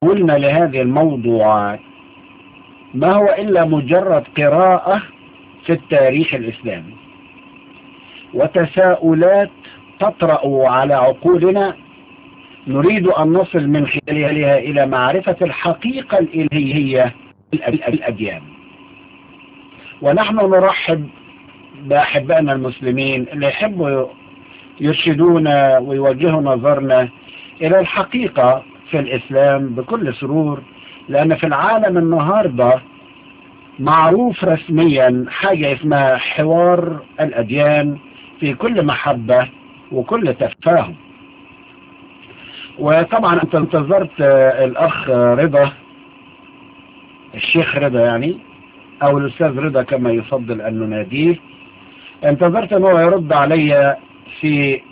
تناولنا لهذه الموضوعات ما هو إلا مجرد قراءة في التاريخ الإسلامي وتساؤلات تطرأ على عقولنا نريد أن نصل من خلالها إلى معرفة الحقيقة الإلهية الأديان ونحن نرحب بأحبائنا المسلمين اللي يحبوا يرشدونا ويوجهوا نظرنا إلى الحقيقة في الإسلام بكل سرور لأن في العالم النهاردة معروف رسميا حاجة اسمها حوار الأديان في كل محبة وكل تفاهم وطبعا انت انتظرت الاخ رضا الشيخ رضا يعني او الاستاذ رضا كما يفضل ان نناديه انتظرت ان هو يرد علي في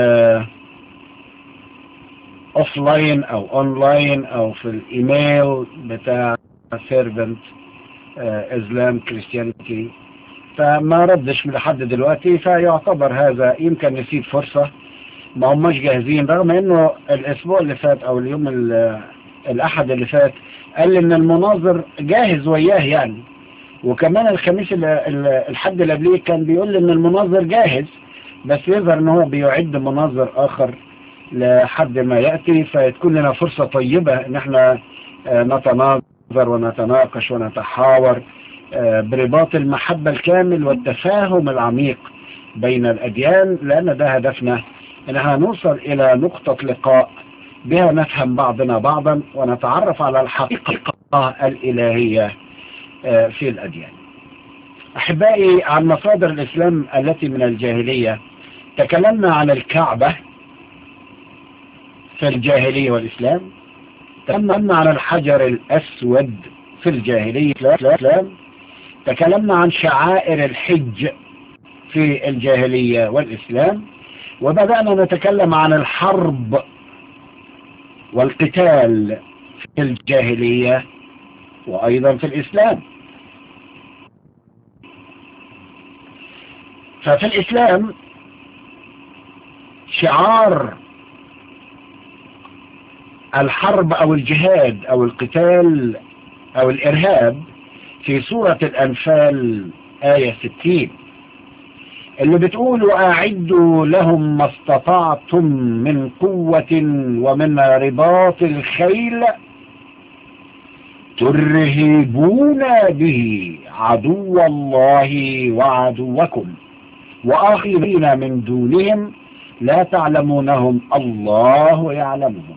اوف لاين او اون لاين او في الايميل بتاع سيرفنت اسلام كريستيانيتي فما ردش لحد دلوقتي فيعتبر هذا يمكن نسيب فرصة ما هماش جاهزين رغم انه الاسبوع اللي فات او اليوم الاحد اللي فات قال لي ان المناظر جاهز وياه يعني وكمان الخميس الحد اللي قبليه كان بيقول لي ان المناظر جاهز بس يظهر ان هو بيعد مناظر اخر لحد ما يأتي فتكون لنا فرصة طيبة ان احنا نتناظر ونتناقش ونتحاور برباط المحبة الكامل والتفاهم العميق بين الأديان لأن ده هدفنا ان احنا نوصل إلى نقطة لقاء بها نفهم بعضنا بعضا ونتعرف على الحقيقة الإلهية في الأديان أحبائي عن مصادر الإسلام التي من الجاهلية تكلمنا عن الكعبة في الجاهلية والإسلام تكلمنا عن الحجر الأسود في الجاهلية والإسلام تكلمنا عن شعائر الحج في الجاهلية والإسلام وبدأنا نتكلم عن الحرب والقتال في الجاهلية وأيضا في الإسلام ففي الإسلام شعار الحرب أو الجهاد أو القتال أو الإرهاب في سورة الأنفال آية 60 اللي بتقول أعدوا لهم ما استطعتم من قوة ومن رباط الخيل ترهبون به عدو الله وعدوكم وآخرين من دونهم لا تعلمونهم الله يعلمهم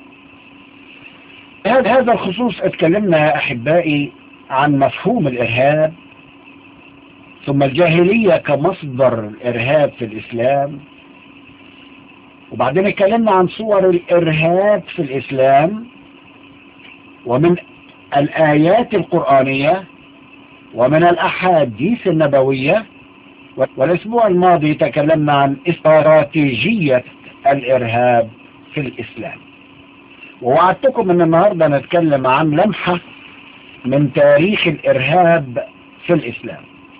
هذا الخصوص اتكلمنا يا أحبائي عن مفهوم الإرهاب ثم الجاهلية كمصدر الإرهاب في الإسلام وبعدين اتكلمنا عن صور الإرهاب في الإسلام ومن الآيات القرآنية ومن الأحاديث النبوية والأسبوع الماضي تكلمنا عن استراتيجية الإرهاب في الإسلام ووعدتكم أن النهاردة نتكلم عن لمحة من تاريخ الإرهاب في الإسلام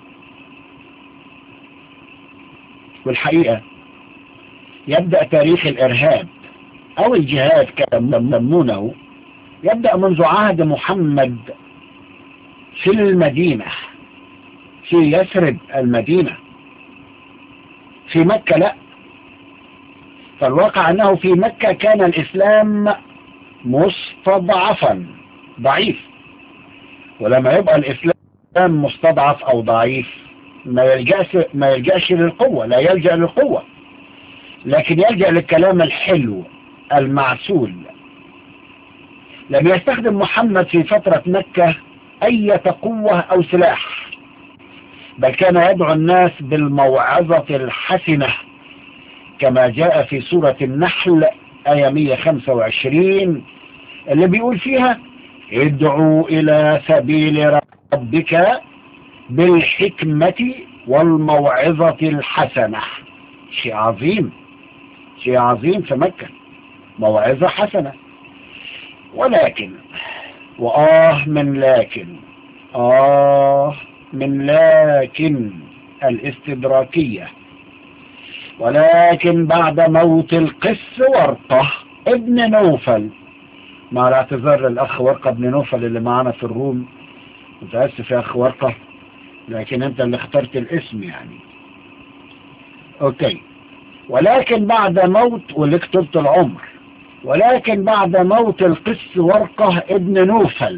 والحقيقة يبدأ تاريخ الإرهاب أو الجهاد كما يسمونه يبدأ منذ عهد محمد في المدينة في يثرب المدينة في مكة لا فالواقع أنه في مكة كان الإسلام مستضعفا ضعيف ولما يبقى الإسلام مستضعف أو ضعيف ما يلجأش, ما يلجأش للقوة لا يلجأ للقوة لكن يلجأ للكلام الحلو المعسول لم يستخدم محمد في فترة مكة أي قوة أو سلاح بل كان يدعو الناس بالموعظة الحسنة كما جاء في سورة النحل آية 125 اللي بيقول فيها ادعوا إلى سبيل ربك بالحكمة والموعظة الحسنة شيء عظيم شيء عظيم في مكة موعظة حسنة ولكن وآه من لكن آه من لكن الاستدراكية ولكن بعد موت القس ورقة ابن نوفل مع الاعتذار للأخ ورقة بن نوفل اللي معانا في الروم متأسف يا أخ ورقة لكن أنت اللي اخترت الاسم يعني أوكي ولكن بعد موت واللي كتبت العمر ولكن بعد موت القس ورقة ابن نوفل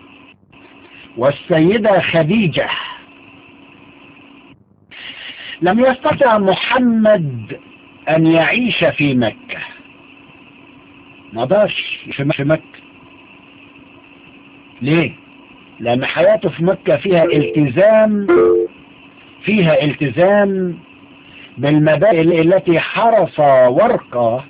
والسيدة خديجة لم يستطع محمد أن يعيش في مكة ما دارش في مكة ليه لأن حياته في مكة فيها التزام فيها التزام بالمبادئ التي حرص ورقة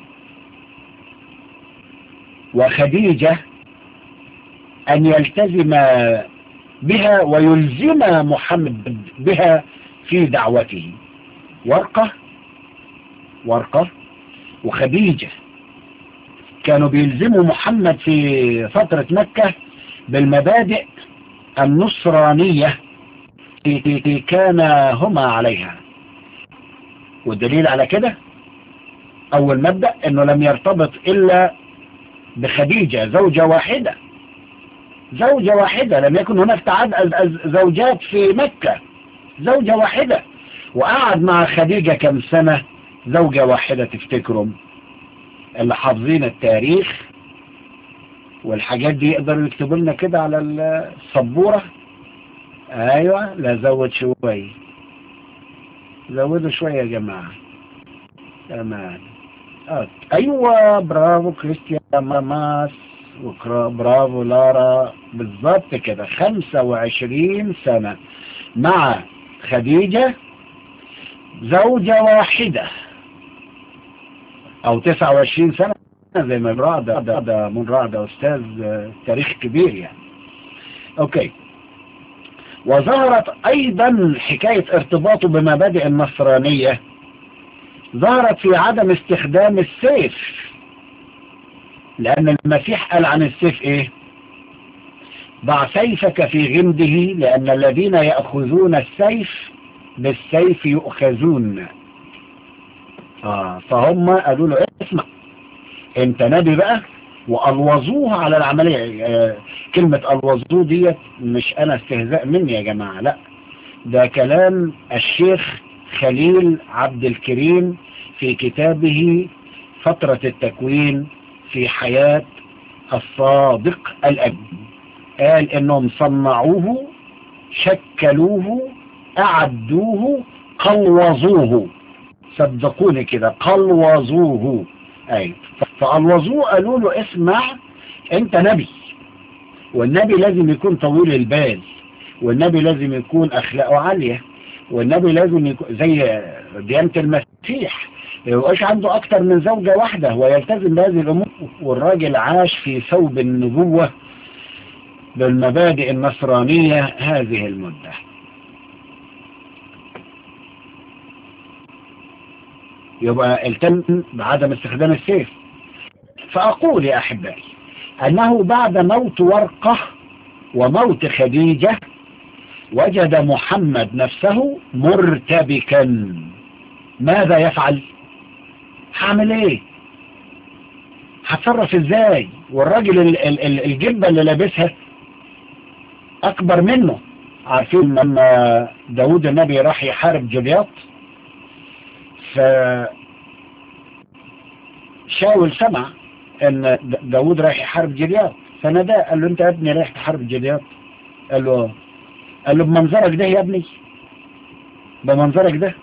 وخديجة أن يلتزم بها ويلزم محمد بها في دعوته ورقة ورقة وخديجة كانوا بيلزموا محمد في فترة مكة بالمبادئ النصرانية التي كان هما عليها والدليل على كده أول مبدأ أنه لم يرتبط إلا بخديجة زوجة واحدة زوجة واحدة لم يكن هناك تعدد زوجات في مكة زوجة واحدة وقعد مع خديجة كم سنة زوجة واحدة تفتكروا اللي حافظين التاريخ والحاجات دي يقدروا يكتبوا لنا كده على السبورة ايوه لا زود شوية زودوا شوية يا جماعة تمام ايوه برافو كريستيان ماماس برافو لارا بالظبط كده خمسة وعشرين سنة مع خديجة زوجة واحدة او تسعة وعشرين سنة زي ما رعدة ده من رعدة استاذ تاريخ كبير يعني اوكي وظهرت ايضا حكاية ارتباطه بمبادئ النصرانية ظهرت في عدم استخدام السيف لان المسيح قال عن السيف ايه ضع سيفك في غمده لان الذين يأخذون السيف بالسيف يؤخذون آه فهم قالوا له اسمع انت نبي بقى والوظوه على العملية آه كلمة الوظوه ديت مش انا استهزاء مني يا جماعة لا ده كلام الشيخ خليل عبد الكريم في كتابه فترة التكوين في حياة الصادق الأب قال انهم صنعوه شكلوه اعدوه قلوظوه صدقوني كده قلوظوه اي فالوظوه قالوا له اسمع انت نبي والنبي لازم يكون طويل البال والنبي لازم يكون اخلاقه عالية والنبي لازم يكون زي ديانة المسيح يبقاش عنده اكتر من زوجة واحدة ويلتزم بهذه الامور والراجل عاش في ثوب النبوة بالمبادئ النصرانية هذه المدة يبقى التم بعدم استخدام السيف فأقول يا أحبائي أنه بعد موت ورقة وموت خديجة وجد محمد نفسه مرتبكا ماذا يفعل هعمل ايه هتصرف ازاي والراجل ال ال ال الجبة اللي لابسها اكبر منه عارفين لما داود النبي راح يحارب جولياط ف شاول سمع ان داود رايح يحارب جولياط فناداه قال له انت يا ابني رايح تحارب جولياط قال له قال له بمنظرك ده يا ابني بمنظرك ده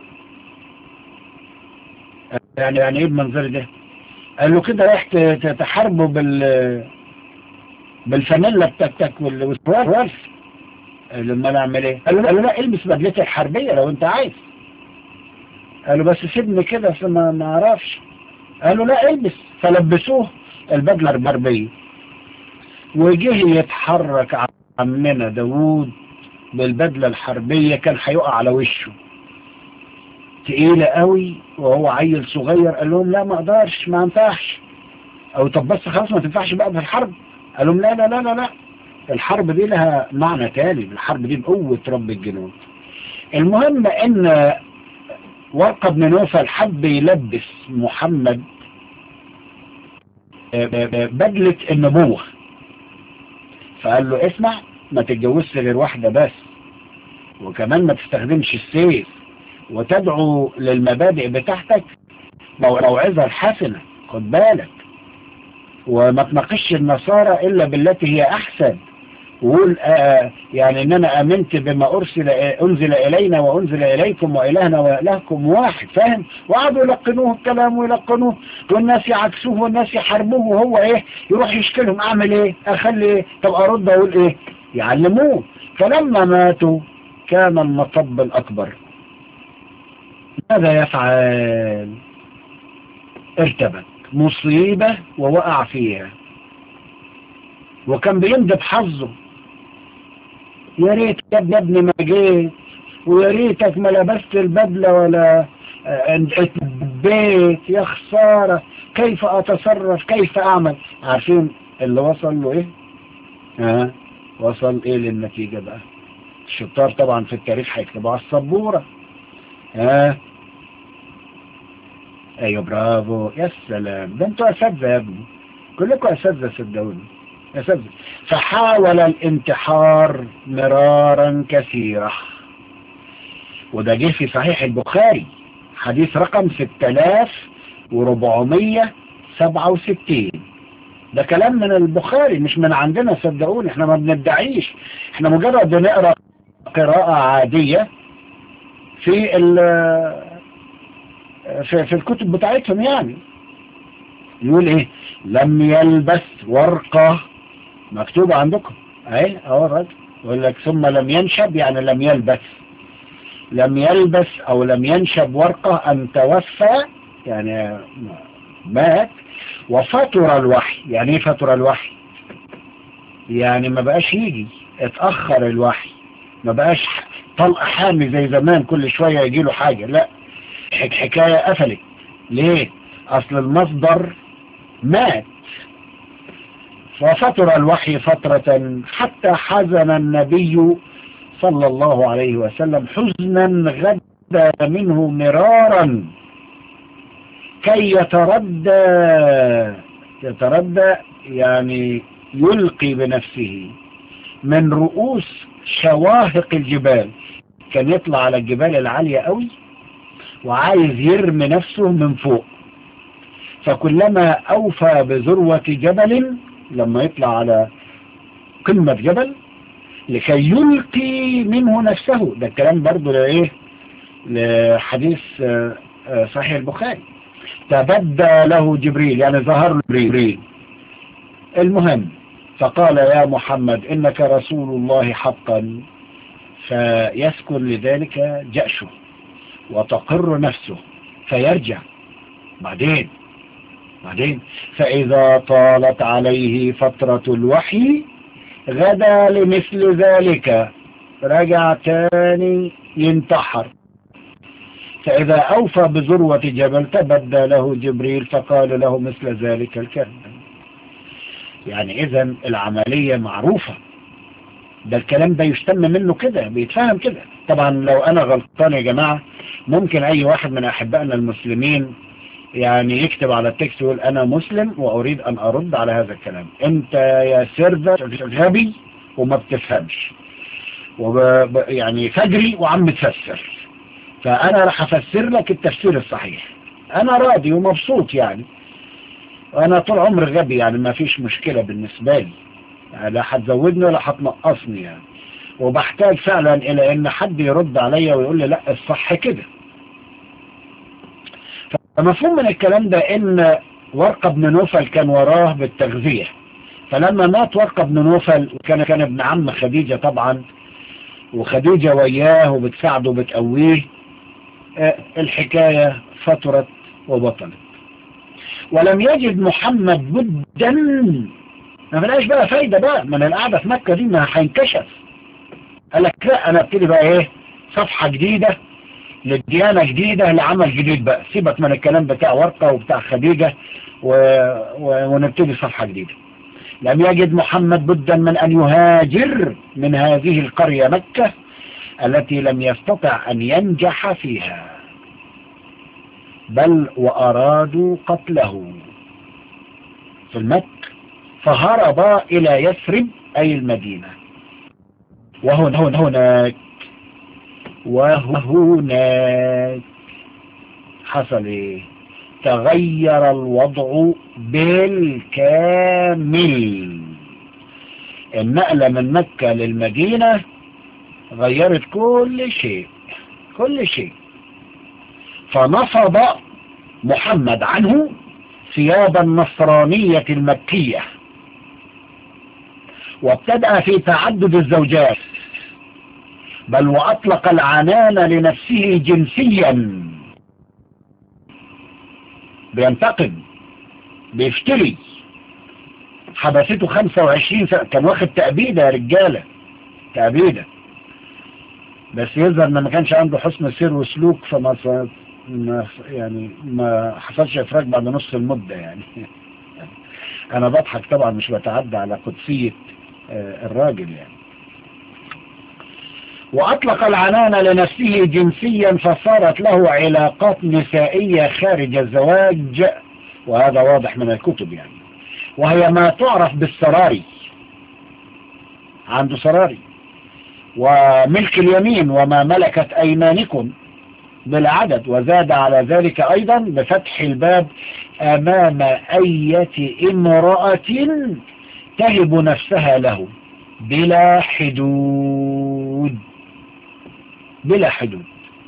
يعني يعني ايه بمنظر ده قال له كده رايح تحاربه بال بالفانيلا بتاعتك والوالف قال له ما اعمل ايه قال له, قال له لا البس بدلتي الحربيه لو انت عايز قال له بس سيبني كده ما ما اعرفش قال له لا البس فلبسوه البدله الحربيه وجه يتحرك عمنا داوود بالبدله الحربيه كان هيقع على وشه تقيلة قوي وهو عيل صغير قال لهم لا ما اقدرش ما ينفعش او طب بس خلاص ما تنفعش بقى في الحرب قال لهم لا لا لا لا لا الحرب دي لها معنى تاني الحرب دي بقوة رب الجنود المهم ان ورقة بن نوفل حب يلبس محمد بدلة النبوة فقال له اسمع ما تتجوزش غير واحدة بس وكمان ما تستخدمش السيف وتدعو للمبادئ بتاعتك موعظة الحسنة خد بالك وما تناقش النصارى إلا بالتي هي أحسن وقول آه يعني ان انا امنت بما ارسل انزل الينا وانزل اليكم والهنا والهكم واحد فاهم وقعدوا يلقنوه الكلام ويلقنوه والناس يعكسوه والناس يحاربوه وهو ايه يروح يشكلهم اعمل ايه اخلي ايه طب ارد اقول ايه يعلموه فلما ماتوا كان المطب الاكبر ماذا يفعل ارتبك مصيبة ووقع فيها وكان بيندب حظه يا ريت يا ابني ما جيت ويا ريتك ما لبست البدلة ولا بيت يا خسارة كيف اتصرف كيف اعمل عارفين اللي وصل له ايه ها وصل ايه للنتيجة بقى الشطار طبعا في التاريخ هيكتبوا على السبورة ها ايوه برافو يا سلام ده انتوا اساتذه يا ابني كلكم اساتذه صدقوني اساتذه فحاول الانتحار مرارا كثيرا وده جه في صحيح البخاري حديث رقم 6467 ده كلام من البخاري مش من عندنا صدقوني احنا ما بندعيش احنا مجرد بنقرا قراءة عادية في ال في, في الكتب بتاعتهم يعني يقول ايه لم يلبس ورقة مكتوبة عندكم اهي اهو الراجل يقول لك ثم لم ينشب يعني لم يلبس لم يلبس او لم ينشب ورقة ان توفى يعني مات وفطر الوحي يعني ايه فطر الوحي يعني ما بقاش يجي اتأخر الوحي ما بقاش طلق حامي زي زمان كل شوية يجي له حاجة لا حكاية قفلت ليه اصل المصدر مات ففتر الوحي فترة حتى حزن النبي صلى الله عليه وسلم حزنا غدا منه مرارا كي يتردى يتردى يعني يلقي بنفسه من رؤوس شواهق الجبال كان يطلع على الجبال العالية قوي وعايز يرمي نفسه من فوق فكلما أوفى بذروة جبل لما يطلع على قمة جبل لكي يلقي منه نفسه ده الكلام برضو لإيه لحديث صحيح البخاري تبدى له جبريل يعني ظهر له جبريل المهم فقال يا محمد إنك رسول الله حقا فيسكن لذلك جأشه وتقر نفسه فيرجع بعدين بعدين فإذا طالت عليه فترة الوحي غدا لمثل ذلك رجع تاني ينتحر فإذا أوفى بذروة جبل تبدى له جبريل فقال له مثل ذلك الكلام يعني إذا العملية معروفة ده الكلام ده يشتم منه كده بيتفهم كده طبعا لو أنا غلطان يا جماعة ممكن أي واحد من أحبائنا المسلمين يعني يكتب على التكست يقول أنا مسلم وأريد أن أرد على هذا الكلام أنت يا سيرفر غبي وما بتفهمش وب... يعني فجري وعم تفسر فأنا راح أفسر لك التفسير الصحيح أنا راضي ومبسوط يعني وأنا طول عمري غبي يعني ما فيش مشكلة بالنسبة لي يعني لا هتزودني ولا هتنقصني يعني وبحتاج فعلا إلى إن حد يرد عليا ويقول لي لا الصح كده فمفهوم من الكلام ده إن ورقة بن نوفل كان وراه بالتغذية فلما مات ورقة بن نوفل وكان كان ابن عم خديجة طبعا وخديجة وياه وبتساعده وبتقويه الحكاية فترت وبطلت ولم يجد محمد بدا ما فلاش بقى فايدة بقى من القعدة في مكة دي ما هينكشف قال لك لا انا ابتدي بقى ايه صفحة جديدة للديانة جديدة لعمل جديد بقى سيبك من الكلام بتاع ورقة وبتاع خديجة و... و... ونبتدي صفحة جديدة لم يجد محمد بدا من أن يهاجر من هذه القرية مكة التي لم يستطع أن ينجح فيها بل وأرادوا قتله في المك فهرب إلى يثرب أي المدينة وهنا هنا هناك وهناك حصل ايه تغير الوضع بالكامل النقلة من مكة للمدينة غيرت كل شيء كل شيء فنصب محمد عنه ثياب النصرانية المكية وابتدأ في تعدد الزوجات بل وأطلق العنان لنفسه جنسيا بينتقم بيفتري حبسته 25 سنة كان واخد تأبيدة يا رجالة تأبيدة بس يظهر ان ما كانش عنده حسن سير وسلوك فما ما يعني ما حصلش افراج بعد نص المدة يعني انا بضحك طبعا مش بتعدى على قدسية الراجل يعني واطلق العنان لنفسه جنسيا فصارت له علاقات نسائية خارج الزواج وهذا واضح من الكتب يعني وهي ما تعرف بالسراري عنده سراري وملك اليمين وما ملكت أيمانكم بالعدد وزاد على ذلك أيضا بفتح الباب أمام أية امرأة تهب نفسها له بلا حدود بلا حدود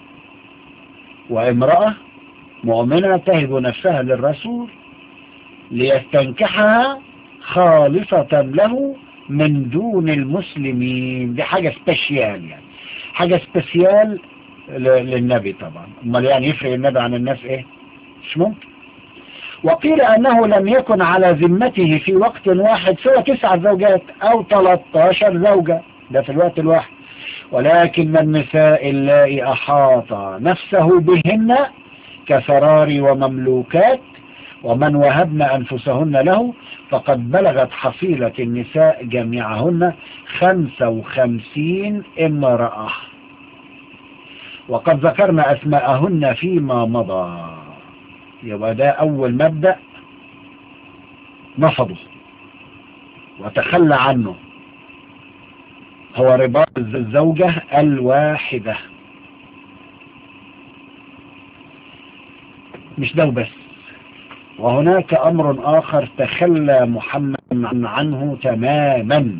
وامرأة مؤمنة تهب نفسها للرسول ليستنكحها خالصة له من دون المسلمين دي حاجة سبيشيال يعني حاجة سبيشيال للنبي طبعا امال يعني يفرق النبي عن الناس ايه مش ممكن وقيل انه لم يكن على ذمته في وقت واحد سوى تسع زوجات او 13 زوجة ده في الوقت الواحد ولكن النساء اللائي احاط نفسه بهن كسرار ومملوكات ومن وهبن أنفسهن له فقد بلغت حصيلة النساء جميعهن خمسة وخمسين امرأة وقد ذكرنا أسماءهن فيما مضى يبقى ده أول مبدأ نفضه وتخلى عنه هو رباط الزوجة الواحدة مش ده بس وهناك أمر آخر تخلى محمد عنه تماما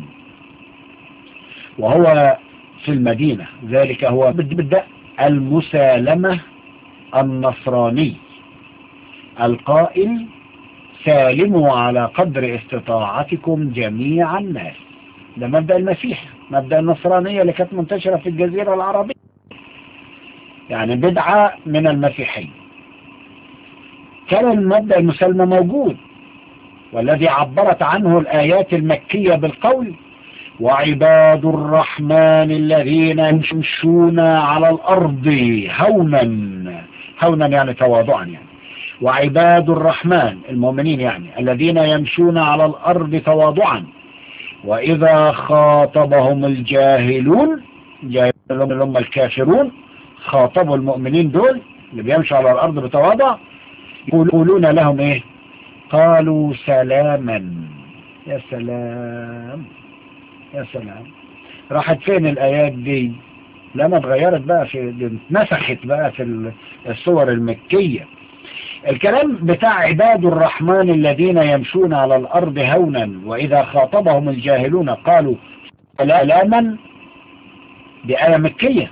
وهو في المدينة ذلك هو بدأ المسالمة النصراني القائل سالموا على قدر استطاعتكم جميع الناس ده مبدأ المسيح مبدأ النصرانية اللي كانت منتشرة في الجزيرة العربية يعني بدعة من المسيحية كان المبدأ المسلمة موجود والذي عبرت عنه الآيات المكية بالقول وعباد الرحمن الذين يمشون على الأرض هونا هونا يعني تواضعا يعني وعباد الرحمن المؤمنين يعني الذين يمشون على الأرض تواضعا وإذا خاطبهم الجاهلون جاهلون اللي هم الكافرون خاطبوا المؤمنين دول اللي بيمشوا على الأرض بتواضع يقولون لهم ايه قالوا سلاما يا سلام يا سلام راحت فين الايات دي لما اتغيرت بقى في نسخت بقى في الصور المكية الكلام بتاع عباد الرحمن الذين يمشون على الارض هونا واذا خاطبهم الجاهلون قالوا سلاما بآية مكية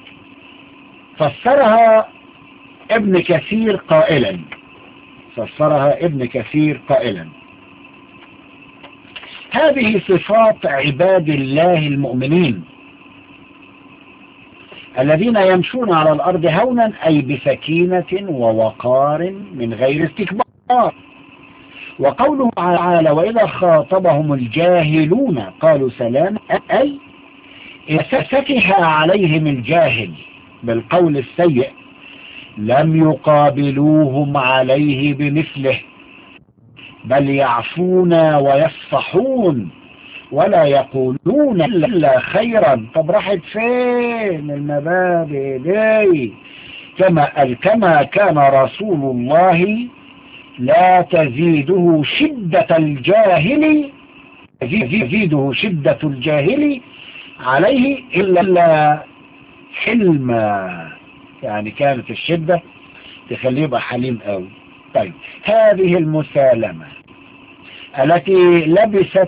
فسرها ابن كثير قائلا فسرها ابن كثير قائلا هذه صفات عباد الله المؤمنين الذين يمشون على الأرض هونا أي بسكينة ووقار من غير استكبار وقوله تعالى وإذا خاطبهم الجاهلون قالوا سلام أي إذا سكها عليهم الجاهل بالقول السيء لم يقابلوهم عليه بمثله بل يعفون ويصفحون ولا يقولون إلا خيرا طب راحت فين المبادئ دي كما, كما كان رسول الله لا تزيده شدة الجاهل تزيده شدة الجاهل عليه إلا حلما يعني كانت الشدة تخليه يبقى حليم قوي طيب هذه المسالمة التي لبست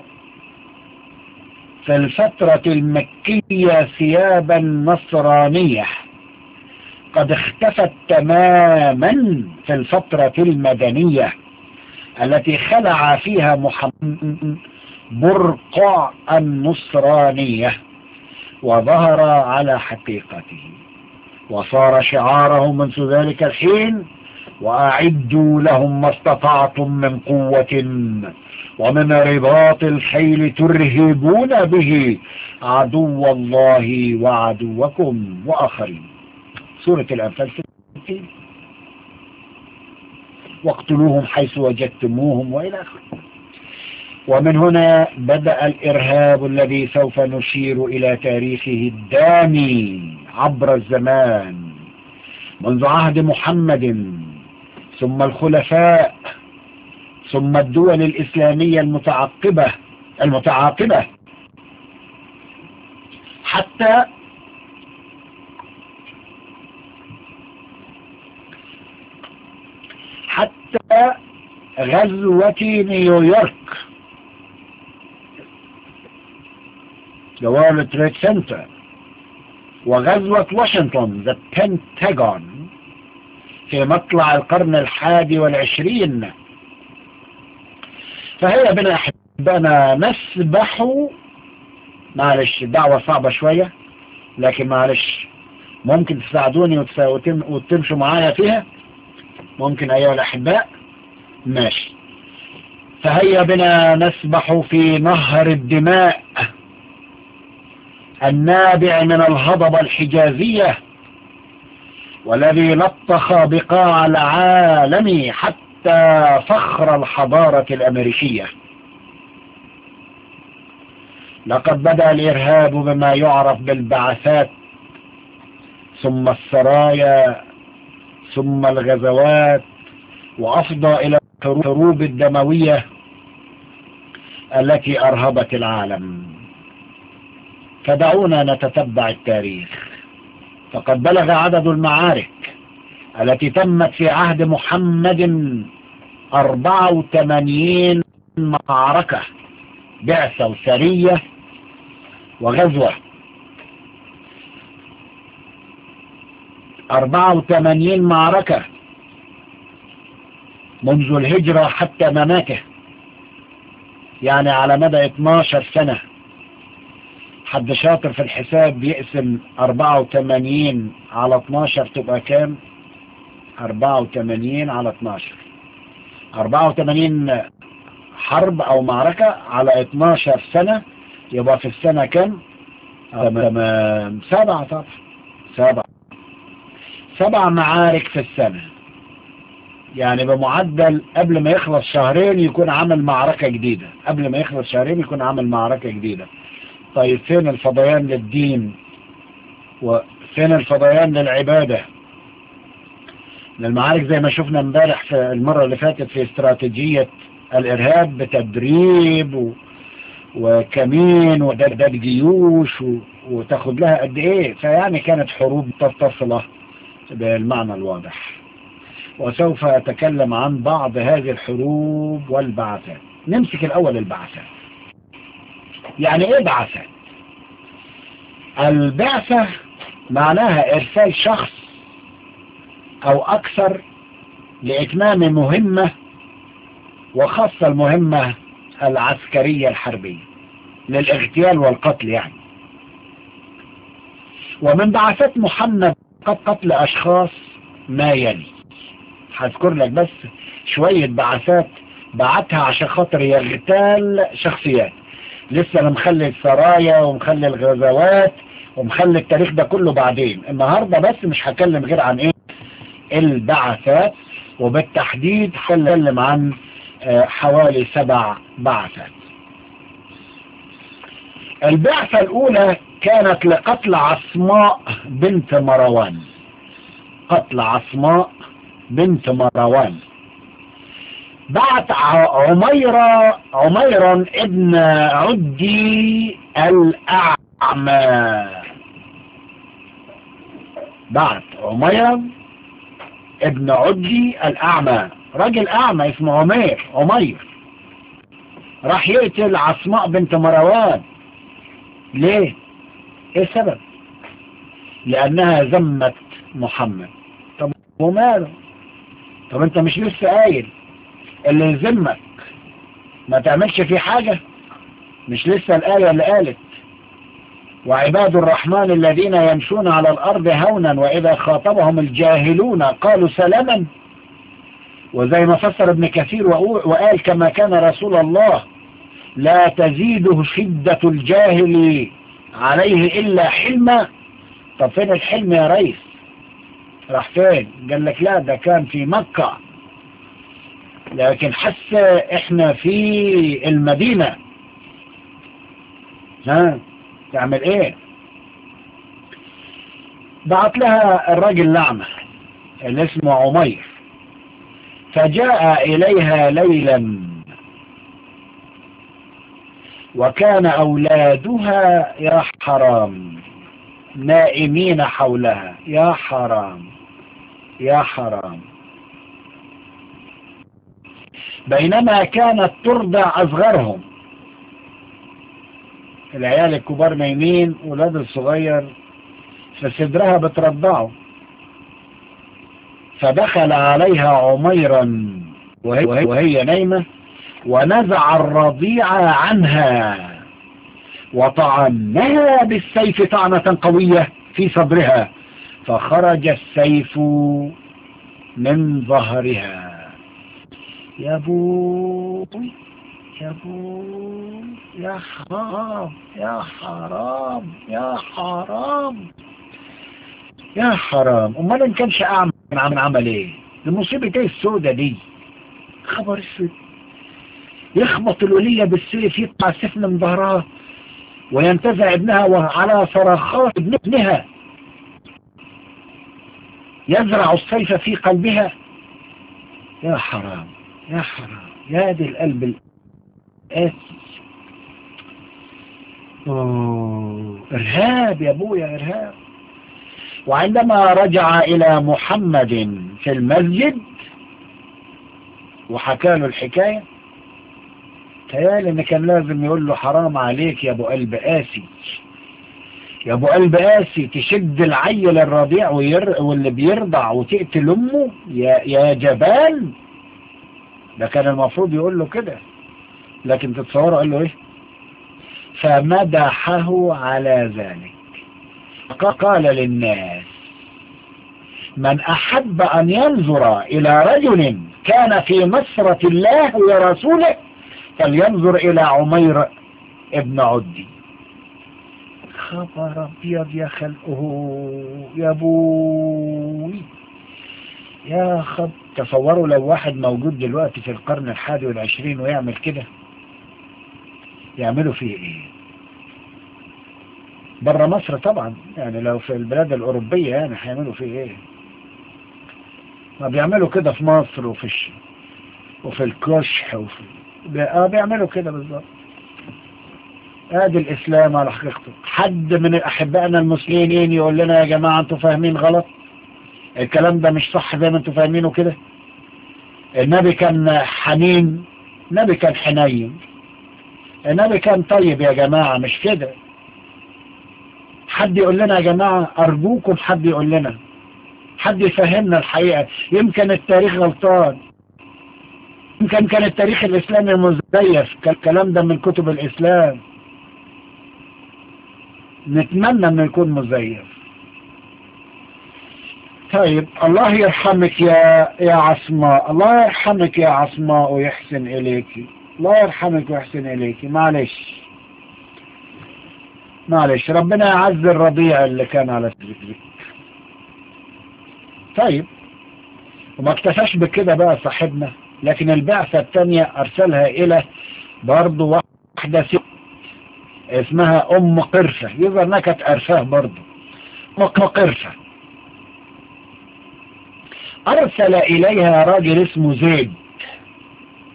في الفترة المكية ثيابا نصرانية قد اختفت تماما في الفترة المدنية التي خلع فيها محمد برقع النصرانية وظهر على حقيقته وصار شعاره منذ ذلك الحين وأعدوا لهم ما استطعتم من قوة ومن رباط الخيل ترهبون به عدو الله وعدوكم وآخرين سورة الأنفال 60 واقتلوهم حيث وجدتموهم وإلى آخره ومن هنا بدأ الإرهاب الذي سوف نشير إلى تاريخه الدامي عبر الزمان منذ عهد محمد ثم الخلفاء ثم الدول الإسلامية المتعقبة المتعاقبة حتى حتى غزوة نيويورك the World Trade Center وغزوة واشنطن the Pentagon في مطلع القرن الحادي والعشرين فهي بنا أحبنا نسبح معلش دعوة صعبة شوية لكن معلش ممكن تساعدوني وتمشوا معايا فيها ممكن أيها الأحباء ماشي فهيا بنا نسبح في نهر الدماء النابع من الهضبة الحجازية والذي لطخ بقاع العالم حتى فخر الحضارة الأمريكية لقد بدأ الإرهاب بما يعرف بالبعثات ثم السرايا ثم الغزوات وأفضى إلى الحروب الدموية التي أرهبت العالم فدعونا نتتبع التاريخ فقد بلغ عدد المعارك التي تمت في عهد محمد 84 معركة بعثة وسرية وغزوة 84 معركة منذ الهجرة حتى مماته يعني على مدى 12 سنة حد شاطر في الحساب يقسم 84 على 12 تبقى كام 84 على 12 84 حرب او معركة على 12 سنة يبقى في السنة كم تمام سبعة طبعا سبعة سبع معارك في السنة يعني بمعدل قبل ما يخلص شهرين يكون عمل معركة جديدة قبل ما يخلص شهرين يكون عمل معركة جديدة طيب فين الفضيان للدين وفين الفضيان للعبادة المعارك زي ما شفنا امبارح في المرة اللي فاتت في استراتيجية الارهاب بتدريب و... وكمين ودد جيوش و... وتاخد لها قد ايه فيعني كانت حروب متصلة بالمعنى الواضح وسوف أتكلم عن بعض هذه الحروب والبعثات نمسك الأول البعثات يعني ايه بعثات البعثة معناها ارسال شخص او اكثر لاتمام مهمة وخاصة المهمة العسكرية الحربية للاغتيال والقتل يعني ومن بعثات محمد قد قتل اشخاص ما يلي هذكر لك بس شوية بعثات بعتها عشان خاطر يغتال شخصيات لسه انا مخلي السرايا ومخلي الغزوات ومخلي التاريخ ده كله بعدين النهاردة بس مش هكلم غير عن ايه البعثات وبالتحديد هتكلم عن حوالي سبع بعثات البعثة الاولى كانت لقتل عصماء بنت مروان قتل عصماء بنت مروان بعت عميرة عميرا ابن عدي الأعمى بعت عميرا ابن عدي الأعمى راجل أعمى اسمه عمير عمير راح يقتل عصماء بنت مروان ليه ايه السبب لأنها ذمت محمد طب وماله طب انت مش لسه قايل اللي يذمك ما تعملش فيه حاجة مش لسه الآية اللي قالت وعباد الرحمن الذين يمشون على الأرض هونا وإذا خاطبهم الجاهلون قالوا سلاما وزي ما فسر ابن كثير وقال كما كان رسول الله لا تزيده شدة الجاهل عليه إلا حلما طب فين الحلم يا ريس راح فين قال لك لا ده كان في مكة لكن حس احنا في المدينة ها تعمل ايه بعت لها الراجل لعمة اللي اسمه عمير فجاء إليها ليلا وكان أولادها يا حرام نائمين حولها يا حرام يا حرام بينما كانت ترضع أصغرهم العيال الكبار نايمين ولاد الصغير في صدرها بترضعه فدخل عليها عميرا وهي, وهي, وهي نايمة ونزع الرضيع عنها وطعنها بالسيف طعنة قوية في صدرها فخرج السيف من ظهرها يا بوي يا بوي يا حرام يا حرام يا حرام يا حرام امال ان كانش اعمل عمل عمل ايه المصيبة ايه السودة دي خبر اسود يخبط الولية بالسيف يطلع السيف من ظهرها وينتزع ابنها وعلى صراخات ابنها يزرع السيف في قلبها يا حرام يا حرام يا دي القلب القاسي إرهاب يا أبويا إرهاب وعندما رجع إلى محمد في المسجد وحكى له الحكاية تيالي ان كان لازم يقول له حرام عليك يا ابو قلب قاسي يا ابو قلب قاسي تشد العيل الرضيع وير... واللي بيرضع وتقتل امه يا يا جبان ده كان المفروض يقول له كده لكن تتصوروا قال له ايه فمدحه على ذلك قال للناس من أحب أن ينظر إلى رجل كان في نصرة الله ورسوله فلينظر إلى عمير ابن عدي خبر أبيض يا خلقه يا بوي يا خب تصوروا لو واحد موجود دلوقتي في القرن الحادي والعشرين ويعمل كده يعملوا فيه ايه برا مصر طبعا يعني لو في البلاد الأوروبية يعني هيعملوا فيه ايه ما بيعملوا كده في مصر وفي الش... وفي الكشح وفي اه بيعملوا كده بالظبط ادي الاسلام على حقيقته حد من احبائنا المسلمين يقول لنا يا جماعة انتوا فاهمين غلط الكلام ده مش صح زي ما انتوا فاهمينه كده النبي كان حنين النبي كان حنين النبي كان طيب يا جماعة مش كده حد يقول لنا يا جماعة ارجوكم حد يقول لنا حد يفهمنا الحقيقة يمكن التاريخ غلطان يمكن كان التاريخ الإسلامي مزيف الكلام ده من كتب الإسلام نتمنى أنه يكون مزيف طيب الله يرحمك يا يا عصماء الله يرحمك يا عصماء ويحسن إليك الله يرحمك ويحسن إليك معلش معلش ربنا يعز الرضيع اللي كان على سجدك طيب وما اكتفاش بكده بقى صاحبنا لكن البعثة الثانية أرسلها إلى برضو واحدة ست اسمها أم قرفة يظهر أنها كانت أرفاه برضو أم قرفة أرسل إليها راجل اسمه زيد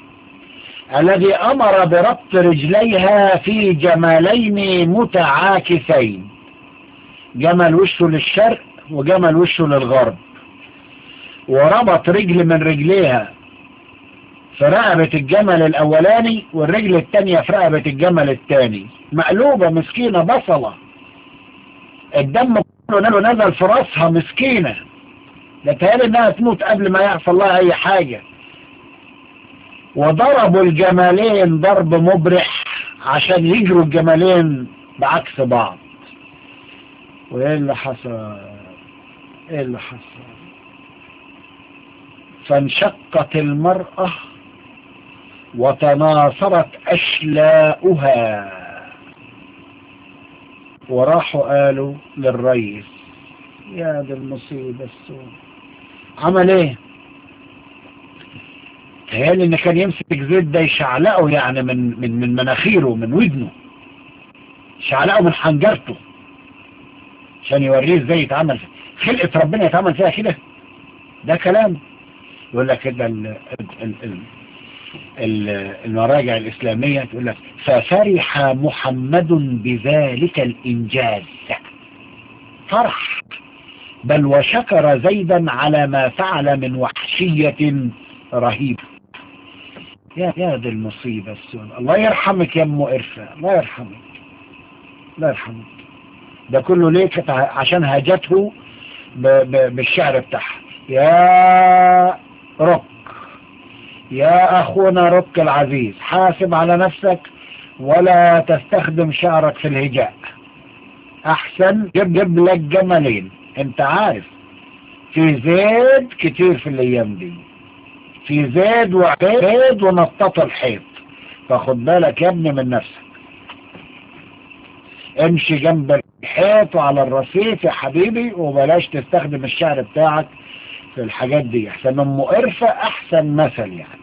الذي أمر بربط رجليها في جملين متعاكسين جمل وشه للشرق وجمل وشه للغرب وربط رجل من رجليها في رقبة الجمل الأولاني والرجل التانية في رقبة الجمل التاني مقلوبة مسكينة بصلة الدم كله نزل في راسها مسكينة ده تهيألي انها تموت قبل ما يحصل لها اي حاجة وضربوا الجمالين ضرب مبرح عشان يجروا الجمالين بعكس بعض وايه اللي حصل ايه اللي حصل فانشقت المرأة وتناثرت أشلاؤها وراحوا قالوا للرئيس يا دي المصيبة السوء عمل ايه تهيألي ان كان يمسك زيت ده يشعلقه يعني من من من مناخيره من ودنه شعلقه من حنجرته عشان يوريه ازاي يتعمل خلقة ربنا يتعمل فيها كده ده كلام يقول لك كده ال ال ال ال المراجع الإسلامية تقول لك ففرح محمد بذلك الإنجاز فرح بل وشكر زيدا على ما فعل من وحشية رهيبة يا يا دي المصيبة السؤال الله يرحمك يا ام إرفا الله يرحمك الله يرحمك ده كله ليه عشان هاجته بالشعر بتاعها يا رك يا أخونا رك العزيز حاسب على نفسك ولا تستخدم شعرك في الهجاء أحسن جيب جيب لك جملين انت عارف في زيد كتير في الأيام دي في زيد وعيد ونطط الحيط فخد بالك يا ابني من نفسك امشي جنب الحيط وعلى الرصيف يا حبيبي وبلاش تستخدم الشعر بتاعك في الحاجات دي احسن ام قرفة احسن مثل يعني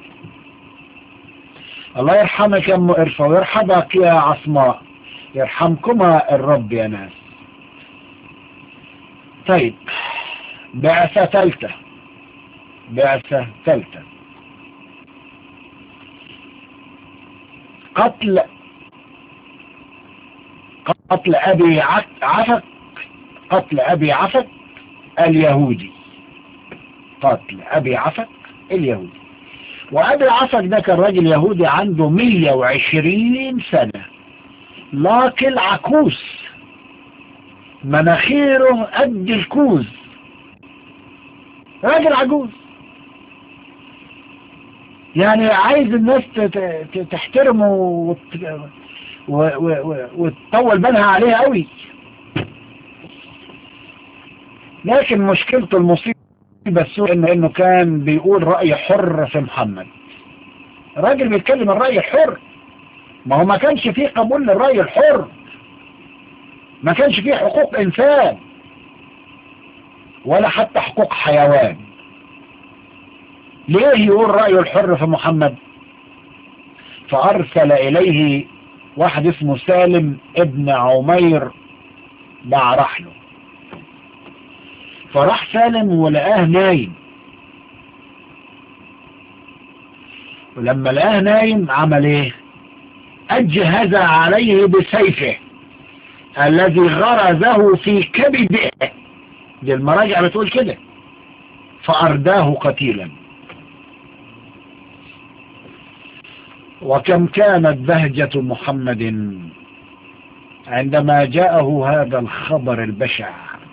الله يرحمك يا ام قرفة ويرحمك يا عصماء يرحمكما الرب يا ناس طيب بعثة ثالثة بعثة ثالثة قتل قتل أبي عفك قتل أبي عفك اليهودي قتل أبي عفك اليهودي وأبي عفك ده كان راجل يهودي عنده 120 سنة لاكل عكوس مناخيره قد الكوز راجل عجوز يعني عايز الناس تحترمه وت... و... و... وتطول بالها عليه قوي لكن مشكلته المصيبة السوء انه انه كان بيقول رأي حر في محمد راجل بيتكلم الرأي الحر ما هو ما كانش فيه قبول للرأي الحر ما كانش فيه حقوق انسان ولا حتى حقوق حيوان ليه يقول رأيه الحر في محمد فأرسل إليه واحد اسمه سالم ابن عمير باع رحله فراح سالم ولقاه نايم ولما لقاه نايم عمل ايه اجهز عليه بسيفه الذي غرزه في كبده دي المراجع بتقول كده فأرداه قتيلا وكم كانت بهجة محمد عندما جاءه هذا الخبر البشع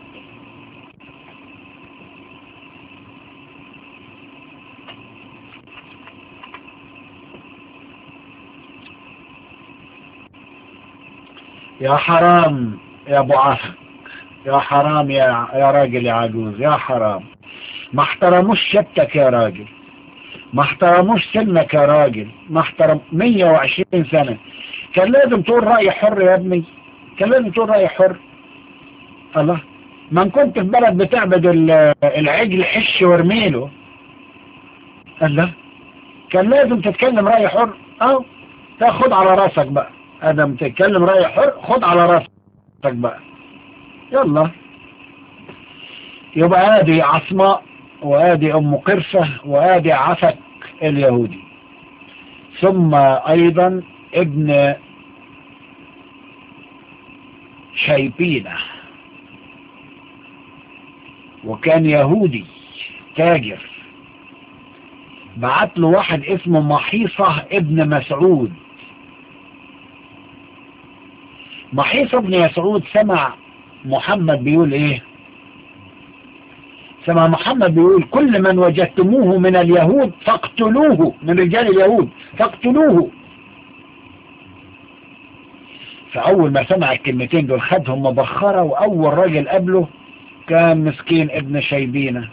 يا حرام يا ابو عفك يا حرام يا يا راجل يا عجوز يا حرام ما احترموش شبتك يا راجل ما احترموش سنك يا راجل ما احترم 120 سنة كان لازم تقول رأي حر يا ابني كان لازم تقول رأي حر الله ما كنت في بلد بتعبد العجل حش وارميله الله كان لازم تتكلم رأي حر اه تاخد على راسك بقى ادم تتكلم رأي حر خد على راسك بقى يلا يبقى ادي عصماء وادي ام قرفة وادي عفك اليهودي ثم أيضا ابن شيبينة وكان يهودي تاجر بعت له واحد اسمه محيصة ابن مسعود محيصة ابن مسعود سمع محمد بيقول ايه سمع محمد بيقول كل من وجدتموه من اليهود فاقتلوه من رجال اليهود فاقتلوه فأول ما سمع الكلمتين دول خدهم مبخرة وأول راجل قبله كان مسكين ابن شيبينة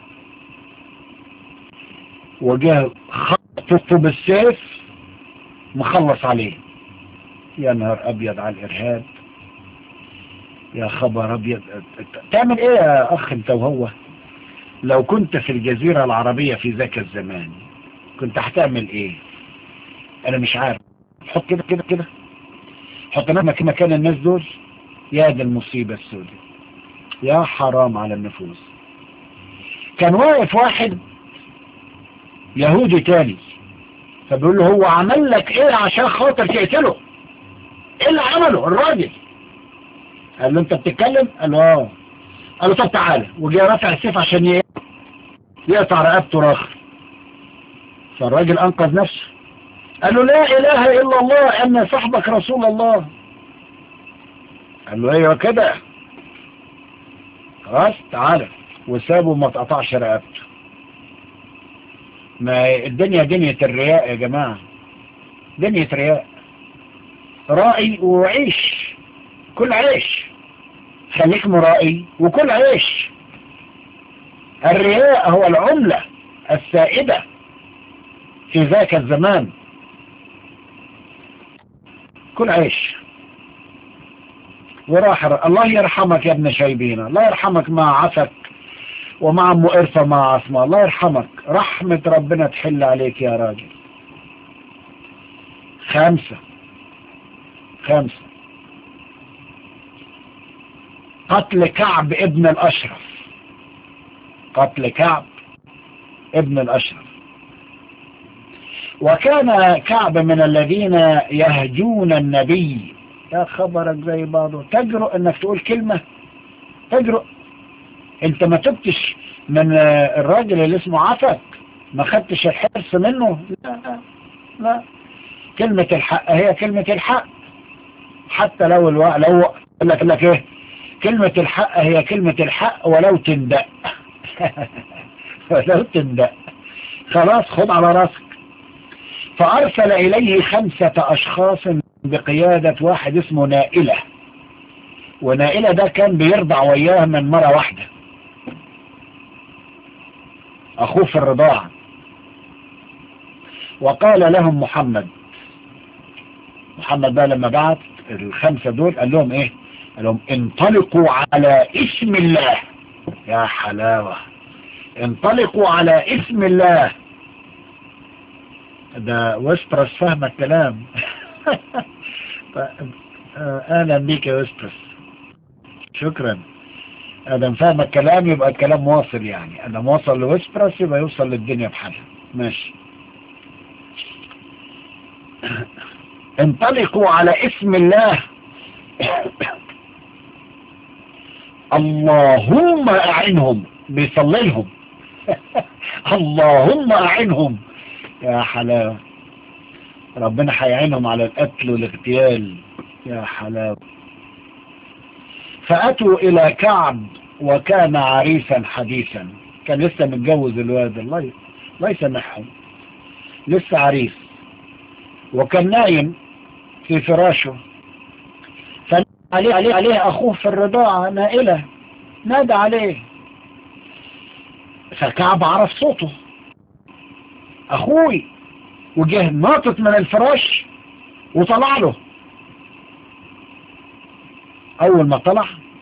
وجه خطفه بالسيف مخلص عليه يا نهار أبيض على الإرهاب يا خبر أبيض تعمل إيه يا أخ أنت وهو لو كنت في الجزيرة العربية في ذاك الزمان كنت هتعمل إيه أنا مش عارف حط كده كده كده حط نفسك مكان الناس دول يا دي المصيبة السوداء يا حرام على النفوس كان واقف واحد يهودي تاني فبيقول له هو عمل لك ايه عشان خاطر تقتله ايه اللي عمله الراجل قال له انت بتتكلم قال له اه قال له طب تعالى وجاء رافع السيف عشان يقطع رقبته راخر فالراجل انقذ نفسه قال له لا اله الا الله ان صاحبك رسول الله قال له ايوه كده خلاص تعالى وسابه ما تقطعش رقبته ما الدنيا دنيا الرياء يا جماعة دنيا رياء رائي وعيش كل عيش خليك مرائي وكل عيش الرياء هو العملة السائدة في ذاك الزمان كل عيش وراح الله يرحمك يا ابن شيبين الله يرحمك مع عفك ومع ام قرفة مع عصمة الله يرحمك رحمة ربنا تحل عليك يا راجل خمسة خمسة قتل كعب ابن الأشرف قتل كعب ابن الأشرف وكان كعب من الذين يهجون النبي يا خبرك زي بعضه تجرؤ انك تقول كلمة تجرؤ انت ما تبتش من الراجل اللي اسمه عفك ما خدتش الحرص منه لا لا لا كلمة الحق هي كلمة الحق حتى لو الو... لو لك لك ايه كلمة الحق هي كلمة الحق ولو تندق ولو تندق خلاص خد على راسك فأرسل إليه خمسة أشخاص بقيادة واحد اسمه نائلة ونائلة ده كان بيرضع وياه من مرة واحدة أخوه في الرضاعة وقال لهم محمد محمد بقى لما بعت الخمسة دول قال لهم ايه قال لهم انطلقوا على اسم الله يا حلاوة انطلقوا على اسم الله ده وسترس فهم الكلام اهلا بيك يا وسترس شكرا ادم فاهم الكلام يبقى الكلام واصل يعني ادم وصل لوسترس يبقى يوصل للدنيا بحالها ماشي انطلقوا على اسم الله اللهم اعنهم بيصلي لهم اللهم اعنهم يا حلاوة ربنا هيعينهم على القتل والاغتيال يا حلاوة فأتوا إلى كعب وكان عريسا حديثا كان لسه متجوز الواد الله الله يسامحهم لسه عريس وكان نايم في فراشه فعليه عليه عليه أخوه في الرضاعة نائلة نادى عليه فكعب عرف صوته أخوي وجه ناطط من الفراش وطلع له أول ما طلع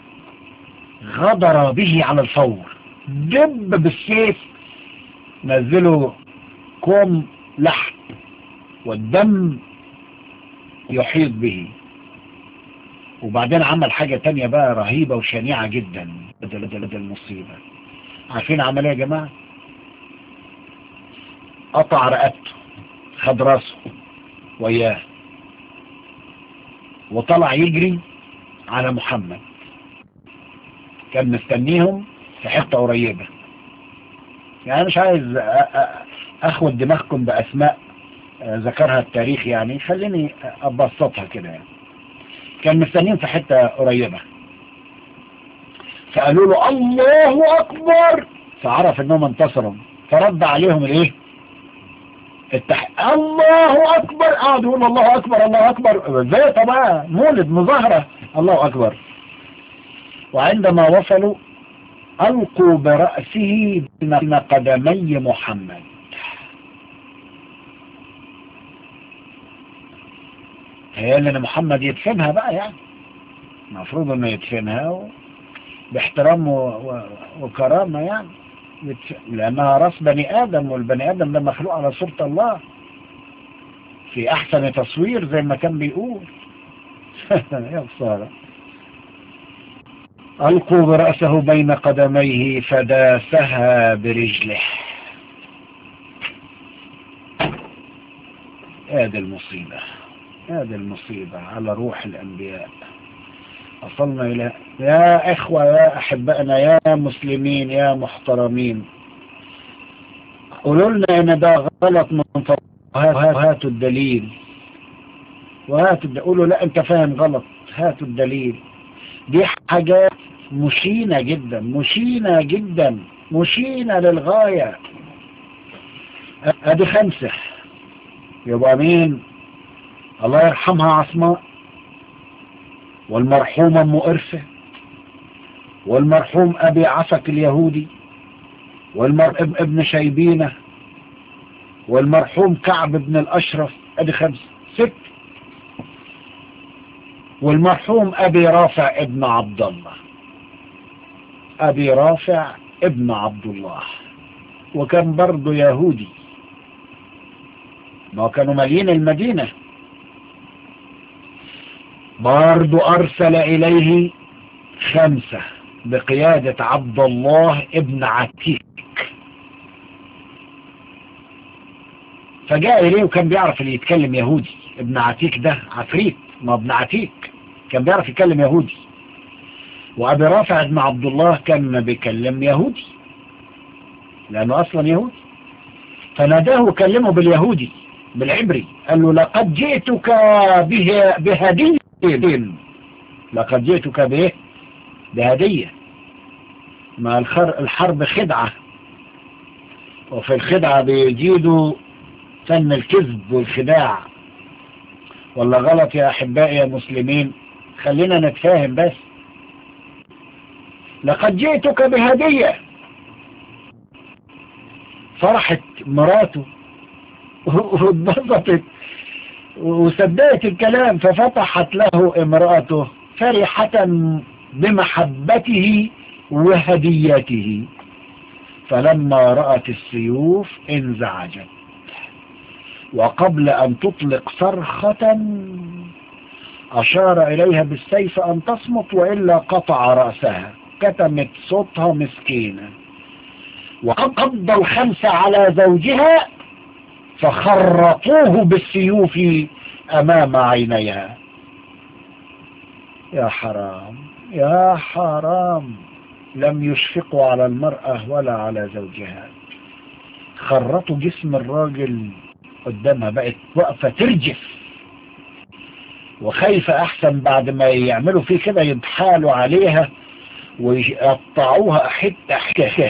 غدر به على الفور دب بالسيف نزله كوم لحم والدم يحيط به وبعدين عمل حاجة تانية بقى رهيبة وشنيعة جدا بدل بدل المصيبة عارفين عمل ايه يا جماعة قطع رقبته خد راسه وياه وطلع يجري على محمد كان مستنيهم في حتة قريبة يعني مش عايز اخد دماغكم باسماء ذكرها التاريخ يعني خليني ابسطها كده يعني كان مستنيين في حتة قريبة فقالوا له الله اكبر فعرف انهم انتصروا فرد عليهم الايه التح... الله اكبر قعدوا يقولوا الله اكبر الله اكبر زي طبعا مولد مظاهرة الله اكبر وعندما وصلوا القوا برأسه بين قدمي محمد هي ان محمد يدفنها بقى يعني المفروض انه يدفنها و... باحترام و... و... وكرامة يعني يدف... لانها راس بني ادم والبني ادم ده مخلوق على صورة الله في احسن تصوير زي ما كان بيقول يا خسارة القوا برأسه بين قدميه فداسها برجله هذه المصيبة هذه المصيبة على روح الأنبياء وصلنا إلى يا إخوة يا أحبائنا يا مسلمين يا محترمين قولوا لنا إن ده غلط من هاتوا الدليل وهاتوا قولوا لا أنت فاهم غلط هاتوا الدليل دي حاجات مشينة جدا مشينة جدا مشينة للغاية ادي خمسة يبقى مين الله يرحمها عصماء والمرحوم ام قرفة والمرحوم ابي عسك اليهودي والمرحوم ابن شيبينة والمرحوم كعب بن الاشرف ادي خمسة ست والمرحوم ابي رافع ابن عبد الله ابي رافع ابن عبد الله وكان برضه يهودي ما كانوا مالين المدينة برضه ارسل اليه خمسة بقيادة عبد الله ابن عتيك فجاء اليه وكان بيعرف اللي يتكلم يهودي ابن عتيك ده عفريت ما ابن عتيك كان بيعرف يتكلم يهودي وابي رافع ابن عبد الله كان بيكلم يهودي لانه اصلا يهودي فناداه وكلمه باليهودي بالعبري قال له لقد جئتك به بهدية لقد جئتك به بهدية ما الحرب خدعة وفي الخدعة بيجيدوا فن الكذب والخداع ولا غلط يا أحبائي يا مسلمين خلينا نتفاهم بس لقد جئتك بهدية فرحت مراته واتبسطت وصدقت الكلام ففتحت له امرأته فرحة بمحبته وهديته فلما رأت السيوف انزعجت وقبل أن تطلق صرخة أشار إليها بالسيف أن تصمت وإلا قطع رأسها كتمت صوتها مسكينة وقبض الخمسة على زوجها فخرطوه بالسيوف أمام عينيها يا حرام يا حرام لم يشفقوا على المرأة ولا على زوجها خرطوا جسم الراجل قدامها بقت واقفة ترجف وخايفة احسن بعد ما يعملوا فيه كده يتحالوا عليها ويقطعوها حتة حتة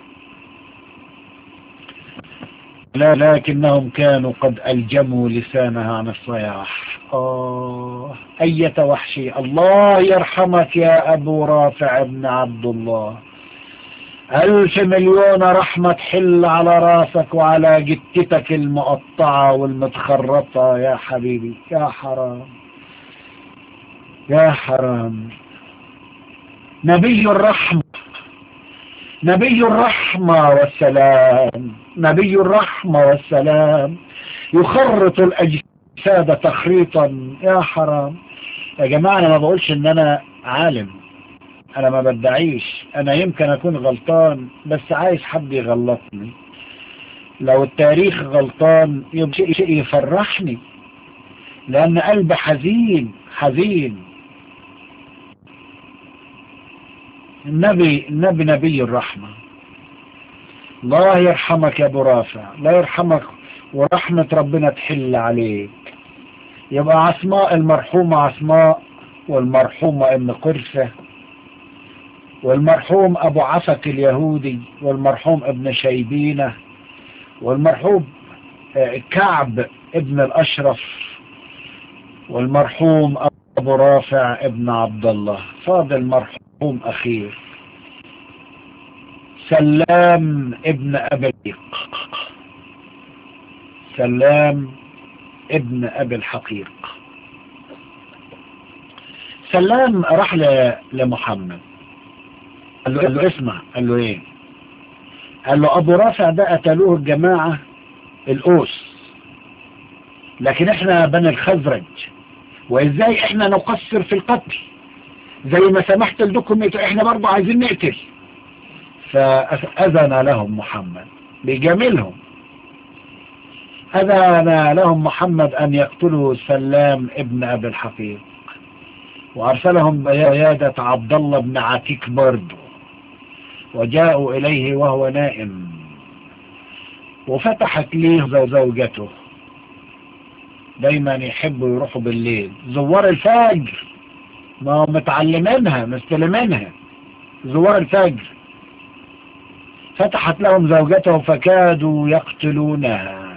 لا لكنهم كانوا قد ألجموا لسانها عن الصياح آه أية وحشي الله يرحمك يا أبو رافع بن عبد الله ألف مليون رحمة تحل على راسك وعلى جتتك المقطعة والمتخرطة يا حبيبي يا حرام يا حرام نبي الرحمة نبي الرحمة والسلام نبي الرحمة والسلام يخرط الأجساد تخريطا يا حرام يا جماعة أنا ما بقولش إن أنا عالم أنا ما بدعيش أنا يمكن أكون غلطان بس عايز حد يغلطني لو التاريخ غلطان يبقى شيء يفرحني لأن قلب حزين حزين النبي النبي نبي الرحمة الله يرحمك يا ابو رافع لا يرحمك ورحمة ربنا تحل عليك يبقى عصماء المرحومة عصماء والمرحومة ابن قرفة والمرحوم ابو عسك اليهودي والمرحوم ابن شيبينة والمرحوم كعب ابن الاشرف والمرحوم ابو رافع ابن عبد الله فاضل مرحوم اخير سلام ابن ابي الحقيق سلام ابن ابي الحقيق سلام راح لمحمد قال له, قال له اسمع قال له ايه قال له ابو رافع ده قتلوه الجماعة الاوس لكن احنا بني الخزرج وازاي احنا نقصر في القتل زي ما سمحت لكم احنا برضه عايزين نقتل فأذن لهم محمد بجميلهم أذن لهم محمد أن يقتلوا سلام ابن أبي الحقيق وأرسلهم بيادة عبد الله بن عتيك برضه وجاءوا إليه وهو نائم وفتحت ليه زوجته دايما يحبوا يروحوا بالليل زوار الفجر ما هم متعلمينها مستلمينها زوار الفجر فتحت لهم زوجته فكادوا يقتلونها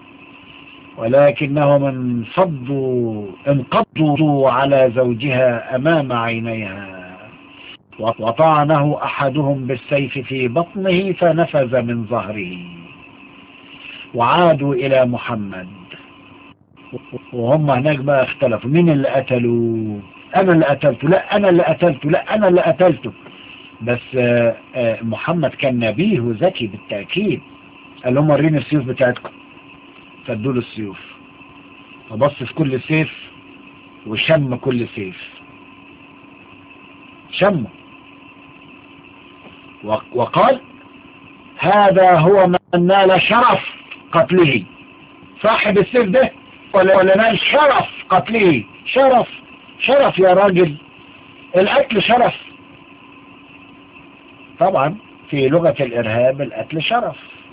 ولكنهم انفضوا انقضوا على زوجها امام عينيها وطعنه احدهم بالسيف في بطنه فنفذ من ظهره وعادوا الى محمد وهم هناك بقى اختلفوا مين اللي قتلوا انا اللي قتلته لا انا اللي قتلته لا انا اللي قتلته بس محمد كان نبيه وذكي بالتأكيد قال لهم وريني السيوف بتاعتكم فادوا له السيوف فبص في كل سيف وشم كل سيف شمه وقال هذا هو من نال شرف قتله صاحب السيف ده ولا ولا نال شرف قتله شرف شرف يا راجل القتل شرف طبعا في لغة الإرهاب القتل شرف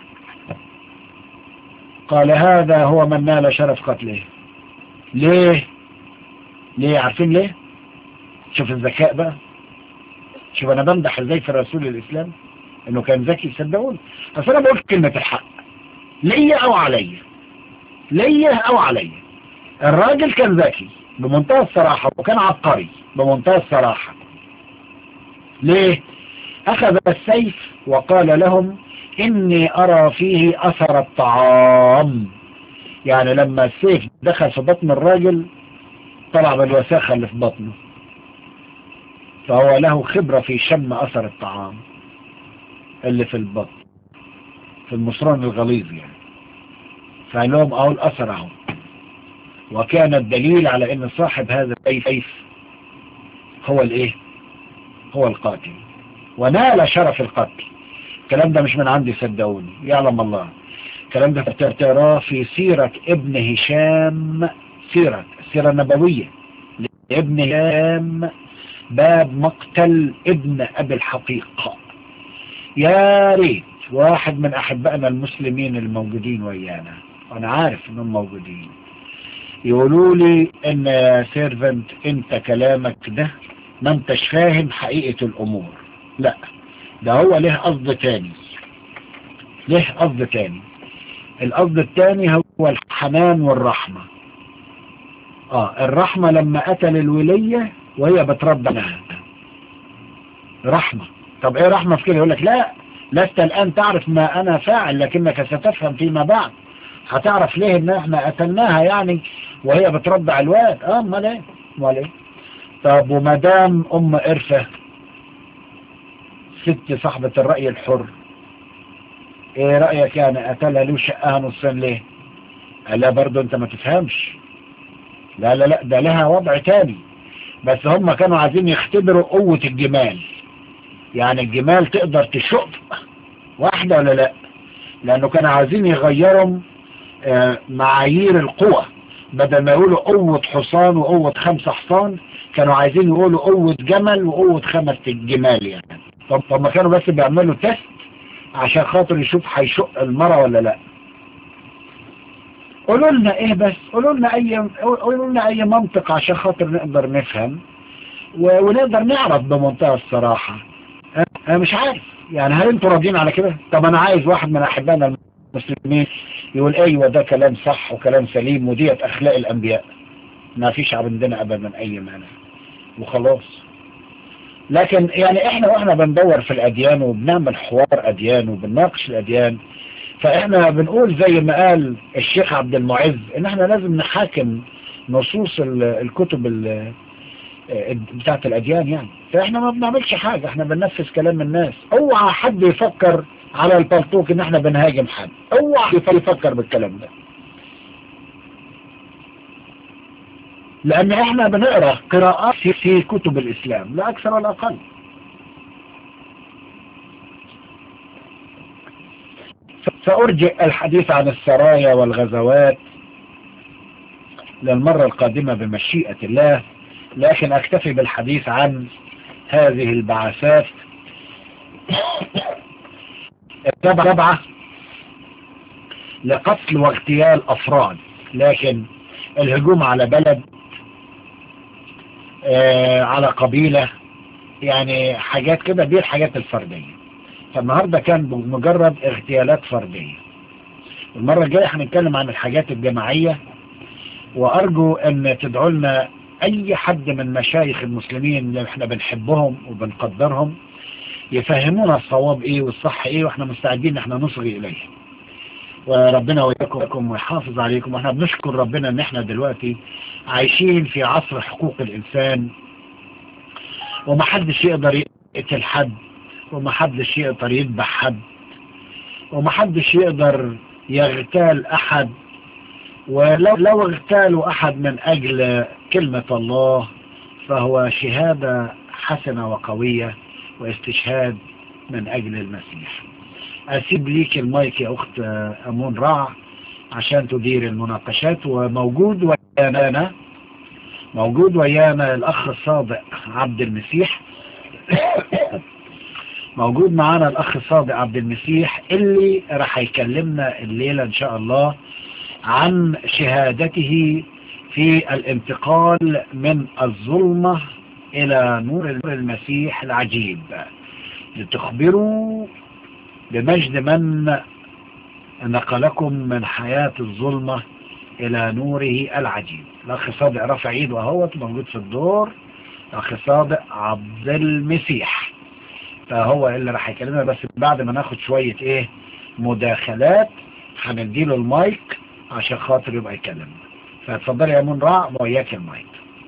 قال هذا هو من نال شرف قتله ليه ليه عارفين ليه شوف الذكاء بقى شوف انا بمدح ازاي في رسول الاسلام انه كان ذكي صدقوني بس انا بقول كلمة الحق ليا او عليا ليا او عليا الراجل كان ذكي بمنتهى الصراحة وكان عبقري بمنتهى الصراحة ليه أخذ السيف وقال لهم إني أرى فيه أثر الطعام يعني لما السيف دخل في بطن الراجل طلع بالوساخة اللي في بطنه فهو له خبرة في شم أثر الطعام اللي في البطن في المصران الغليظ يعني فقال لهم أهو الأثر أهو وكان الدليل على ان صاحب هذا السيف هو الايه هو القاتل ونال شرف القتل الكلام ده مش من عندي صدقوني يعلم الله الكلام ده تراه في سيرة ابن هشام سيرة السيرة النبوية لابن هشام باب مقتل ابن ابي الحقيقة يا ريت واحد من احبائنا المسلمين الموجودين ويانا وانا عارف انهم موجودين يقولوا لي ان يا سيرفنت انت كلامك ده ما انتش فاهم حقيقة الامور لا ده هو له قصد تاني له قصد تاني القصد التاني هو الحنان والرحمة اه الرحمة لما قتل الولية وهي بتربى عنها رحمة طب ايه رحمة في كده يقول لك لا لست الان تعرف ما انا فاعل لكنك ستفهم فيما بعد هتعرف ليه ان احنا قتلناها يعني وهي بترضع الواد اه امال ايه امال ايه طب ومدام ام قرفة ست صاحبة الرأي الحر ايه رأيك يعني قتلها له شقها نصين ليه قال لا برضو انت ما تفهمش لا لا لا ده لها وضع تاني بس هم كانوا عايزين يختبروا قوة الجمال يعني الجمال تقدر تشق واحدة ولا لا لانه كانوا عايزين يغيروا معايير القوة بدل ما يقولوا قوة حصان وقوة خمسة حصان كانوا عايزين يقولوا قوة جمل وقوة خمس جمال يعني طب, طب ما كانوا بس بيعملوا تيست عشان خاطر يشوف هيشق المرة ولا لا قولوا لنا ايه بس قولوا لنا اي قولوا لنا اي منطق عشان خاطر نقدر نفهم ونقدر نعرف بمنتهى الصراحة انا مش عارف يعني هل انتوا راضيين على كده طب انا عايز واحد من احبائنا المسلمين يقول ايوه ده كلام صح وكلام سليم وديت اخلاق الانبياء ما فيش عندنا ابدا اي مانع وخلاص لكن يعني احنا واحنا بندور في الاديان وبنعمل حوار اديان وبنناقش الاديان فاحنا بنقول زي ما قال الشيخ عبد المعز ان احنا لازم نحاكم نصوص الكتب بتاعت الاديان يعني فاحنا ما بنعملش حاجة احنا بننفذ كلام الناس اوعى حد يفكر على البلطوك ان احنا بنهاجم حد اوعى يفكر بالكلام ده لان احنا بنقرأ قراءات في كتب الاسلام لا اكثر ولا اقل سأرجئ الحديث عن السرايا والغزوات للمرة القادمة بمشيئة الله لكن اكتفي بالحديث عن هذه البعثات الرابعة لقتل واغتيال أفراد لكن الهجوم على بلد آه على قبيلة يعني حاجات كده دي الحاجات الفردية فالنهاردة كان مجرد اغتيالات فردية المرة الجاية هنتكلم عن الحاجات الجماعية وأرجو أن تدعوا لنا أي حد من مشايخ المسلمين اللي احنا بنحبهم وبنقدرهم يفهمونا الصواب ايه والصح ايه واحنا مستعدين ان احنا نصغي اليه وربنا وياكم ويحافظ عليكم واحنا بنشكر ربنا ان احنا دلوقتي عايشين في عصر حقوق الانسان ومحدش يقدر يقتل حد ومحدش يقدر يذبح حد ومحدش يقدر يغتال احد ولو لو اغتالوا احد من اجل كلمة الله فهو شهادة حسنة وقوية واستشهاد من اجل المسيح اسيب ليك المايك يا اخت امون رع عشان تدير المناقشات وموجود ويانا موجود ويانا الاخ الصادق عبد المسيح موجود معانا الاخ الصادق عبد المسيح اللي راح يكلمنا الليلة ان شاء الله عن شهادته في الانتقال من الظلمة الى نور المسيح العجيب لتخبروا بمجد من نقلكم من حياة الظلمة الى نوره العجيب الاخ صادق رفع ايده اهوت موجود في الدور الاخ صادق عبد المسيح فهو اللي راح يكلمنا بس بعد ما ناخد شوية ايه مداخلات هنديله المايك عشان خاطر يبقى يكلمنا فاتفضل يا من رع وياك المايك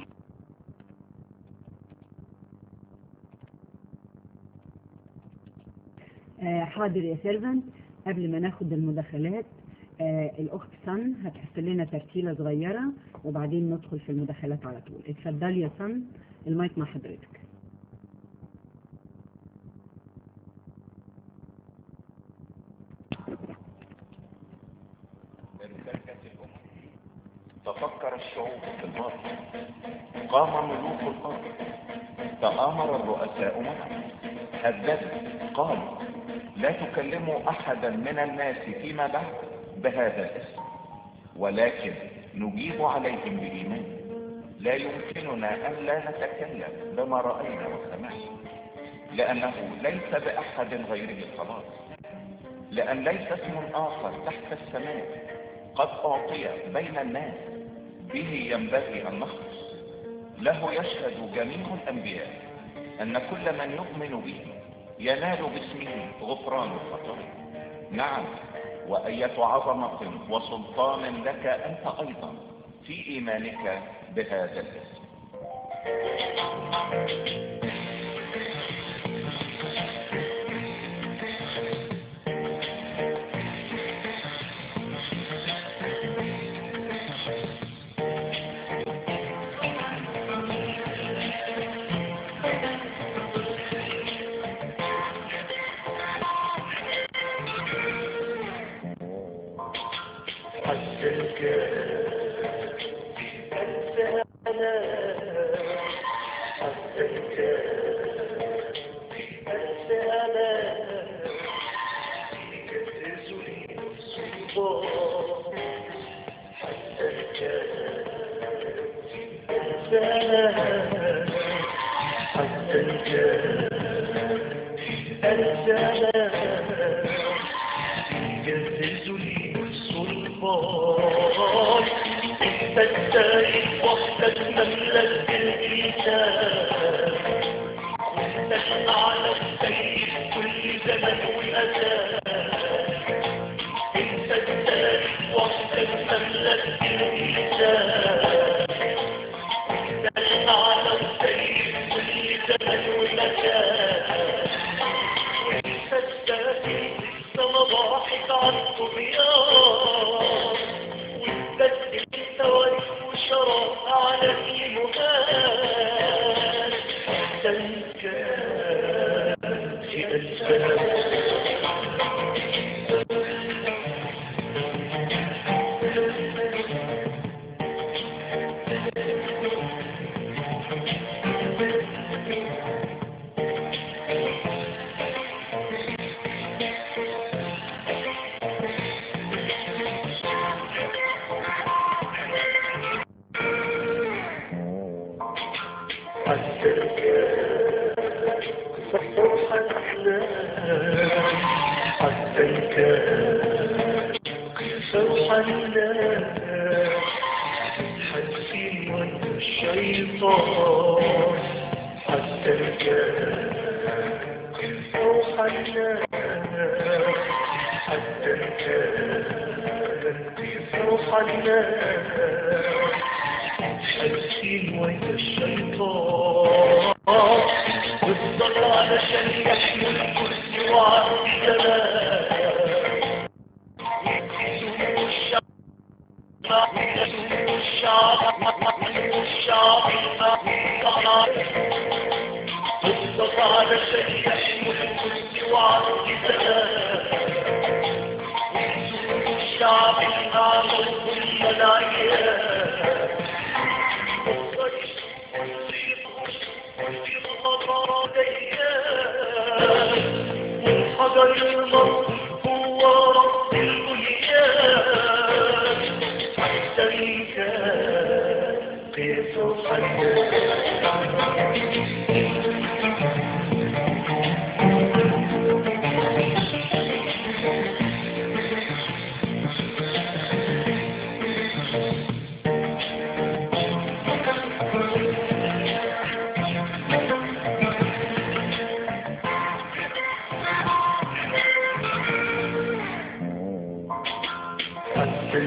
آه حاضر يا سيرفنت قبل ما ناخد المداخلات آه الاخت سن هتحط لنا ترتيله صغيره وبعدين ندخل في المداخلات على طول اتفضلي يا سن المايك مع حضرتك تفكر الشعوب في الماضي قام ملوك الارض تآمر الرؤساء معا هددوا قالوا لا تكلموا احدا من الناس فيما بعد بهذا الاسم ولكن نجيب عليهم بإيمان لا يمكننا أن لا نتكلم بما رأينا وسمعنا لأنه ليس بأحد غيره الخلاص لأن ليس اسم آخر تحت السماء قد أعطي بين الناس به ينبغي أن نخلص له يشهد جميع الأنبياء أن كل من يؤمن به ينال باسمه غفران الخطايا نعم وأية عظمة وسلطان لك أنت أيضا في إيمانك بهذا الاسم حتى الكافر السلام يهتز لي السلطان انت السائد وحدك مملك الكتاب انت الاعلى السيد كل زمن ومكان انت السائد وحدك مملك الكتاب انت الاعلى السيد كل زمن ومكان وانت السائد صباحك عن طغيان وتبدل الثوارث وشرف على المهان تنكر في ألفان حتى الكافر سوحا حسي والشيطان حتى الكافر سوحا حتى الكافر سوحا حسي والشيطان والصلاة علشان يحمي الكرسي وعرض جلال والصلاة علشان يحمي الكرسي وعرض جلال الشعب العالم والملايين حجر الموت هو رب البنيان حتى الكافر حتى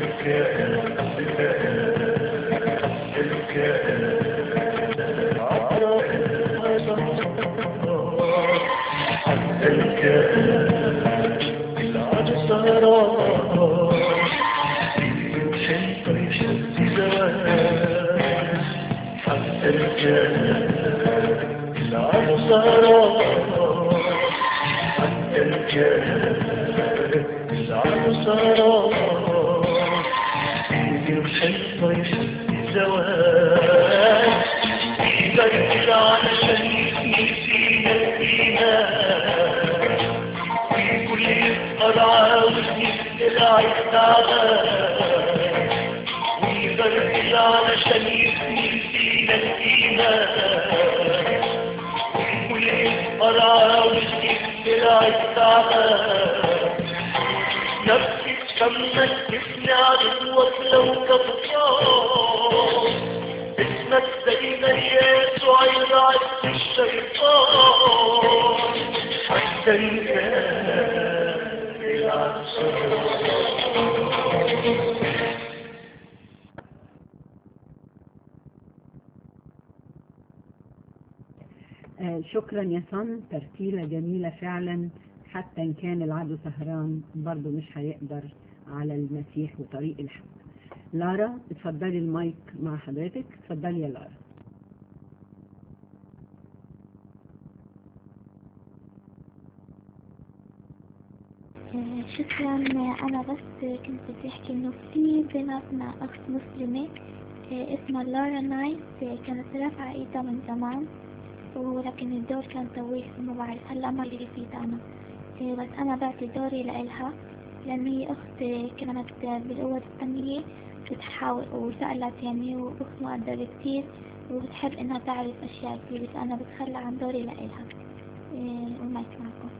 علشان يبني فينا الإيمان ويكبر عاوز يخترع التعبان نفسي تكمل اسمي عدوك لو كفار اسمك دايما يسوع يرعد الشيطان حتى الكافر العصر آه، شكرا يا صن ترتيلة جميلة فعلا حتى إن كان العدو سهران برضه مش هيقدر على المسيح وطريق الحق لارا اتفضلي المايك مع حضرتك اتفضلي يا لارا آه، شكرا أنا بس كنت بدي أحكي إنه في بيناتنا أخت مسلمة آه، اسمها لارا نايت آه، كانت رافعة إيدها من زمان ولكن الدور كان طويل ما بعرف هلا ما لي في أنا آه، بس أنا بعطي دوري لإلها لأن هي أخت آه، كانت بالقوة الفنية بتحاول وسألت يعني وأخت مقدرة كتير وبتحب إنها تعرف أشياء كثير بس أنا بتخلى عن دوري لإلها إيه والمايك معكم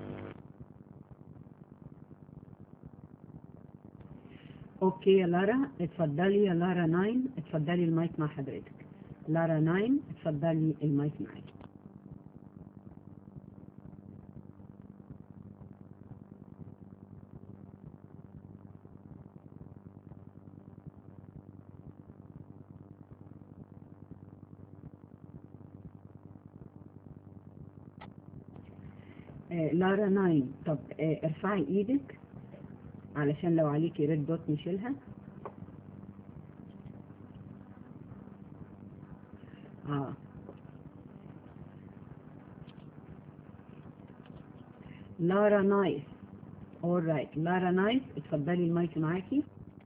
اوكي يا لارا اتفضلي يا لارا 9 اتفضلي المايك مع حضرتك لارا 9 اتفضلي المايك معاكي آه، لارا 9 طب آه، ارفعي ايدك علشان لو عليكي ريد دوت نشيلها اه لارا نايس alright لارا نايس اتفضلي المايك معاكي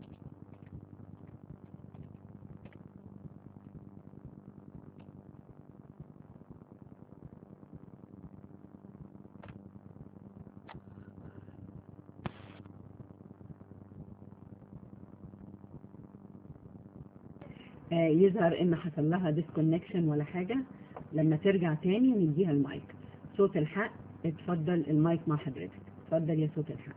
آه، يظهر ان حصل لها ديسكونكشن ولا حاجة لما ترجع تاني نديها المايك صوت الحق اتفضل المايك مع حضرتك اتفضل يا صوت الحق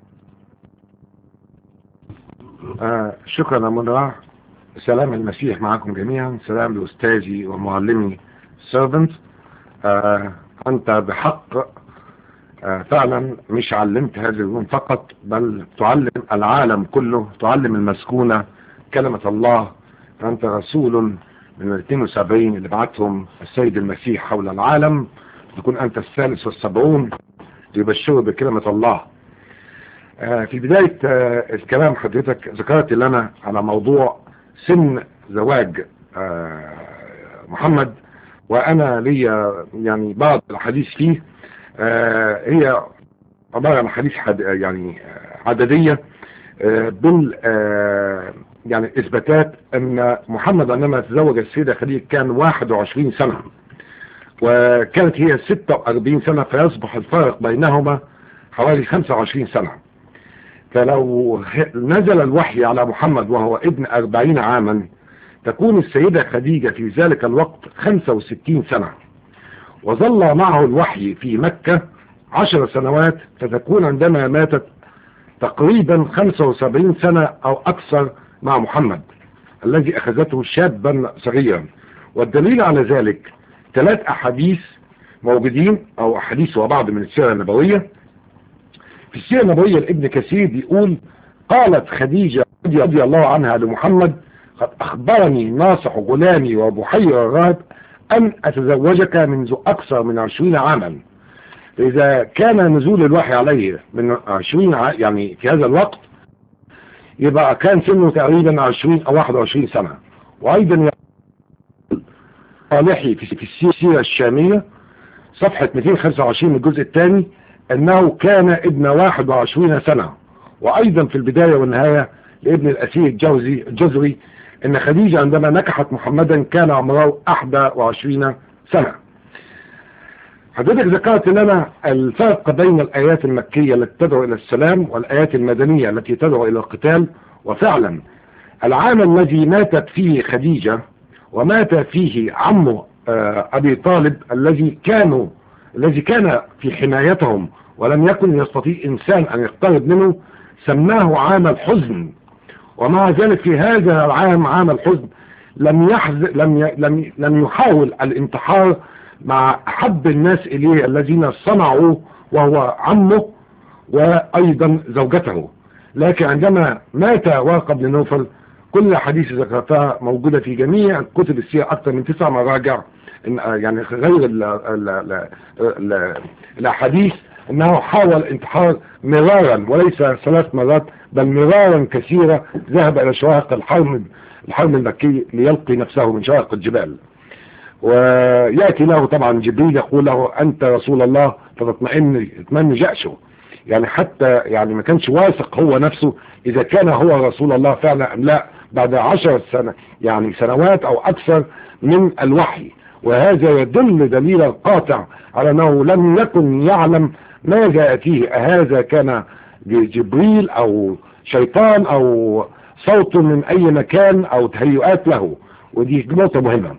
آه شكرا يا منى سلام المسيح معكم جميعا سلام لأستاذي ومعلمي سيرفنت آه أنت بحق آه فعلا مش علمت هذه العلوم فقط بل تعلم العالم كله تعلم المسكونة كلمة الله فأنت رسول من ال 72 اللي بعتهم السيد المسيح حول العالم تكون أنت الثالث والسبعون ليبشروا بكلمة الله آه في بداية آه الكلام حضرتك ذكرت لنا على موضوع سن زواج آه محمد وأنا لي يعني بعض الحديث فيه هي عبارة عن حديث حد يعني عددية بال يعني اثباتات ان محمد عندما تزوج السيدة خديجة كان 21 سنة وكانت هي 46 سنة فيصبح الفارق بينهما حوالي 25 سنة فلو نزل الوحي على محمد وهو ابن 40 عاما تكون السيدة خديجة في ذلك الوقت 65 سنة وظل معه الوحي في مكة عشر سنوات فتكون عندما ماتت تقريبا 75 سنة او اكثر مع محمد الذي اخذته شابا صغيرا والدليل على ذلك ثلاث احاديث موجودين او احاديث وبعض من السيرة النبوية في السيرة النبوية لابن كثير بيقول قالت خديجة رضي الله عنها لمحمد قد اخبرني ناصح غلامي وبحير الرهب ان اتزوجك منذ اكثر من عشرين عاما اذا كان نزول الوحي عليه من عشرين ع... يعني في هذا الوقت يبقى كان سنه تقريبا عشرين او واحد وعشرين سنة وايضا صالحي في السيرة الشامية صفحة 225 من الجزء الثاني انه كان ابن 21 سنة وايضا في البداية والنهاية لابن الاسير الجوزي الجزري ان خديجة عندما نكحت محمدا كان عمره 21 سنة حضرتك ذكرت لنا الفرق بين الآيات المكية التي تدعو إلى السلام والآيات المدنية التي تدعو إلى القتال وفعلا العام الذي ماتت فيه خديجة ومات فيه عمه أبي طالب الذي كانوا الذي كان في حمايتهم ولم يكن يستطيع إنسان أن يقترب منه سماه عام الحزن ومع ذلك في هذا العام عام الحزن لم يحزن لم ي... لم لم يحاول الانتحار مع أحب الناس إليه الذين صنعوا وهو عمه وأيضا زوجته لكن عندما مات ورقة بن نوفل كل حديث ذكرتها موجودة في جميع كتب السيرة أكثر من تسع مراجع يعني غير ال ال ال ال الأحاديث أنه حاول انتحار مرارا وليس ثلاث مرات بل مرارا كثيرة ذهب إلى شواهق الحرم الحرم المكي ليلقي نفسه من شواهق الجبال ويأتي له طبعا جبريل يقول له أنت رسول الله فتطمئن يطمئن جأشه يعني حتى يعني ما كانش واثق هو نفسه إذا كان هو رسول الله فعلا أم لا بعد عشر سنة يعني سنوات أو أكثر من الوحي وهذا يدل دليلا قاطع على أنه لم يكن يعلم ماذا يأتيه هذا كان جبريل أو شيطان أو صوت من أي مكان أو تهيئات له ودي نقطة مهمة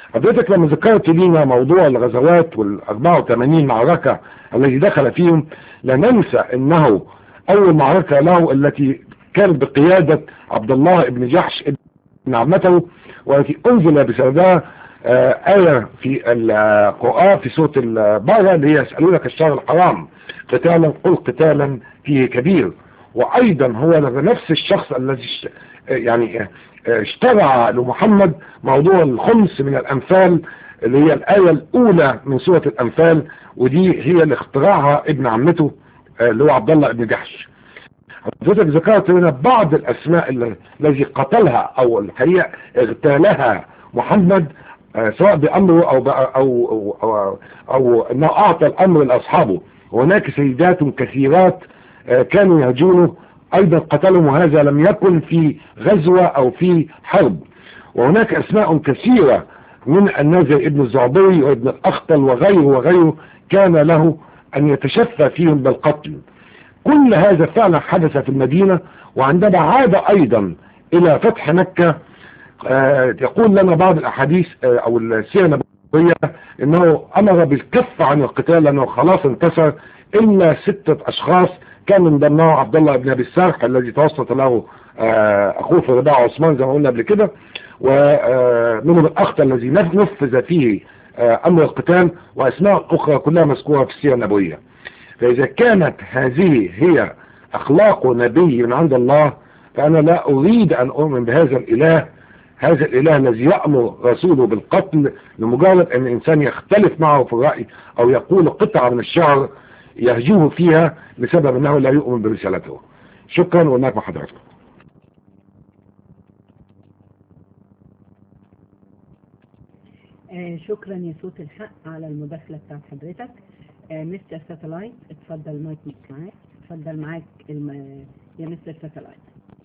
حضرتك لما ذكرت لينا موضوع الغزوات وال 84 معركة التي دخل فيهم لا ننسى انه اول معركة له التي كانت بقيادة عبد الله بن جحش ابن عمته والتي انزل بسببها آه آية في القرآن في سورة البقرة اللي هي يسألونك الشهر الحرام قتالا قل قتالا فيه كبير وايضا هو نفس الشخص الذي يعني اشترع لمحمد موضوع الخمس من الأنفال اللي هي الآية الأولى من سورة الأنفال ودي هي اللي اخترعها ابن عمته اللي هو عبد الله بن جحش حضرتك ذكرت لنا بعض الأسماء الذي قتلها أو الحقيقة اغتالها محمد سواء بأمره أو, أو, أو, أو, أو أنه أعطى الأمر لأصحابه هناك سيدات كثيرات كانوا يهجونه ايضا قتلهم وهذا لم يكن في غزوة او في حرب وهناك اسماء كثيرة من الناس زي ابن الزعبري وابن الاخطل وغيره وغيره كان له ان يتشفى فيهم بالقتل كل هذا فعلا حدث في المدينة وعندما عاد ايضا الى فتح مكة آه يقول لنا بعض الاحاديث آه او السيرة النبوية انه امر بالكف عن القتال لانه خلاص انتصر الا ستة اشخاص كان من ضمنه عبد الله بن ابي السرح الذي توسط له اخوه في رضاع عثمان زي ما قلنا قبل كده ومنهم الاخت الذي نفذ فيه امر القتال واسماء اخرى كلها مذكوره في السيره النبويه فاذا كانت هذه هي اخلاق نبي من عند الله فانا لا اريد ان اؤمن بهذا الاله هذا الاله الذي يامر رسوله بالقتل لمجرد ان الانسان يختلف معه في الراي او يقول قطعه من الشعر يهجوه فيها بسبب انه لا يؤمن برسالته شكرا وهناك مع حضراتكم آه شكرا يا صوت الحق على المداخلة بتاعت حضرتك آه مستر ساتلايت اتفضل مايك معاك اتفضل معاك الم... يا مستر ساتلايت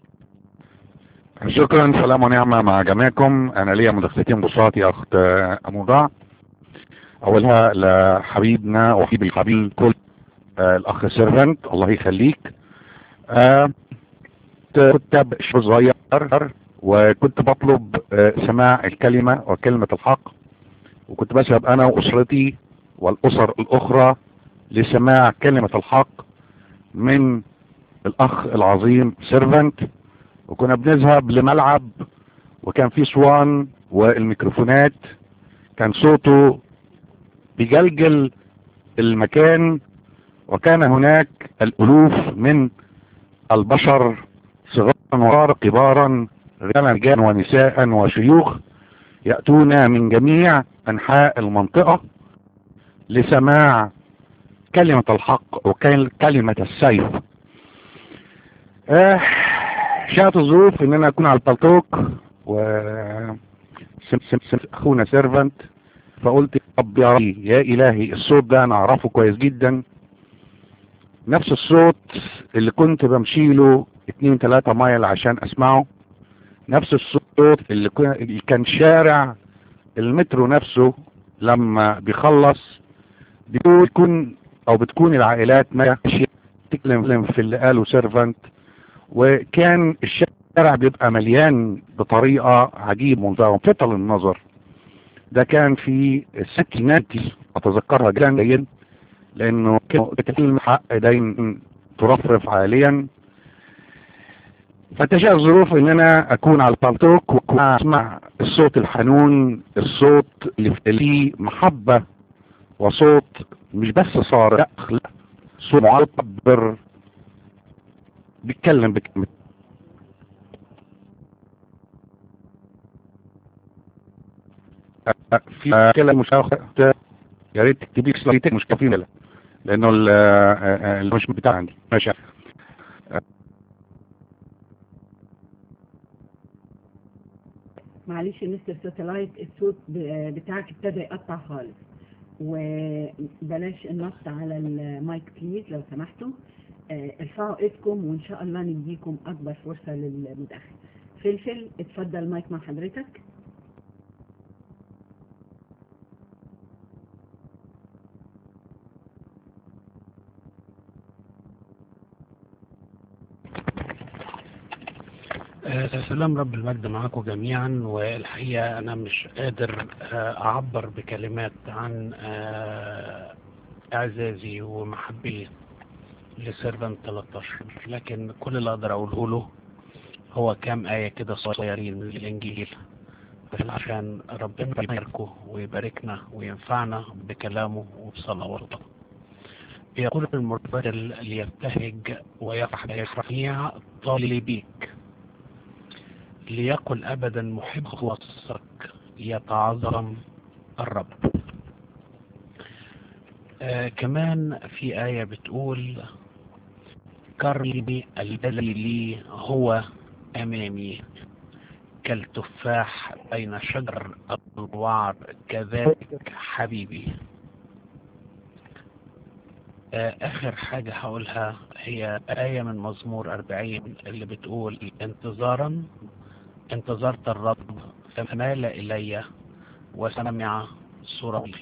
شكرا سلام ونعمة مع جميعكم انا ليا مداخلتين بساط يا اخت مضاع اولها لحبيبنا وحبيب الحبيب كل آه الاخ سيرفنت الله يخليك آه كنت شاب صغير وكنت بطلب آه سماع الكلمة وكلمة الحق وكنت بذهب انا واسرتي والاسر الاخرى لسماع كلمة الحق من الاخ العظيم سيرفنت وكنا بنذهب لملعب وكان في صوان والميكروفونات كان صوته بيجلجل المكان وكان هناك الالوف من البشر صغارا وكبارا كبارا رجالا رجالا ونساء وشيوخ يأتون من جميع انحاء المنطقة لسماع كلمة الحق وكلمة السيف آه شاءت الظروف ان انا اكون على البلتوك و سم سم سم اخونا سيرفنت فقلت رب يا ربي يا الهي الصوت ده انا اعرفه كويس جدا نفس الصوت اللي كنت بمشيله اتنين تلاتة مايل عشان اسمعه نفس الصوت اللي كان شارع المترو نفسه لما بيخلص بيكون او بتكون العائلات ماشية تكلم في اللي قاله سيرفنت وكان الشارع بيبقى مليان بطريقة عجيب منظرة فتل النظر ده كان في الستينات اتذكرها جدا لانه كلمة حق دايما ترفرف عاليا فتشاء الظروف ان انا اكون على البالتوك واسمع الصوت الحنون الصوت اللي فيه محبة وصوت مش بس صارخ لا صوت معبر بيتكلم بكلمة في كلام مشاهدة يا ريت تكتبي سلايتك مش كافيين لانه المش بتاع عندي ماشي معلش يا مستر ساتلايت الصوت بتاعك ابتدى يقطع خالص وبلاش النص على المايك بليز لو سمحتوا ارفعوا ايدكم وان شاء الله نديكم اكبر فرصة للمداخلة فلفل اتفضل المايك مع حضرتك آه، سلام رب المجد معاكم جميعا والحقيقة أنا مش قادر آه، أعبر بكلمات عن آه، إعزازي ومحبي لسيرفنت 13 لكن كل اللي أقدر أقوله له هو كام آية كده صغيرين من الإنجيل عشان ربنا يباركه ويباركنا وينفعنا بكلامه وبصلواته يقول المرتل ليبتهج ويفرح بيفرح طالبيك ليقل أبدا محب وصك يتعظم الرب آه كمان في آية بتقول كرمي الذي لي هو أمامي كالتفاح بين شجر الوعر كذلك حبيبي آه آخر حاجة هقولها هي آية من مزمور أربعين اللي بتقول انتظارا انتظرت الرب فمال إلي وسمع صورتي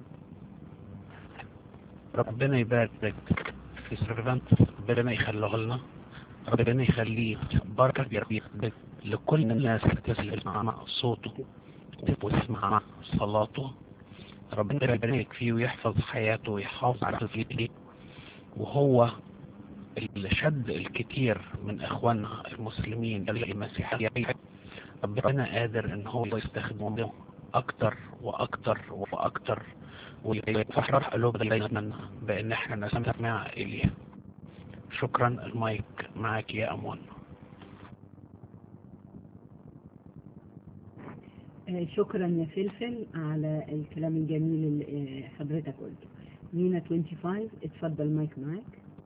ربنا يبارك في سيرفنت ربنا يخليه لنا ربنا يخليه بركة كبيرة لكل الناس اللي تسمع صوته وتسمع صلاته ربنا يبارك فيه ويحفظ حياته ويحافظ على فيه وهو اللي شد الكثير من اخواننا المسلمين المسيحيين ربنا قادر ان هو يستخدمه اكتر واكتر واكتر ويفرح قلوبنا دايما بان احنا نسمع اليه شكرا المايك معك يا امون آه، شكرا يا فلفل على الكلام الجميل اللي آه، حضرتك قلته مينا 25 اتفضل مايك معاك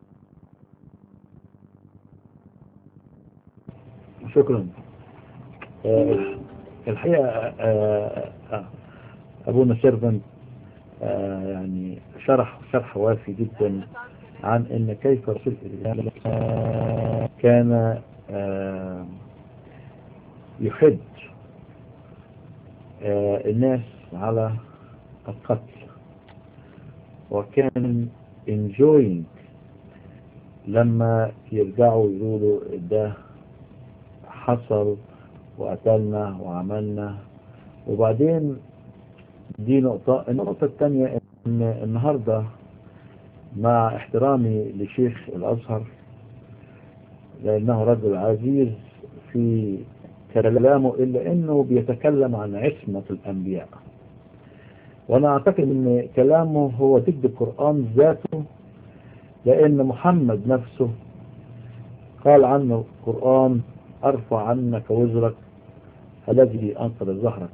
شكرا آه، الحقيقة آه، آه، أبونا سيرفنت آه، يعني شرح شرح وافي جدا عن أن كيف رسول الله كان آه، يحد آه، الناس على القتل وكان enjoying لما يرجعوا يقولوا ده حصل وقتلنا وعملنا وبعدين دي نقطة النقطة الثانية ان النهاردة مع احترامي لشيخ الازهر لانه رجل عزيز في كلامه الا انه بيتكلم عن عصمة الانبياء وانا اعتقد ان كلامه هو ضد القرآن ذاته لان محمد نفسه قال عنه القرآن ارفع عنك وزرك الذي انقذ ظهرك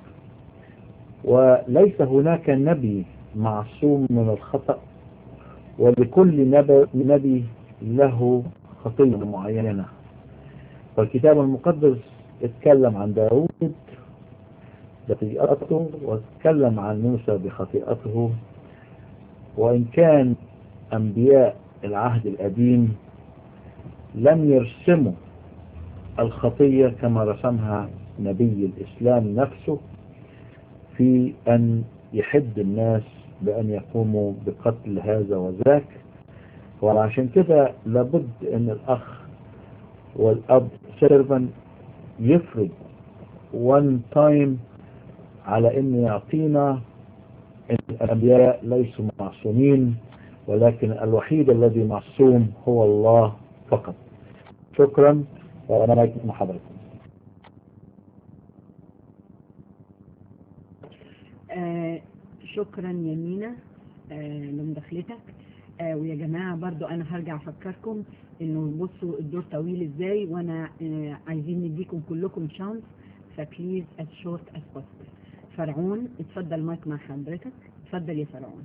وليس هناك نبي معصوم من الخطأ ولكل نبي, نبي له خطية معينة فالكتاب المقدس اتكلم عن داود بخطيئته واتكلم عن موسى بخطيئته وإن كان أنبياء العهد القديم لم يرسموا الخطية كما رسمها نبي الإسلام نفسه في أن يحد الناس بأن يقوموا بقتل هذا وذاك وعشان كده لابد أن الأخ والأب سيرفن يفرض one time على أن يعطينا أن الأنبياء ليسوا معصومين ولكن الوحيد الذي معصوم هو الله فقط شكرا وأنا راجع مع حضرتك آه شكرا يا مينا آه لمداخلتك آه ويا جماعة برضو أنا هرجع أفكركم إنه بصوا الدور طويل إزاي وأنا آه عايزين نديكم كلكم شانس فبليز as short as possible فرعون اتفضل مايك مع حضرتك اتفضل يا فرعون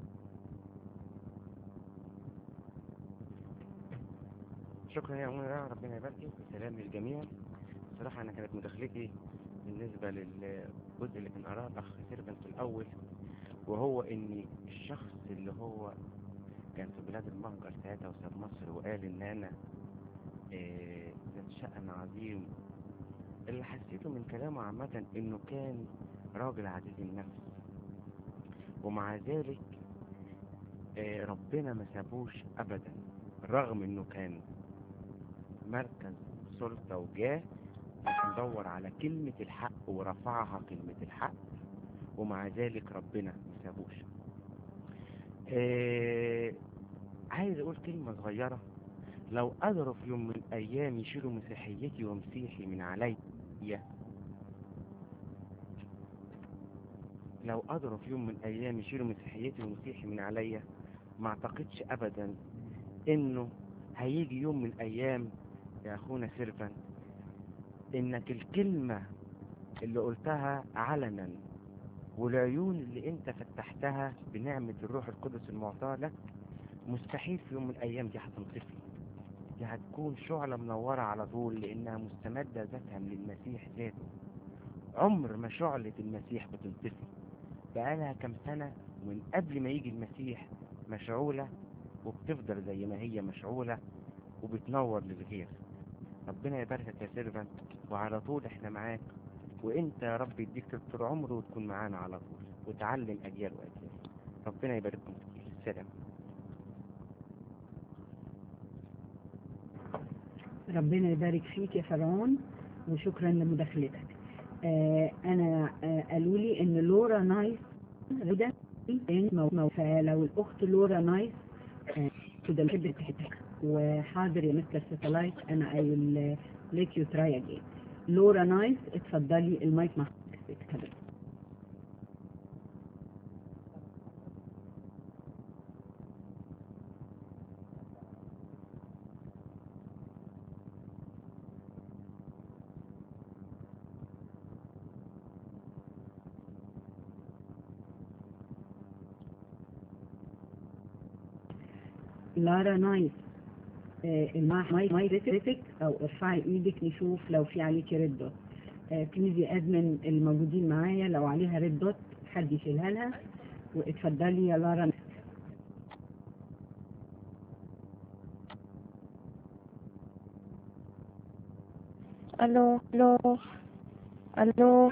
شكرا يا أميرة ربنا يباركك وسلام للجميع بصراحة أنا كانت مداخلتي بالنسبة للجزء اللي كان قراه الأخ سيرفنت الأول وهو إن الشخص اللي هو كان في بلاد المهجر ساعتها وساب مصر وقال إن أنا آه، ذات شأن عظيم اللي حسيته من كلامه عامة إنه كان راجل عزيز النفس ومع ذلك آه، ربنا ما سابوش أبدا رغم إنه كان مركز سلطة وجاه ندور على كلمة الحق ورفعها كلمة الحق ومع ذلك ربنا ما سابوش آه عايز اقول كلمة صغيرة لو قدروا في يوم من الايام يشيلوا مسيحيتي ومسيحي من عليا لو قدروا في يوم من الايام يشيلوا مسيحيتي ومسيحي من عليا ما اعتقدش ابدا انه هيجي يوم من الايام يا اخونا سيرفن انك الكلمة اللي قلتها علنا والعيون اللي انت فتحتها بنعمة الروح القدس المعطاة لك مستحيل في يوم من الايام دي هتنطفي دي هتكون شعلة منورة على طول لانها مستمدة ذاتها من المسيح ذاته عمر ما شعلة المسيح بتنطفي بقالها كم سنة من قبل ما يجي المسيح مشعولة وبتفضل زي ما هي مشعولة وبتنور للغير ربنا يباركك يا سيرفنت وعلى طول احنا معاك وانت يا رب يديك طول عمر وتكون معانا على طول وتعلم اجيال واجيال ربنا يبارككم كتير سلام ربنا يبارك فيك يا فرعون وشكرا لمداخلتك آه انا آه قالوا لي ان لورا نايس رضا فلو الاخت لورا نايس آه كده بحب تحتك وحاضر يا مستر ساتلايت انا اي ويل ليت يو تراي اجين لورا نايس اتفضلي المايك مع حضرتك لارا نايس الماي ماي ريتك او ارفعي ايدك نشوف لو في عليكي ريد دوت بليز يا ادمن الموجودين معايا لو عليها ريد دوت حد يشيلها لها واتفضلي يا لارا الو الو الو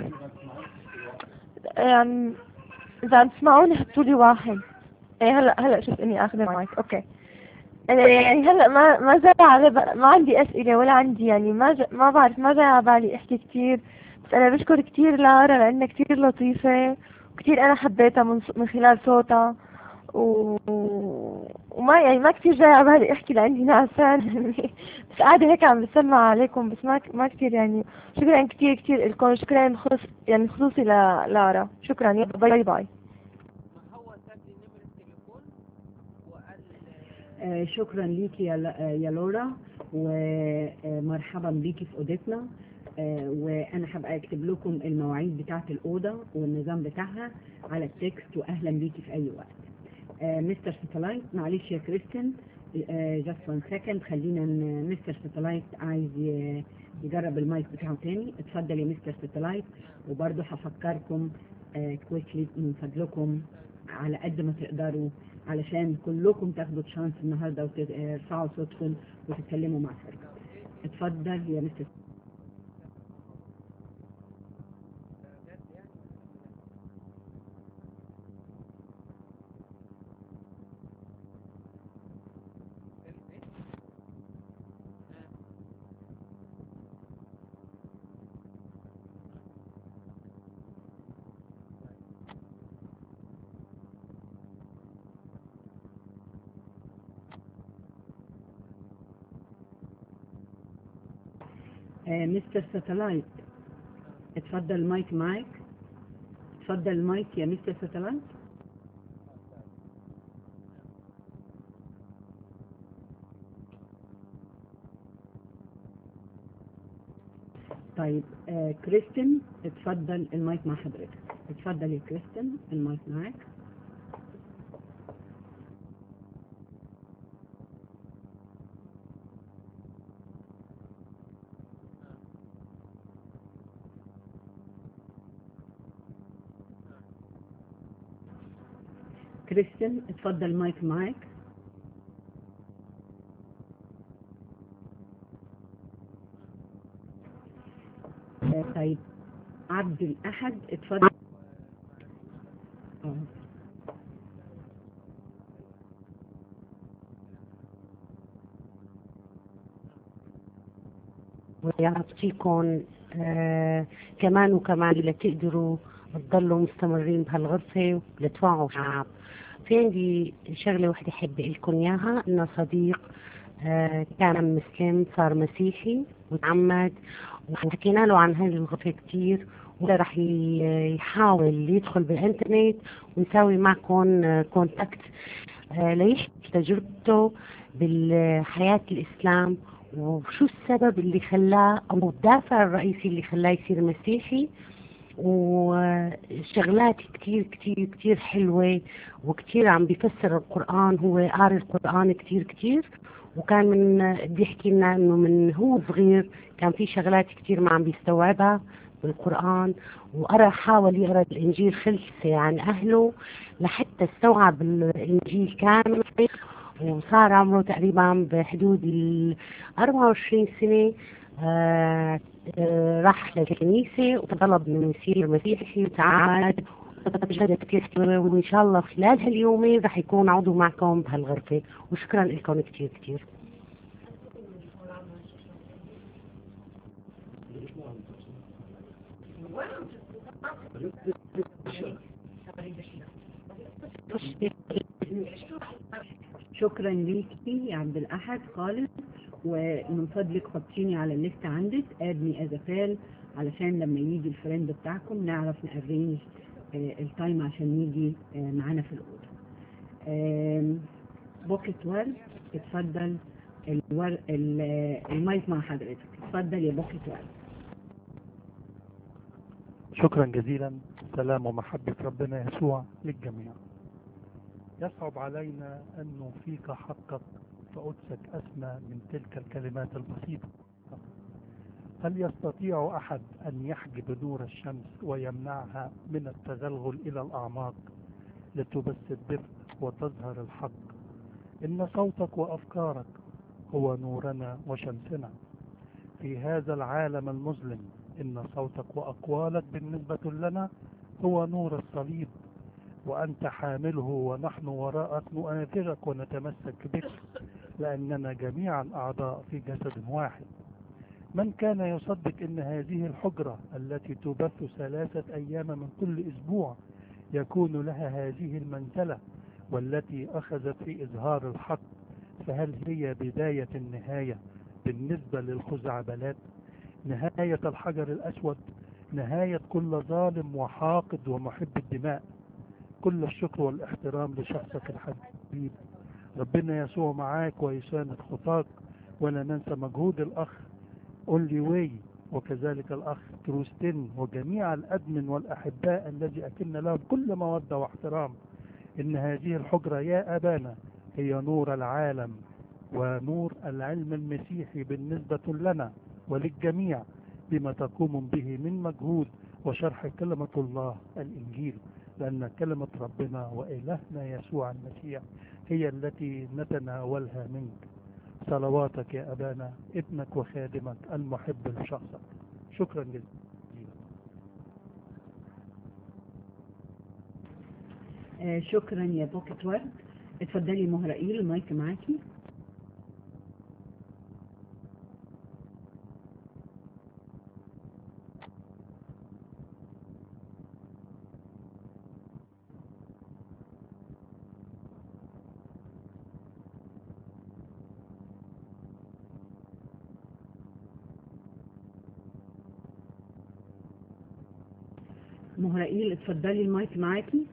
يعني اذا عم تسمعوني حطوا لي واحد ايه هلا هلا شفت اني اخذ المايك اوكي أنا يعني هلا ما ما جاي على ب... ما عندي اسئله ولا عندي يعني ما ج... ما بعرف ما جاي على بالي احكي كثير بس انا بشكر كثير لارا لانها كثير لطيفه وكثير انا حبيتها من من خلال صوتها و... وما يعني ما كثير جاي على بالي احكي لعندي نعسان بس قاعده هيك عم بسمع عليكم بس ما ما كثير يعني شكرا كثير كثير لكم شكرا خصوص يعني خصوصي للارا شكرا يلا باي باي آه شكرا ليكي يا, يا لورا ومرحبا بيكي في اوضتنا آه وانا هبقى اكتب لكم المواعيد بتاعه الاوضه والنظام بتاعها على التكست واهلا بيكي في اي وقت آه مستر ساتلايت معلش يا كريستن جاست وان سكند خلينا مستر ساتلايت عايز يجرب المايك بتاعه تاني اتفضل يا مستر ساتلايت وبرضه هفكركم كويكلي من فضلكم على قد ما تقدروا علشان كلكم تاخدوا تشانس النهارده وترفعوا صوتكم وتتكلموا مع فريق اتفضل يا مستر آه مستر ساتلايت اتفضل المايك معاك اتفضل المايك يا مستر ساتلايت طيب آه كريستين اتفضل المايك مع حضرتك اتفضل يا كريستين المايك معاك كريستيان اتفضل المايك معاك طيب عبد الأحد اتفضل آه. ويعطيكم آه كمان وكمان لتقدروا تضلوا مستمرين بهالغرفة لتوعوا الشعب في عندي شغلة وحدة حابة أقول لكم إياها إنه صديق آه كان مسلم صار مسيحي وتعمد وحكينا له عن هاي الغرفة كتير ولا رح ي- يحاول يدخل بالإنترنت ونسوي معكم آه، كونتاكت آه، ليحكي تجربته بالحياة الإسلام وشو السبب اللي خلاه أو الدافع الرئيسي اللي خلاه يصير مسيحي وشغلات كتير كتير كتير حلوة وكتير عم بيفسر القرآن هو قاري القرآن كتير كتير وكان من بيحكي لنا انه من هو صغير كان في شغلات كتير ما عم بيستوعبها بالقرآن وقرأ حاول يقرأ الإنجيل خلصة عن أهله لحتى استوعب الإنجيل كامل وصار عمره تقريبا بحدود ال 24 سنة آه آه راح للكنيسة وطلب من يصير مسيحي وتعاد جدة كتير حلوة وإن شاء الله خلال هاليومين رح يكون عضو معكم بهالغرفة وشكرا لكم كتير كتير شكرا ليكي يا عبد الأحد خالص ومن فضلك حطيني على الليست عندك ادني ازفال علشان لما يجي الفريند بتاعكم نعرف نأرينج آه، التايم عشان يجي آه، معانا في الأوضة آم، بوكيت ورد اتفضل الور... ال- آه، المايك مع حضرتك اتفضل يا بوكيت ورد شكرا جزيلا سلام ومحبة ربنا يسوع للجميع يصعب علينا أن نوفيك حقك فقدسك أسمى من تلك الكلمات البسيطة هل يستطيع أحد أن يحجب نور الشمس ويمنعها من التغلغل إلى الأعماق لتبث الدفء وتظهر الحق إن صوتك وأفكارك هو نورنا وشمسنا في هذا العالم المظلم إن صوتك وأقوالك بالنسبة لنا هو نور الصليب وأنت حامله ونحن وراءك نؤثرك ونتمسك بك لأننا جميعا أعضاء في جسد واحد من كان يصدق أن هذه الحجرة التي تبث ثلاثة أيام من كل أسبوع يكون لها هذه المنزلة والتي أخذت في إظهار الحق فهل هي بداية النهاية بالنسبة للخزعبلات نهاية الحجر الأسود نهاية كل ظالم وحاقد ومحب الدماء كل الشكر والاحترام لشخصك الحبيب ربنا يسوع معاك ويساند خطاك ولا ننسى مجهود الأخ أولي واي وكذلك الأخ تروستين وجميع الأدمن والأحباء الذي أكلنا لهم كل مودة واحترام إن هذه الحجرة يا أبانا هي نور العالم ونور العلم المسيحي بالنسبة لنا وللجميع بما تقوم به من مجهود وشرح كلمة الله الإنجيل لأن كلمة ربنا وإلهنا يسوع المسيح هي التي نتناولها منك صلواتك يا أبانا ابنك وخادمك المحب لشخصك شكرا جزيلا آه، شكرا يا بوكيت ورد اتفضلي مهرائيل المايك معاكي مهرائيل اتفضلي المايك معاكي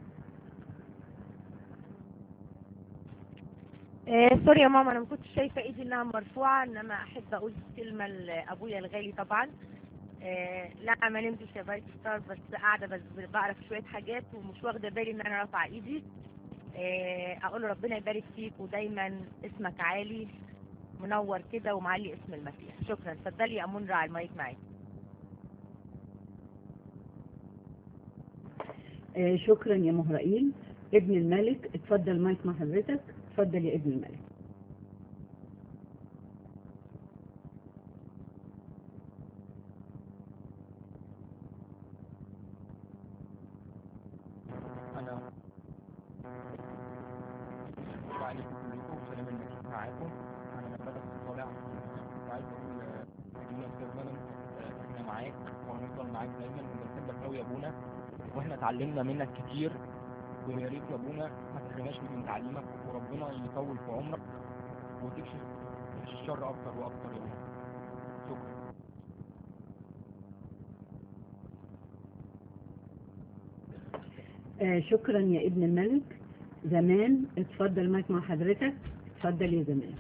إيه سوري يا ماما انا ما كنتش شايفه ايدي انها مرفوعه انما احب اقول كلمه لابويا الغالي طبعا إيه لا ما نمتش يا بايت ستار بس قاعده بس بعرف شويه حاجات ومش واخده بالي ان انا رافعه ايدي إيه اقول له ربنا يبارك فيك ودايما اسمك عالي منور كده ومعلي اسم المسيح شكرا اتفضلي يا امون على المايك معاكي آه، شكرا يا مهرائيل ابن الملك اتفضل مايك مع حضرتك اتفضل يا ابن الملك أنا وعليكم سلام المسيح معاكم أنا بدأت طالع وعايز أقول الناس كمان إحنا معاكم اتعلمنا منك كتير ويا ريت يا ابونا ما تخليناش من تعليمك وربنا يطول في عمرك وتكشف الشر اكتر واكتر يا ابونا شكرا آه شكرا يا ابن الملك زمان اتفضل مايك مع حضرتك اتفضل يا زمان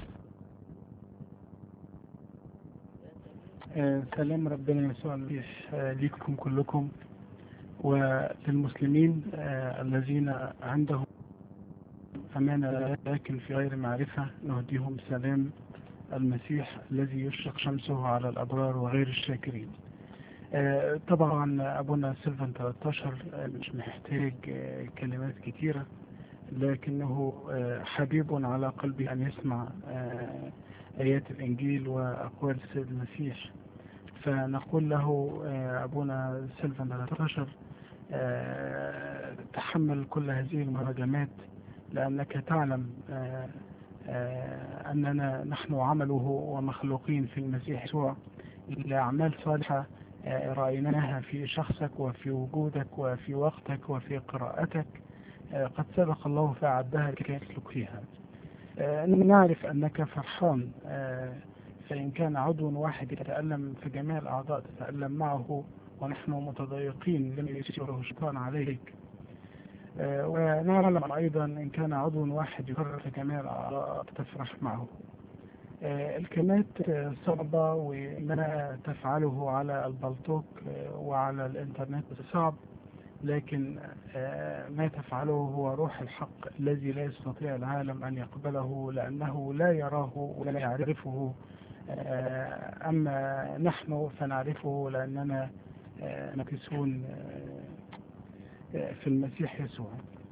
آه، سلام ربنا يسوع المسيح آه، ليكم كلكم وللمسلمين آه، الذين عندهم أمانة لكن في غير معرفة نهديهم سلام المسيح الذي يشرق شمسه على الأبرار وغير الشاكرين آه، طبعا أبونا سيلفان 13 آه، مش محتاج آه، كلمات كتيرة لكنه آه، حبيب على قلبي أن يسمع آه، آيات الإنجيل وأقوال السيد المسيح فنقول له آه، أبونا سيلفان 13 آه، تحمل كل هذه المهاجمات لأنك تعلم آه، آه، أننا نحن عمله ومخلوقين في المسيح يسوع لأعمال صالحة آه، رأيناها في شخصك وفي وجودك وفي وقتك وفي قراءتك آه، قد سبق الله فأعدها لكي يسلك فيها آه، نعرف أنك فرحان آه، فإن كان عضو واحد يتألم في جميع الأعضاء تتألم معه ونحن متضايقين لم يسيره الشيطان عليك آه، ونعلم أيضا إن كان عضو واحد يكرر في جميع الأعضاء تفرح معه آه، الكلمات آه، صعبة وما تفعله على البلطوك آه، وعلى الإنترنت صعب لكن آه، ما تفعله هو روح الحق الذي لا يستطيع العالم أن يقبله لأنه لا يراه ولا يعرفه آه، أما نحن فنعرفه لأننا آه، مكسون آه، آه، في المسيح يسوع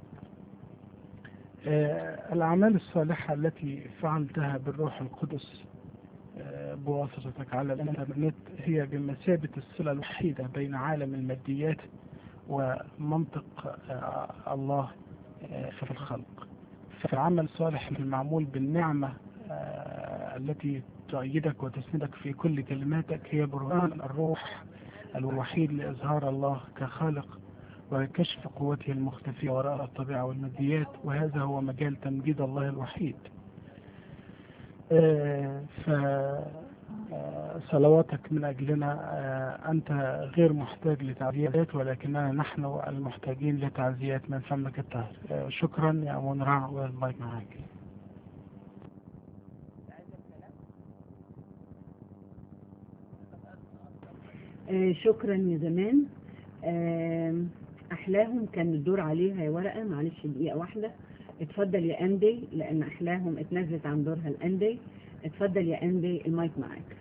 آه، الأعمال الصالحة التي فعلتها بالروح القدس آه، بواسطتك على الإنترنت هي بمثابة الصلة الوحيدة بين عالم الماديات ومنطق آه، الله آه، في الخلق فالعمل الصالح المعمول بالنعمة آه، التي تؤيدك وتسندك في كل كلماتك هي برهان الروح الوحيد لإظهار الله كخالق وكشف قوته المختفية وراء الطبيعة والماديات وهذا هو مجال تمجيد الله الوحيد آه، ف آه، صلواتك من أجلنا آه، أنت غير محتاج لتعزيات ولكننا نحن المحتاجين لتعزيات من فمك الطاهر آه، شكرا يا أمون رع والمايك معاك آه شكرا يا زمان آه أحلاهم كان الدور عليها يا ورقة معلش دقيقة واحدة اتفضل يا أندي لأن أحلاهم اتنزلت عن دورها الأندي اتفضل يا أندي المايك معاك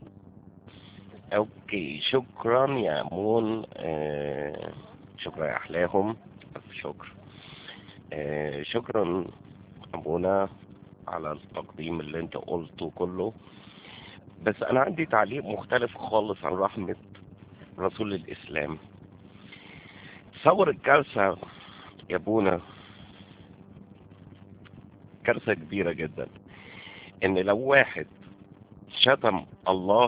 اوكي شكرا يا مون آه شكرا يا احلاهم ألف شكر آه شكرا ابونا على التقديم اللي انت قلته كله بس انا عندي تعليق مختلف خالص عن رحمة رسول الاسلام تصور الكارثة يا ابونا كارثة كبيرة جدا ان لو واحد شتم الله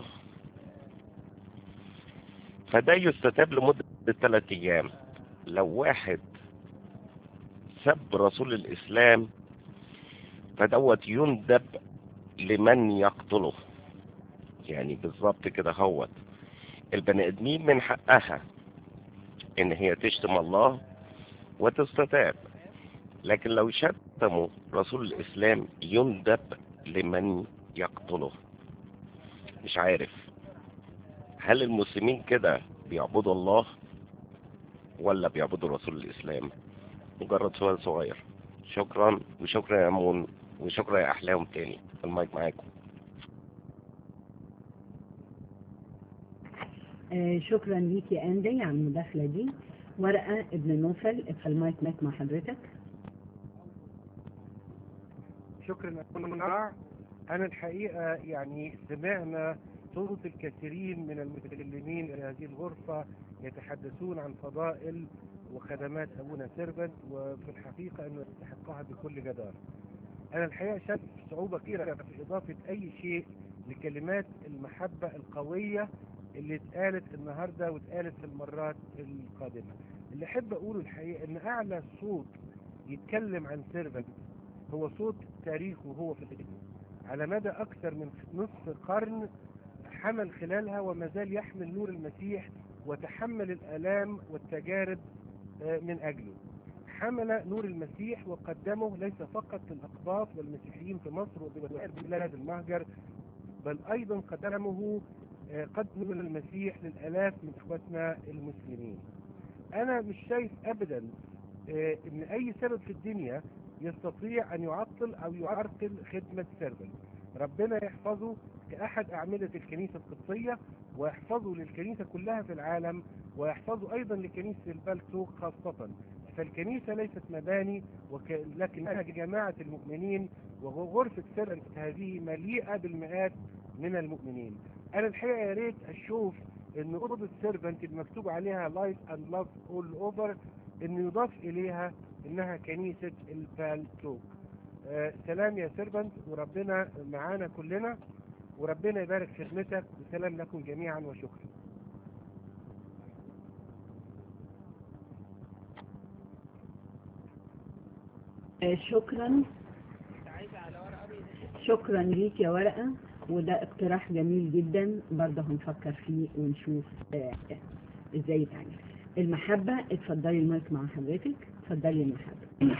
فده يستتاب لمدة ثلاثة أيام لو واحد سب رسول الإسلام فدوت يندب لمن يقتله يعني بالظبط كده هوت البني ادمين من حقها ان هي تشتم الله وتستتاب لكن لو شتموا رسول الاسلام يندب لمن يقتله مش عارف هل المسلمين كده بيعبدوا الله ولا بيعبدوا رسول الاسلام مجرد سؤال صغير شكرا وشكرا يا مون وشكرا يا احلام تاني المايك معاكم آه شكرا ليك يا أندي على المداخلة دي ورقة ابن نوفل ادخل المايك مايك مع حضرتك شكرا يا منار أنا الحقيقة يعني سمعنا صوت الكثيرين من المتكلمين إلى هذه الغرفة يتحدثون عن فضائل وخدمات أبونا سيرفنت وفي الحقيقة أنه يستحقها بكل جدارة أنا الحقيقة شايف صعوبة كبيرة في إضافة أي شيء لكلمات المحبة القوية اللي اتقالت النهاردة واتقالت في المرات القادمة اللي احب اقوله الحقيقه ان اعلى صوت يتكلم عن سيرفنت هو صوت تاريخه هو في الاسم على مدى اكثر من نصف قرن حمل خلالها وما زال يحمل نور المسيح وتحمل الالام والتجارب آه، من اجله حمل نور المسيح وقدمه ليس فقط للاقباط والمسيحيين في مصر وبلاد المهجر بل ايضا قدمه آه، قدم المسيح للالاف من اخواتنا المسلمين انا مش شايف ابدا آه، ان اي سبب في الدنيا يستطيع ان يعطل او يعرقل خدمة سيرفنت ربنا يحفظه كأحد أعمدة الكنيسة القبطية ويحفظه للكنيسة كلها في العالم ويحفظه أيضا لكنيسة البلتوك خاصة فالكنيسة ليست مباني وك... لكنها جماعة المؤمنين وغرفة سيرفنت هذه مليئة بالمئات من المؤمنين أنا الحقيقة يا ريت أشوف إن أوضة سيرفنت المكتوب عليها لايف أند لاف أول أوفر إن يضاف إليها إنها كنيسة البالتوك آه سلام يا سيرفنت وربنا معانا كلنا وربنا يبارك في خدمتك وسلام لكم جميعا وشكرا آه، شكرا شكرا ليك يا ورقة وده اقتراح جميل جدا برضه هنفكر فيه ونشوف آه، ازاي يتعمل المحبة اتفضلي المايك مع حضرتك اتفضلي المحبة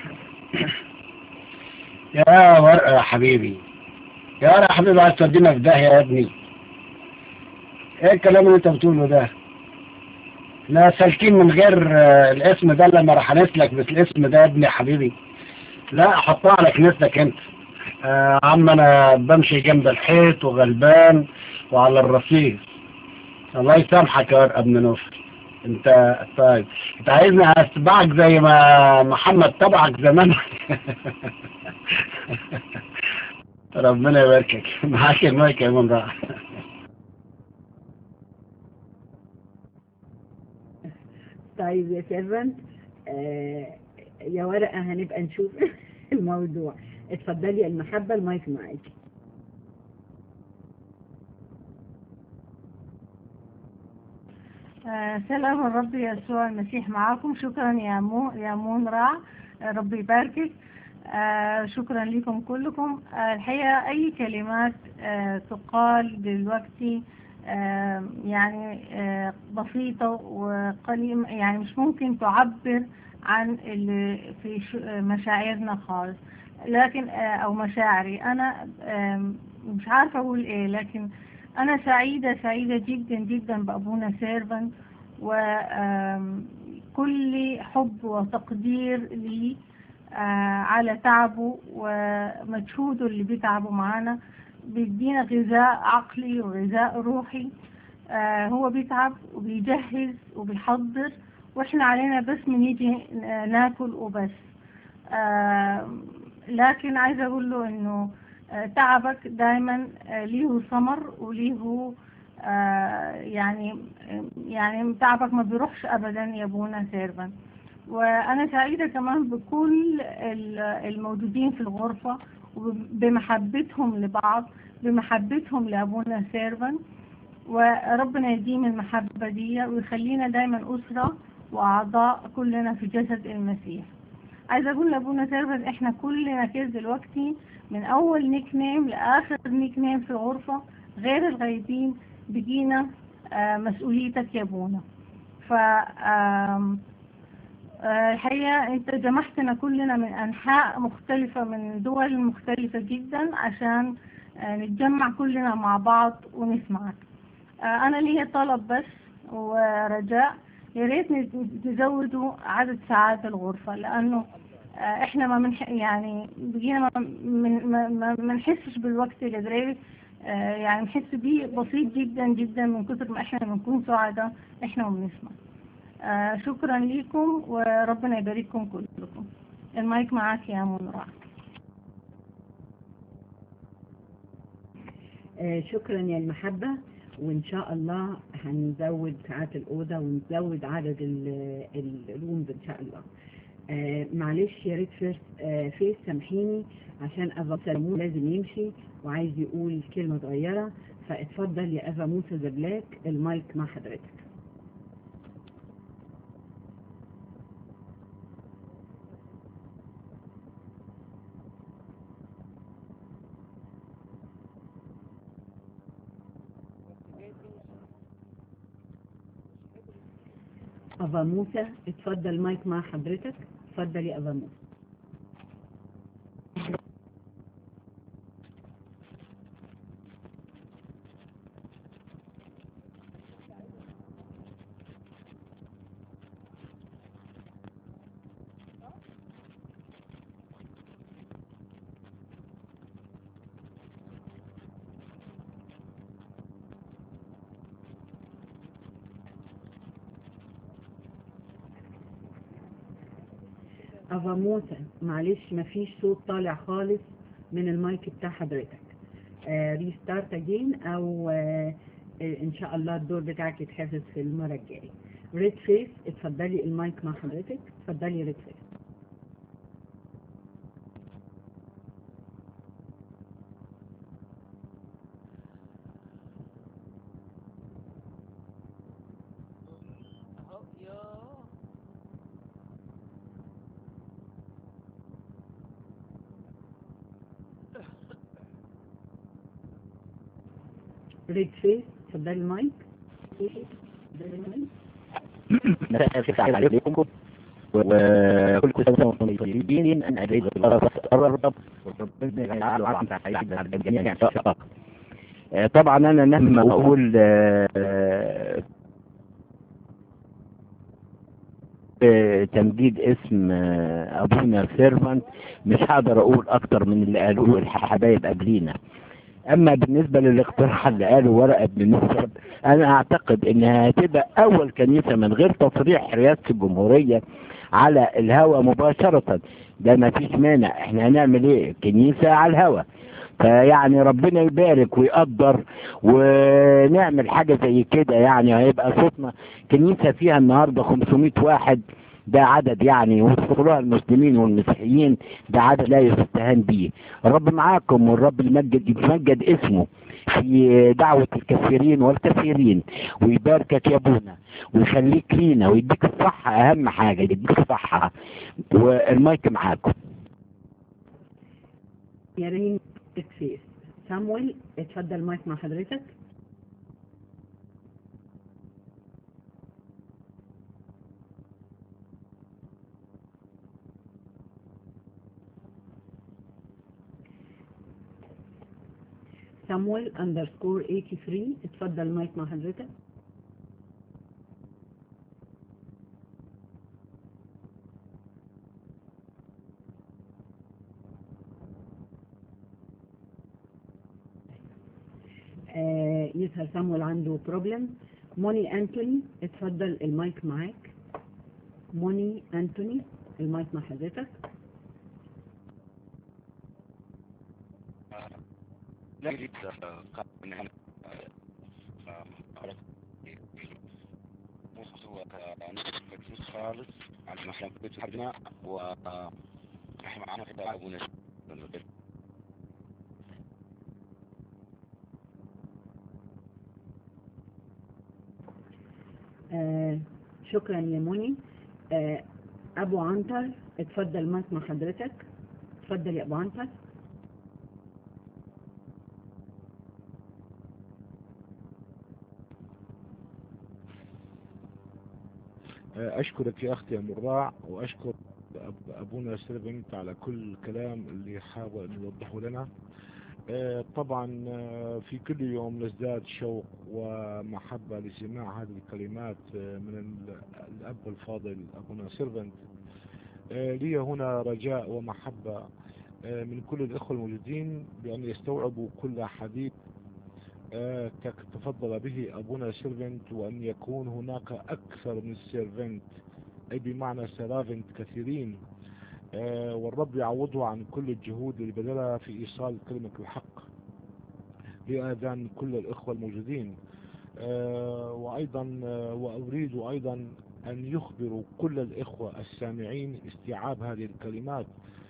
يا ورقة يا حبيبي يا ورقة يا حبيبي عايز تودينا في داهية يا ابني ايه الكلام اللي انت بتقوله ده لا سالكين من غير آه، الاسم ده لما راح انسلك بالاسم ده يا ابني يا حبيبي لا احطها على كنيستك انت آه عم انا بمشي جنب الحيط وغلبان وعلى الرصيف الله يسامحك يا ورقة ابن نوف انت طيب انت عايزني اتبعك زي ما محمد تبعك زمان ربنا يباركك معاك المايك يا من راح طيب يا سيرفنت آه يا ورقة هنبقى نشوف الموضوع اتفضلي المحبة المايك معاك آه، سلام الرب يسوع المسيح معاكم شكرا يا مو يا مونرا آه، ربي يباركك آه، شكرا لكم كلكم آه، الحقيقة أي كلمات آه، تقال دلوقتي آه، يعني آه، بسيطة وقليل يعني مش ممكن تعبر عن اللي في ش- مشاعرنا خالص لكن آه، أو مشاعري أنا آم، مش عارفة أقول إيه لكن أنا سعيدة سعيدة جدا جدا بأبونا سيرفن وكل حب وتقدير لي آه، على تعبه ومجهوده اللي بيتعبه معانا بيدينا غذاء عقلي وغذاء روحي آه، هو بيتعب وبيجهز وبيحضر واحنا علينا بس بنيجي آه، ناكل وبس آه، لكن عايزة اقول له انه آه، تعبك دايما آه، ليه ثمر وليه آه، يعني يعني تعبك ما بيروحش ابدا يا ابونا سيرفن وانا سعيدة كمان بكل ال- الموجودين في الغرفة وبمحبتهم لبعض بمحبتهم لابونا سيرفن وربنا يديم المحبة دي ويخلينا دايما أسرة وأعضاء كلنا في جسد المسيح عايزة أقول لأبونا سيرفن إحنا كلنا كده دلوقتي من أول نيك نيم لآخر نيك نيم في الغرفة غير الغايبين بقينا آه، مسؤوليتك يا أبونا ف آم، آه، الحقيقة أنت جمعتنا كلنا من أنحاء مختلفة من دول مختلفة جدا عشان آه، نتجمع كلنا مع بعض ونسمعك آه، أنا لي طلب بس ورجاء يا ريت نز- نزودوا عدد ساعات الغرفة لأنه آه، إحنا ما منح يعني بقينا ما من ما ما ما نحسش بالوقت اللي قدري آه، يعني نحس بيه بسيط جدا جدا من كثر ما إحنا بنكون سعداء إحنا وبنسمع آه، شكرا لكم وربنا يبارككم كلكم المايك معاك يا منى آه، شكرا يا المحبة وإن شاء الله هنزود ساعات الأوضة ونزود عدد ال- ال- الرومز إن شاء الله آه، معلش يا ريت فيس آه، فيس سامحيني عشان أبا سلمون لازم يمشي وعايز يقول كلمة صغيرة فاتفضل يا أبا موسى زبلاك المايك مع حضرتك أفا موسى اتفضل المايك مع حضرتك اتفضل يا أفا موسى أفا موسى معلش مفيش صوت طالع خالص من المايك بتاع حضرتك ريستارت اجين او آه، آه، ان شاء الله الدور بتاعك يتحفظ في المرة الجاية ريد فيس اتفضلي المايك مع حضرتك اتفضلي ريد فيس ريد فيس اتفضلي المايك اتفضلي المايك مساء الخير عليكم وكل سنة وانتم طيبين أن أدري الرب وربنا يجعل عام سعيد على الجميع إن شاء الله آه، طبعا أنا مهما أقول آه، آه، تمجيد اسم آه، أبونا سيرفنت مش هقدر أقول أكتر من اللي قالوه الحبايب قبلينا اما بالنسبة للاقتراح اللي قاله ورقة ابن نصر انا اعتقد انها هتبقى اول كنيسة من غير تصريح رئاسة الجمهورية على الهوا مباشرة ده ما فيش مانع احنا هنعمل ايه كنيسة على الهوا فيعني ربنا يبارك ويقدر ونعمل حاجة زي كده يعني هيبقى صوتنا كنيسة فيها النهاردة 500 واحد ده عدد يعني وصلوها المسلمين والمسيحيين ده عدد لا يستهان به الرب معاكم والرب يمجد يتمجد اسمه في دعوة الكثيرين والكثيرين ويباركك يا ابونا ويخليك لينا ويديك الصحة اهم حاجة يديك الصحة والمايك معاكم يا ريم ريد فيس سامويل اتفضل المايك مع حضرتك سامويل اندرسكور 83 اتفضل المايك مع حضرتك آه يظهر سامويل عنده بروبلم موني انتوني اتفضل المايك معاك موني انتوني المايك مع حضرتك لا يريد قبل خالص عشان احنا كنت حدنا و احنا معانا في ابونا آه شكرا يا موني آه ابو عنتر اتفضل المايك مع حضرتك اتفضل يا ابو عنتر أشكرك يا أختي يا مراع وأشكر أب- أبونا سيرفنت على كل الكلام اللي حاول أن يوضحه لنا آه، طبعا آه، في كل يوم نزداد شوق ومحبة لسماع هذه الكلمات آه، من ال- الأب الفاضل أبونا سيرفنت آه، لي هنا رجاء ومحبة آه، من كل الإخوة الموجودين بأن يستوعبوا كل حديث آه، تك- تفضل به أبونا سيرفنت وأن يكون هناك أكثر من سيرفنت أي بمعنى سرافنت كثيرين آه، والرب يعوضه عن كل الجهود اللي بذلها في إيصال كلمة الحق لآذان كل الإخوة الموجودين آه، وأيضا آه، وأريد أيضا أن يخبروا كل الإخوة السامعين استيعاب هذه الكلمات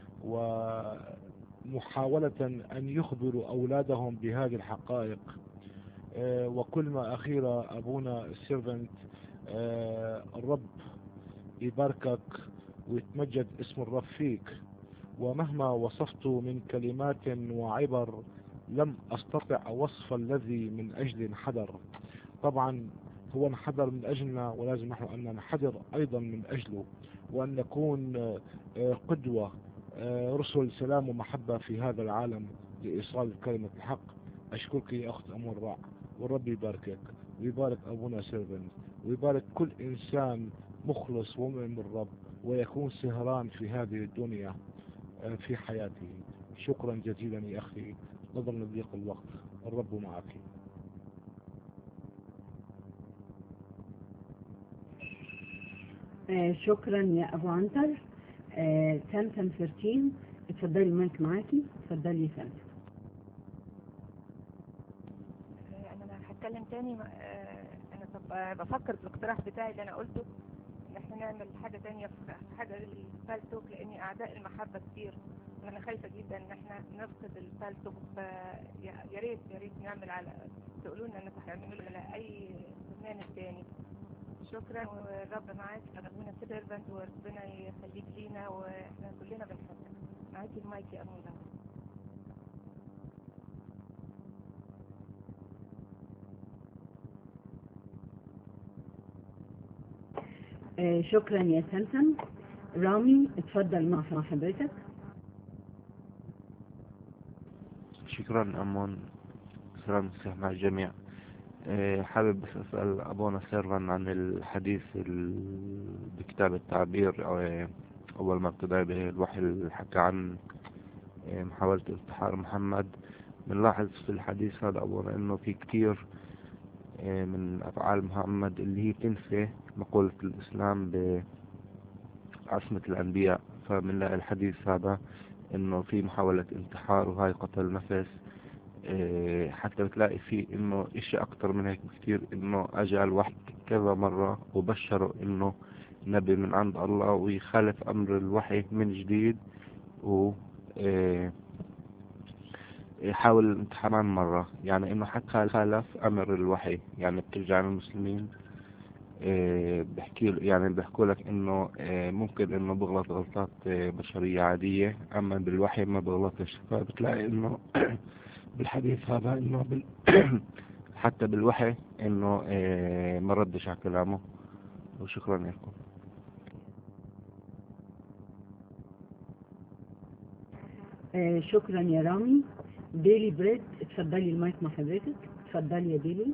ومحاولة أن يخبروا أولادهم بهذه الحقائق آه، وكل ما أخيرا أبونا السيرفنت الرب يباركك ويتمجد اسم الرب فيك ومهما وصفت من كلمات وعبر لم أستطع وصف الذي من أجل انحدر طبعا هو انحدر من أجلنا ولازم نحن أن ننحدر أيضا من أجله وأن نكون آه، آه، قدوة آه، رسل سلام ومحبة في هذا العالم لإيصال كلمة الحق أشكرك يا أخت أمور راع والرب يباركك ويبارك أبونا سيرفنت ويبارك كل إنسان مخلص ومؤمن بالرب ويكون سهران في هذه الدنيا آه، في حياته شكرا جزيلا يا أخي نظرا لضيق الوقت الرب معك آه شكرا يا ابو عنتر آه سامسون 13 اتفضلي المايك معاكي اتفضلي يا سامسون يعني انا هتكلم تاني آه، انا طب آه، بفكر في الاقتراح بتاعي اللي انا قلته ان احنا نعمل حاجه تانية في حاجه للفالتوك لان اعداء المحبه كتير وانا خايفه جدا ان احنا نفقد الفالتوك فيا يا ريت يا ريت نعمل على تقولوا لنا انكم هتعملوا لنا اي برنامج تاني شكرا والرب معاك ابونا سيرفنت وربنا يخليك لينا واحنا كلنا بنحبك معاكي المايك يا امينه آه شكرا يا سامسون رامي اتفضل مع مع حضرتك شكرا أمون سلام المسيح مع الجميع آه، حابب بس أسأل أبونا سيرفان عن الحديث ال- بكتاب التعبير آه، أول ما ابتدى به الوحي اللي حكى عن آه، محاولة انتحار محمد بنلاحظ في الحديث هذا أبونا إنه في كتير آه، من أفعال محمد اللي هي تنفي مقولة الإسلام بعصمة الأنبياء فبنلاقي الحديث هذا إنه في محاولة انتحار وهاي قتل نفس إيه، حتى بتلاقي فيه انه اشي اكتر من هيك بكتير انه اجى الوحي كذا مرة وبشروا انه نبي من عند الله ويخالف امر الوحي من جديد و إيه، يحاول الانتحار كمان مرة يعني انه حتى خالف امر الوحي يعني بترجع للمسلمين إيه، بحكي يعني بيحكوا لك انه إيه، ممكن انه بغلط غلطات إيه، بشرية عادية اما بالوحي ما بغلطش فبتلاقي انه بالحديث هذا انه بال... حتى بالوحي انه إيه، ما ردش على كلامه وشكرا لكم آه شكرا يا رامي ديلي بريد اتفضلي المايك مع حضرتك اتفضلي يا ديلي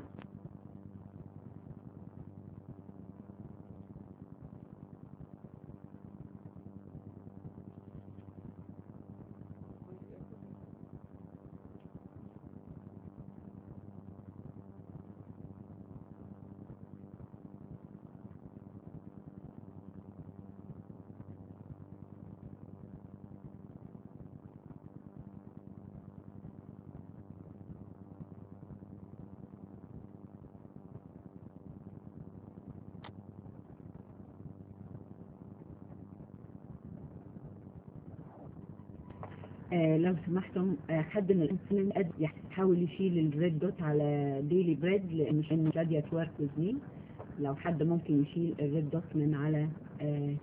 آه لو سمحتم آه حد من الانسان قد يحاول يشيل الريد دوت على ديلي بريد لان مش انه قد يتورك وذ مي لو حد ممكن يشيل الريد دوت من على آه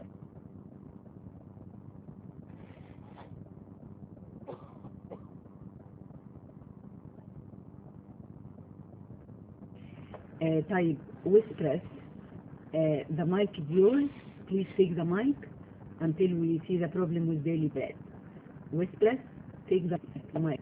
آه طيب ويسبرس uh, the mic is yours please take the mic until we see the problem with daily bread Westplus, take the mic.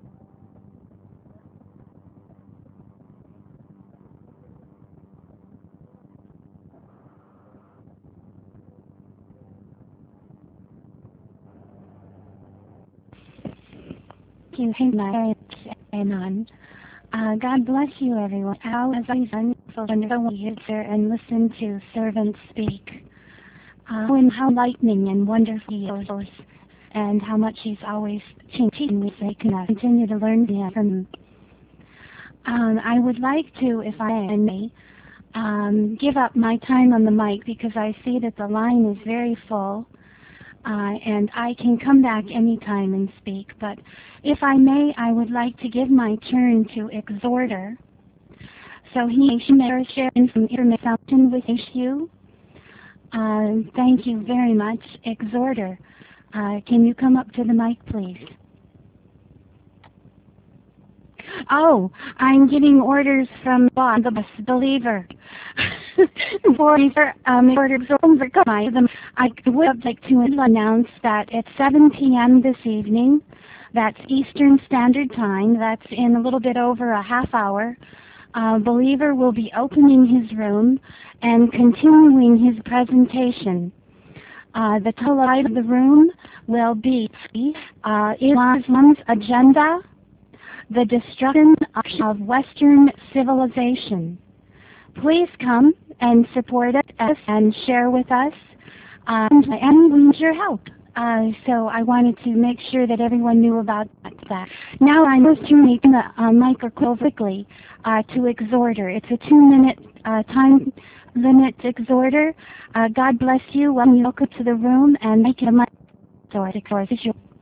you hang my and on. Uh, God bless you, everyone. How as always wonderful when you hear and listen to servants speak. Uh, and how lightning and wonderful he is, and how much he's always teaching me. So I can uh, continue to learn from him. Um, I would like to, if I may, um, give up my time on the mic because I see that the line is very full. Uh, and I can come back anytime and speak. But if I may, I would like to give my turn to Exhorter. So he may share some information with you. Uh, thank you very much, Exhorter. Uh, can you come up to the mic, please? Oh, I'm getting orders from Bob, the best believer. For um, orders over them. I would like to announce that at 7 p.m. this evening, that's Eastern Standard Time, that's in a little bit over a half hour, uh, believer will be opening his room and continuing his presentation. Uh, the title of the room will be uh, Islam's Agenda, the Destruction of Western Civilization. Please come and support us and share with us, um, and we need your help. Uh, so I wanted to make sure that everyone knew about that. Now I'm going to make the uh, microphone quickly uh, to Exhorter. It's a two-minute uh, time limit exhorter. Uh, God bless you. Welcome to the room and make it a mic exhorter.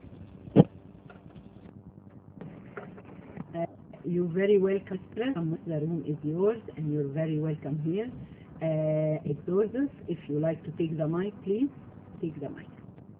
Uh, you're very welcome. Um, The room is yours, and you're very welcome here. Uh, exhorters, if you like to take the mic, please take the mic.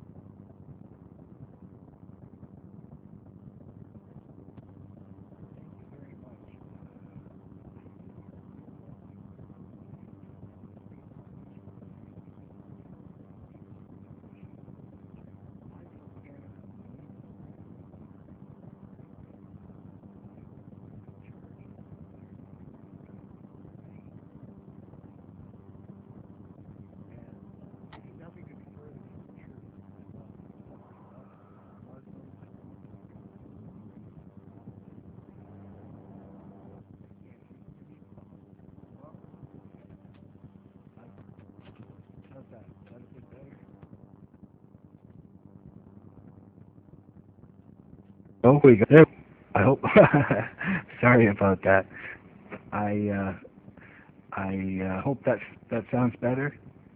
Oh, we got it. I hope. Sorry about that. I uh, I uh, hope that that sounds better.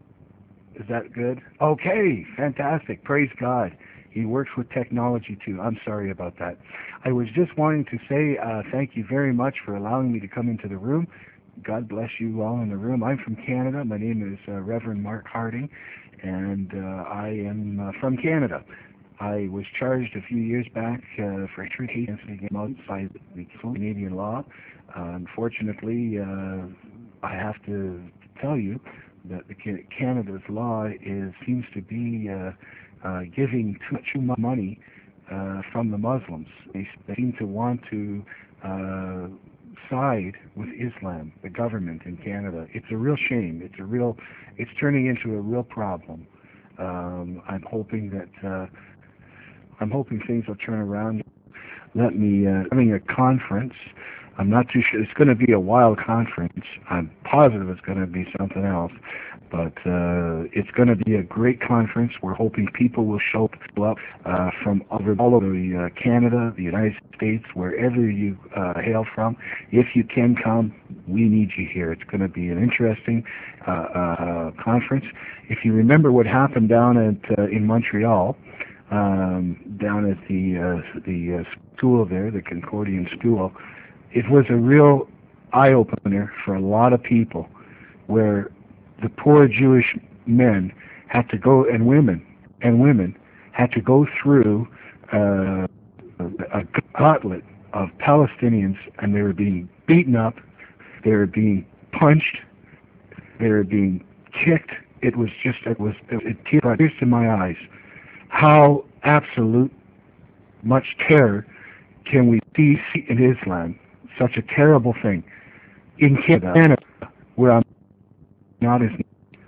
Is that good? Okay, fantastic. Praise God. He works with technology too. I'm sorry about that. I was just wanting to say uh, thank you very much for allowing me to come into the room. God bless you all in the room. I'm from Canada. My name is uh, Reverend Mark Harding, and uh, I am uh, from Canada. I was charged a few years back uh, for treaty outside the Canadian law. Uh, unfortunately, uh, I have to tell you that the Ca- Canada's law is seems to be uh, uh, giving too much mo- money uh, from the Muslims. They, they seem to want to uh, side with Islam, the government in Canada. It's a real shame. It's a real. It's turning into a real problem. Um, I'm hoping that. Uh, I'm hoping things will turn around. Let me uh, having a conference. I'm not too sure. It's going to be a wild conference. I'm positive it's going to be something else, but uh, it's going to be a great conference. We're hoping people will show up uh, from over all over the, uh, Canada, the United States, wherever you uh, hail from. If you can come, we need you here. It's going to be an interesting uh, uh, conference. If you remember what happened down at uh, in Montreal um, down at the uh, the uh, school there, the Concordian School, it was a real eye opener for a lot of people, where the poor Jewish men had to go and women and women had to go through uh, a gauntlet of Palestinians, and they were being beaten up, they were being punched, they were being kicked. It was just it was it, it brought tears to my eyes how absolute much terror can we see in Islam? Such a terrible thing. In Canada, where I'm not as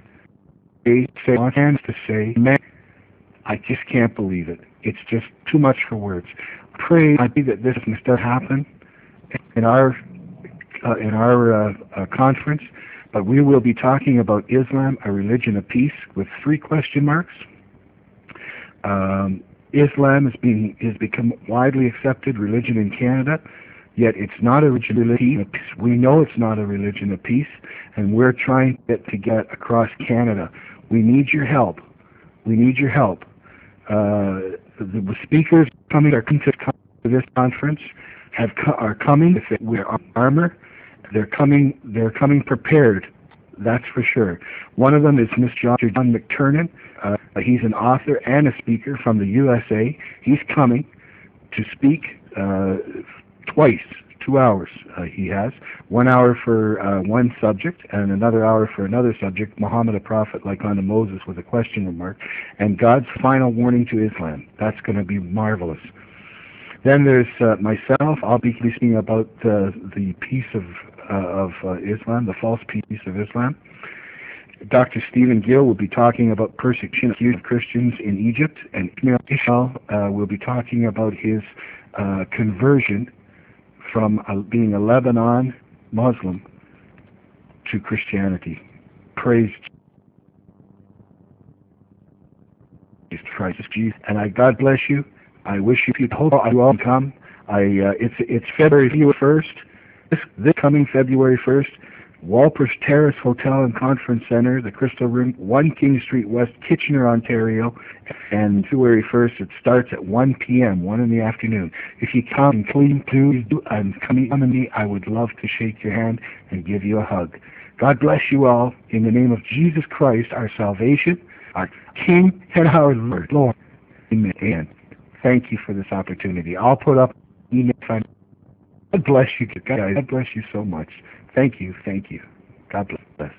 they say on hands to say, man, I just can't believe it. It's just too much for words. Pray I pray that this can start happen in our uh, in our uh, uh, conference, but we will be talking about Islam, a religion of peace, with three question marks. Um, Islam is being has become widely accepted religion in Canada, yet it's not a religion of peace. We know it's not a religion of peace, and we're trying to get, to get across Canada. We need your help. We need your help. Uh, the speakers coming are coming to this conference have co- are coming with armor. They're coming. They're coming prepared. That's for sure. One of them is Mr. John McTurnan. Uh, he's an author and a speaker from the USA. He's coming to speak uh, twice two hours uh, he has. One hour for uh, one subject and another hour for another subject, Muhammad a prophet like unto Moses with a question mark, and God's final warning to Islam. That's going to be marvelous. Then there's uh, myself. I'll be speaking about uh, the peace of, uh, of uh, Islam, the false peace of Islam. Dr. Stephen Gill will be talking about persecution of Christians in Egypt, and Ismail Ishal uh, will be talking about his uh, conversion from uh, being a Lebanon Muslim to Christianity. Praise Christ Jesus. And I God bless you. I wish you people hope you all come. I uh, it's it's February first. This this coming February first. Walpers Terrace Hotel and Conference Center, the Crystal Room, 1 King Street West, Kitchener, Ontario. And February 1st, it starts at 1 p.m., 1 in the afternoon. If you come, please, please do, and come to me, I would love to shake your hand and give you a hug. God bless you all in the name of Jesus Christ, our salvation, our King and our Lord. Lord. Amen. Thank you for this opportunity. I'll put up email. God bless you, guys. God bless you so much. Thank you, thank you. God bless.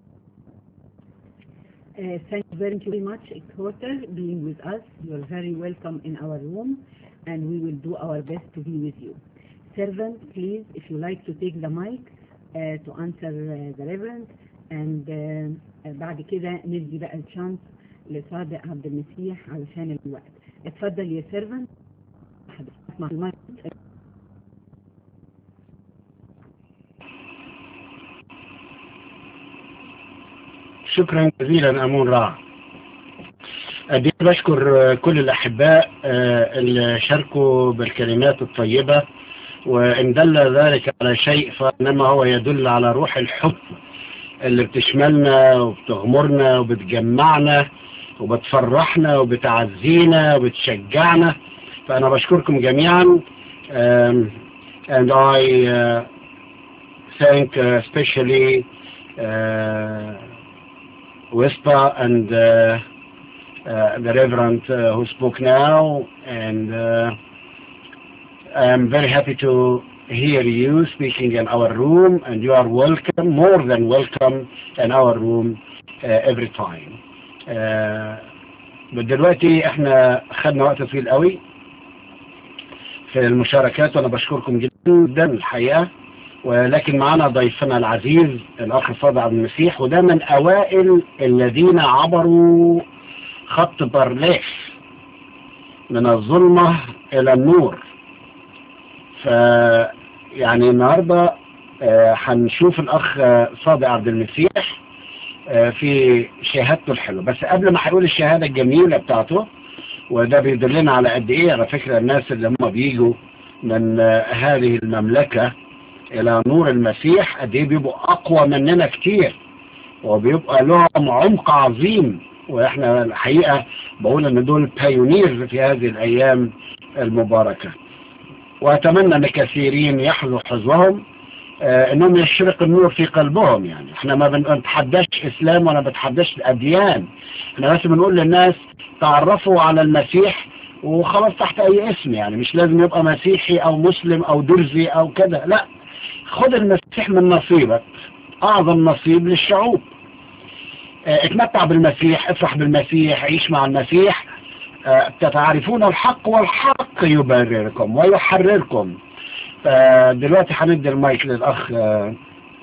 Uh, thank you very much, Exhorter, being with us. You're very welcome in our room, and we will do our best to be with you. Servant, please, if you like to take the mic uh, to answer uh, the Reverend, and uh, بعد كده ندي بقى الشانس لصادق عبد المسيح علشان الوقت. اتفضل يا سيرفنت. اسمع المايك. شكرا جزيلا أمون رع أدي بشكر كل الأحباء اللي شاركوا بالكلمات الطيبة وإن دل ذلك على شيء فإنما هو يدل على روح الحب اللي بتشملنا وبتغمرنا وبتجمعنا وبتفرحنا وبتعزينا وبتشجعنا فأنا بشكركم جميعا and I uh, thank uh, especially uh, Whisper and uh, uh, the Reverend uh, who spoke now, and I'm very happy to hear you speaking in our room, and you are welcome, more than welcome, in our room every time. دلوقتي احنا خدنا وقت طويل قوي في المشاركات وانا بشكركم جدا الحقيقه ولكن معنا ضيفنا العزيز الأخ فاضل عبد المسيح وده من أوائل الذين عبروا خط برليف من الظلمة إلى النور ف يعني النهاردة هنشوف الأخ صادق عبد المسيح في شهادته الحلوة بس قبل ما هيقول الشهادة الجميلة بتاعته وده بيدلنا على قد إيه على فكرة الناس اللي هم بيجوا من هذه المملكة الى نور المسيح قد ايه بيبقوا اقوى مننا كتير وبيبقى لهم عمق عظيم واحنا الحقيقة بقول ان دول بايونيرز في هذه الايام المباركة واتمنى ان كثيرين يحظوا حظهم آه انهم يشرق النور في قلبهم يعني احنا ما بنتحداش اسلام ولا بنتحداش الاديان احنا بس بنقول للناس تعرفوا على المسيح وخلاص تحت اي اسم يعني مش لازم يبقى مسيحي او مسلم او درزي او كده لا خد المسيح من نصيبك اعظم نصيب للشعوب اه اتمتع بالمسيح افرح بالمسيح عيش مع المسيح اه تتعرفون الحق والحق يبرركم ويحرركم دلوقتي هندي المايك للاخ اه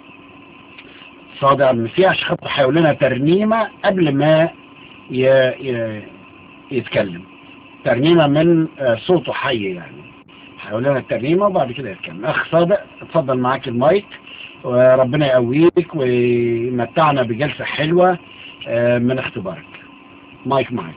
صادق المسيح عشان خاطر هيقول لنا ترنيمه قبل ما ي... ي... يتكلم ترنيمه من صوته حي يعني هيقول لنا الترنيمه وبعد كده يتكلم اخ صادق اتفضل معاك المايك وربنا يقويك ويمتعنا بجلسه حلوه من اختبارك مايك معاك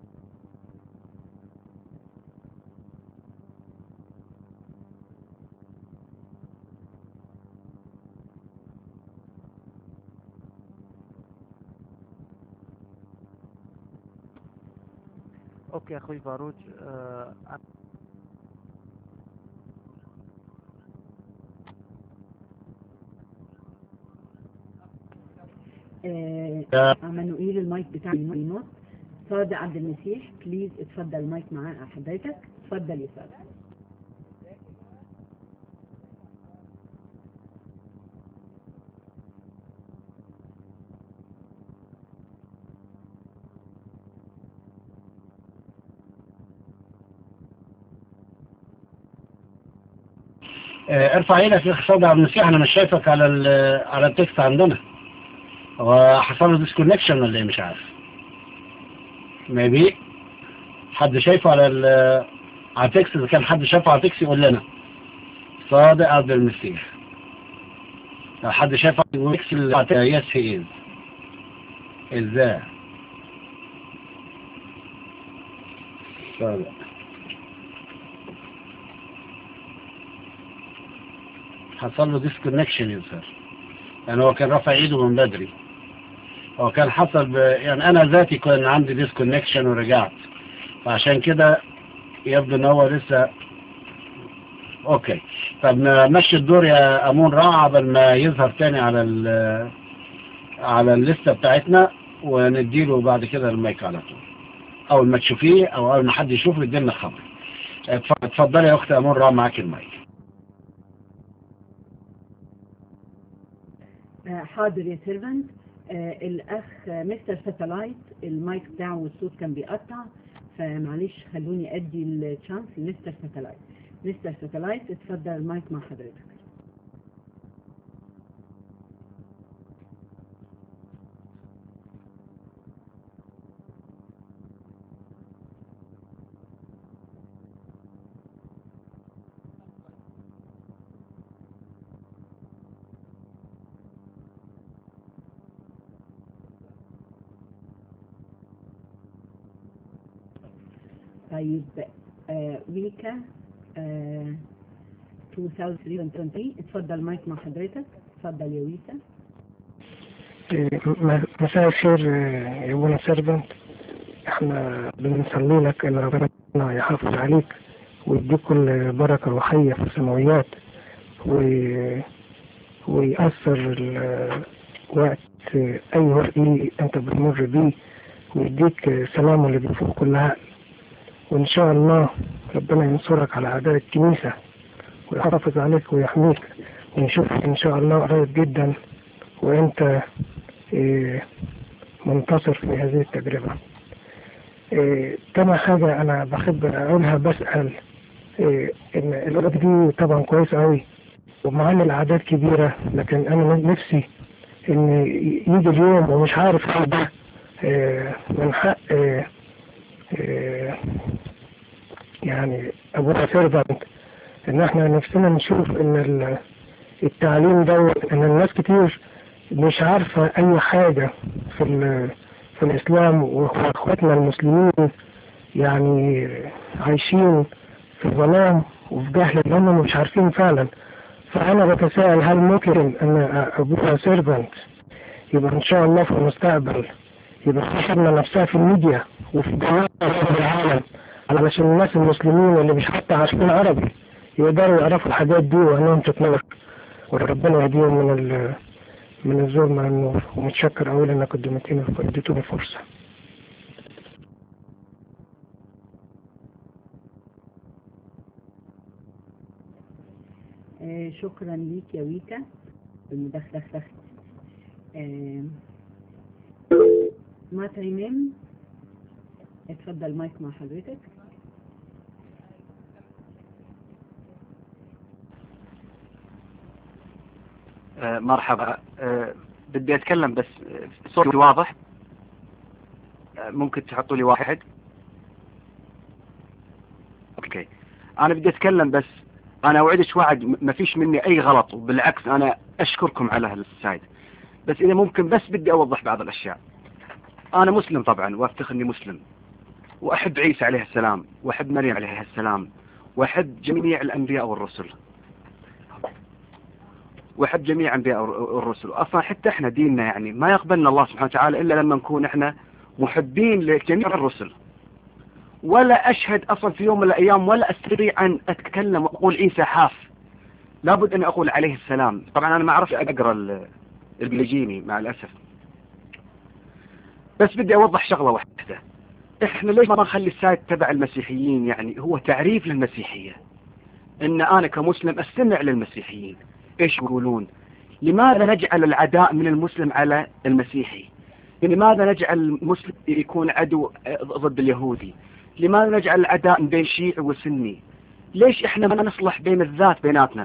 اوكي يا اخوي فاروج آه آه عمانوئيل المايك بتاع النوت صادق عبد المسيح بليز اتفضل المايك مع حضرتك اتفضل يا صادق آه، ارفع ايدك يا اخي صدع المسيح انا مش شايفك على ال- على التكست عندنا هو حصل له ديسكونكشن ولا ايه مش عارف ميبي حد شايفه على ال على التكست اذا كان حد شايفه على التكست يقول لنا صادق عبد المسيح لو حد شايفه على التكست يس هي از ازاي صادق حصل له ديسكونكشن يظهر يعني هو كان رافع ايده من بدري هو كان حصل ب... يعني انا ذاتي كان عندي ديسكونكشن ورجعت فعشان كده يبدو ان هو لسه اوكي طب نمشي الدور يا امون راعة قبل ما يظهر تاني على ال على الليسته بتاعتنا ونديله بعد كده المايك على طول اول ما تشوفيه او اول ما حد يشوفه يدينا خبر اتف- اتفضلي يا اخت امون راعة معاك المايك آه، حاضر يا سيرفنت آه، الأخ آه، مستر ساتلايت المايك بتاعه والصوت كان بيقطع فمعلش خلوني أدي الشانس لمستر ساتلايت مستر ساتلايت اتفضل المايك مع حضرتك طيب آه ويكا آه 2023 اتفضل المايك مع حضرتك اتفضل يا ويكا م- مساء الخير آه، يا ابونا سيرفنت احنا بنصلي لك ان ربنا يحافظ عليك ويديك كل بركة روحية في السماويات و... ويأثر ال- وقت أي وقت أنت بتمر بيه ويديك سلامه اللي بيفوق كل عقل وإن شاء الله ربنا ينصرك على أعداء الكنيسة ويحافظ عليك ويحميك ونشوفك إن شاء الله قريب جدا وأنت إيه، منتصر في هذه التجربة إيه، تاني حاجة أنا بحب أقولها بسأل إيه، إن الأوقات دي طبعا كويس أوي ومعانا الأعداد كبيرة لكن أنا نفسي إن يجي اليوم ومش عارف هل ده إيه، من حق إيه، إيه، يعني أبونا سيرفنت إن إحنا نفسنا نشوف إن ال- التعليم ده إن الناس كتير مش عارفة أي حاجة في ال- في الإسلام وإخواتنا المسلمين يعني عايشين في ظلام وفي جهل اللي هم مش عارفين فعلا فأنا بتساءل هل ممكن أن أبوها سيرفنت يبقى إن شاء الله في المستقبل يبقى في خدمة نفسها في الميديا وفي جميع العالم علشان الناس المسلمين اللي مش حتى عارفين عربي يقدروا يعرفوا الحاجات دي وأنهم تتنور وربنا يهديهم من ال من الظلم على النور ومتشكر أوي لأنك قدمتني اديتوني فرصة آه شكرا ليك يا ويكا المداخلة خلخت آه ما تيمم اتفضل المايك مع حضرتك آه، مرحبا آه، بدي اتكلم بس آه، صوتي واضح آه، ممكن تحطوا لي واحد اوكي انا بدي اتكلم بس انا اوعدك وعد م- ما فيش مني اي غلط وبالعكس انا اشكركم على هالسايد بس اذا ممكن بس بدي اوضح بعض الاشياء انا مسلم طبعا وافتخر اني مسلم واحب عيسى عليه السلام واحب مريم عليه السلام واحب جميع الانبياء والرسل واحب جميع انبياء الرسل اصلا حتى احنا ديننا يعني ما يقبلنا الله سبحانه وتعالى الا لما نكون احنا محبين لجميع الرسل ولا اشهد اصلا في يوم من الايام ولا استطيع ان اتكلم واقول عيسى حاف لابد ان اقول عليه السلام طبعا انا ما اعرف اقرا ال- البلجيني مع الاسف بس بدي اوضح شغله واحده احنا ليش ما نخلي السايت تبع المسيحيين يعني هو تعريف للمسيحيه ان انا كمسلم استمع للمسيحيين ايش يقولون لماذا نجعل العداء من المسلم على المسيحي لماذا نجعل المسلم يكون عدو ضد اليهودي لماذا نجعل العداء بين شيعي وسني ليش احنا ما نصلح بين الذات بيناتنا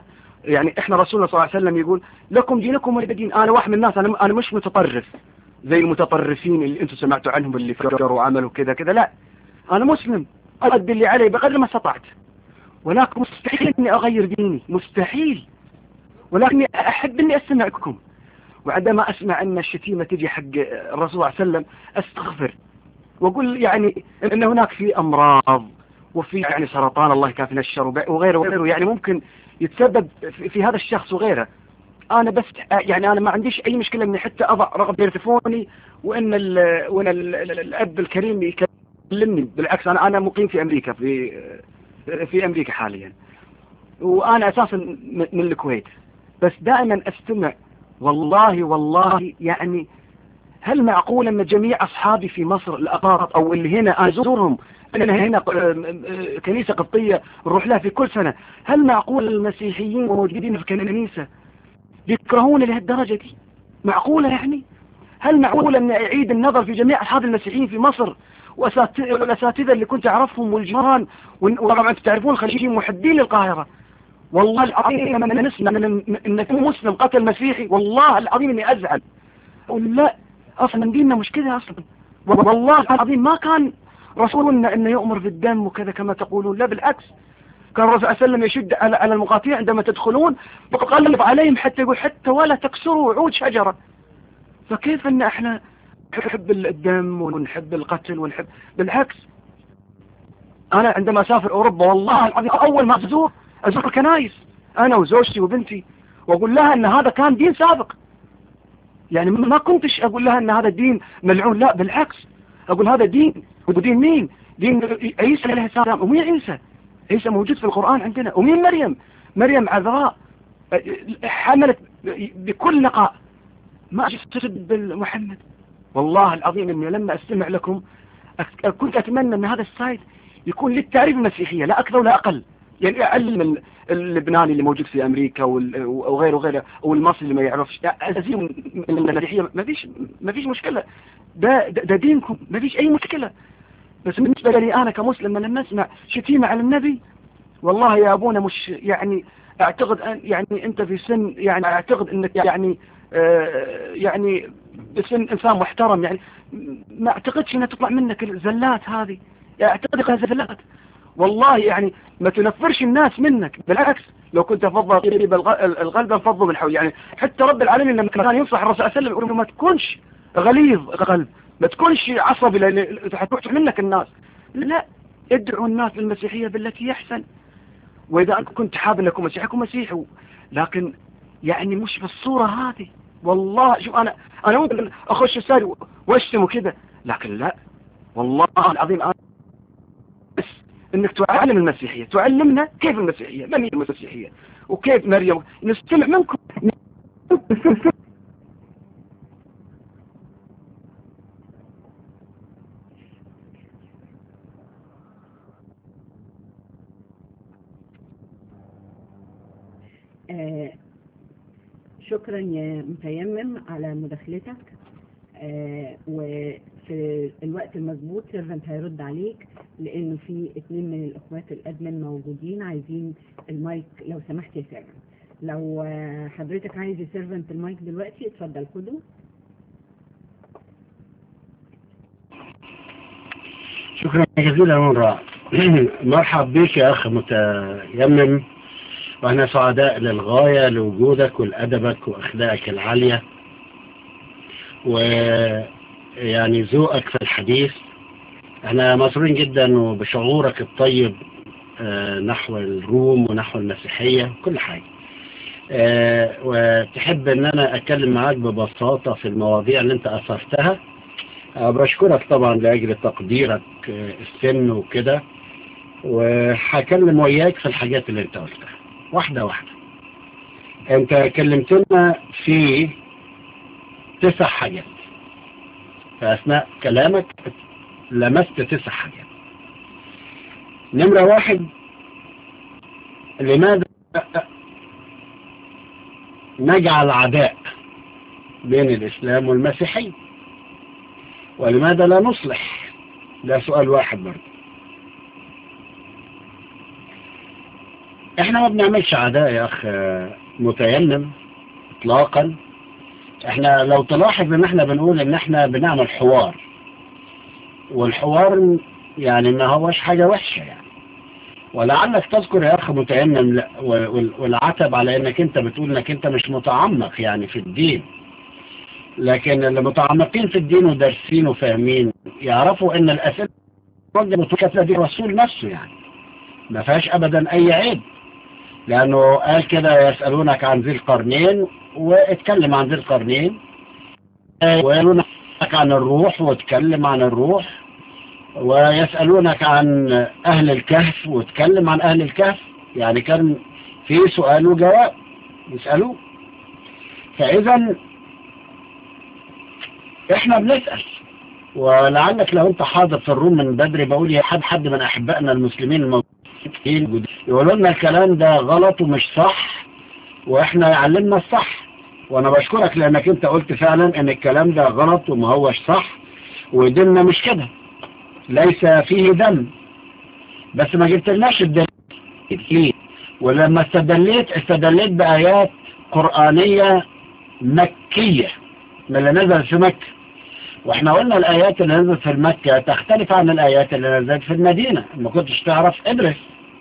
يعني احنا رسولنا صلى الله عليه وسلم يقول لكم دينكم ولي دين انا واحد من الناس انا انا مش متطرف زي المتطرفين اللي انتم سمعتوا عنهم اللي فجروا وعملوا كذا كذا لا انا مسلم أؤدي اللي علي بقدر ما استطعت ولكن مستحيل اني اغير ديني مستحيل ولكني احب اني اسمعكم وعندما اسمع ان الشتيمة تجي حق الرسول صلى الله عليه وسلم استغفر واقول يعني ان هناك في امراض وفي يعني سرطان الله يكافينا الشر وغيره وغيره يعني ممكن يتسبب في هذا الشخص وغيره انا بس يعني انا ما عنديش اي مشكله اني حتى اضع رقم تليفوني وان ال وان ال الاب الكريم يكلمني بالعكس انا انا مقيم في امريكا في في امريكا حاليا وانا اساسا من الكويت بس دائما استمع والله والله يعني هل معقول ان جميع اصحابي في مصر الاقارب او اللي هنا ازورهم أنا هنا كنيسة قبطية نروح لها في كل سنة هل معقول المسيحيين موجودين في الكنيسة يكرهون لهالدرجة دي معقولة يعني هل معقول أن أعيد النظر في جميع أصحاب المسيحيين في مصر والأساتذة اللي كنت أعرفهم والجيران وطبعا أنتم تعرفون خليجيين محبين للقاهرة والله العظيم لما نسمع أن في مسلم قتل مسيحي والله العظيم إني أزعل أقول لا أصلا ديننا مش كذا أصلا والله العظيم ما كان رسولنا انه يؤمر بالدم وكذا كما تقولون لا بالعكس كان الرسول صلى الله عليه وسلم يشد على على المقاطعين عندما تدخلون وقلب عليهم حتى يقول حتى ولا تكسروا عود شجرة فكيف ان احنا نحب الدم ونحب القتل ونحب بالعكس انا عندما اسافر اوروبا والله العظيم اول ما ازور ازور الكنايس انا وزوجتي وبنتي واقول لها ان هذا كان دين سابق يعني ما كنتش اقول لها ان هذا دين ملعون لا بالعكس اقول هذا دين ودين مين دين عيسى عليه السلام ومين عيسى عيسى موجود في القرآن عندنا ومين مريم مريم عذراء حملت بكل لقاء ما تسب محمد والله العظيم اني لما استمع لكم كنت اتمنى ان هذا السايت يكون للتعريف المسيحية لا اكثر ولا اقل يعني اقل من اللبناني اللي موجود في امريكا وغيره وغيره او المصري اللي ما يعرفش ازيد من المسيحية ما فيش ما فيش مشكلة ده, ده, ده دينكم ما فيش اي مشكلة بس بالنسبة لي انا كمسلم لما اسمع شتيمة على النبي والله يا ابونا مش يعني اعتقد أن يعني انت في سن يعني اعتقد انك يعني آه يعني بسن انسان محترم يعني ما اعتقدش انها تطلع منك الزلات هذه اعتقد انها زلات والله يعني ما تنفرش الناس منك بالعكس لو كنت افضل قريب القلب انفضوا من حول يعني حتى رب العالمين لما كان ينصح الرسول صلى الله عليه وسلم يقول ما تكونش غليظ قلب ما تكونش عصبي لان حتروح منك الناس لا ادعوا الناس للمسيحية بالتي يحسن واذا انت كنت حاب انكم مسيحي كن مسيحي لكن يعني مش بالصورة هذه والله شوف انا انا ممكن اخش الساري واشتم وكذا لكن لا والله العظيم انا بس انك تعلم المسيحية تعلمنا كيف المسيحية من هي المسيحية وكيف مريم نستمع منكم آه شكرا يا متيمم على مداخلتك آه وفي الوقت المظبوط سيرفنت هيرد عليك لانه في اتنين من الاخوات الادمن موجودين عايزين المايك لو سمحت يا سيرفنت لو آه حضرتك عايز يا سيرفنت المايك دلوقتي اتفضل خده شكرا جزيلا مرة مرحب بك يا اخ متيمم واحنا سعداء للغاية لوجودك ولأدبك وأخلاقك العالية ويعني ذوقك في الحديث احنا مسرورين جدا وبشعورك الطيب نحو الروم ونحو المسيحية كل حاجة وتحب ان انا اتكلم معاك ببساطة في المواضيع اللي انت اثرتها بشكرك طبعا لاجل تقديرك السن وكده وهكلم وياك في الحاجات اللي انت قلتها واحدة واحدة انت كلمتنا في تسع حاجات في اثناء كلامك لمست تسع حاجات نمرة واحد لماذا نجعل عداء بين الاسلام والمسيحية ولماذا لا نصلح ده سؤال واحد برضه احنا ما بنعملش عداء يا اخ متيمم اطلاقا احنا لو تلاحظ ان احنا بنقول ان احنا بنعمل حوار والحوار يعني ما هوش حاجة وحشة يعني ولعلك تذكر يا اخ متيمم لا- وال- والعتب على انك انت بتقول انك انت مش متعمق يعني في الدين لكن اللي متعمقين في الدين ودارسين وفاهمين يعرفوا ان الاسئله كانت دي الرسول نفسه يعني ما فيهاش ابدا اي عيب لانه قال كده يسالونك عن ذي القرنين واتكلم عن ذي القرنين ويسالونك عن الروح واتكلم عن الروح ويسالونك عن اهل الكهف واتكلم عن اهل الكهف يعني كان في سؤال وجواب يسالوه فاذا احنا بنسال ولعلك لو انت حاضر في الروم من بدري بقول يا حد حد من احبائنا المسلمين الموجودين يقولوا لنا الكلام ده غلط ومش صح واحنا يعلمنا الصح وانا بشكرك لانك انت قلت فعلا ان الكلام ده غلط وما هوش صح وديننا مش كده ليس فيه دم بس ما جبتلناش الدليل ليه ولما استدليت استدليت بآيات قرآنية مكية من اللي نزل في مكة واحنا قلنا الآيات اللي نزلت في مكة تختلف عن الآيات اللي نزلت في المدينة ما كنتش تعرف ادرس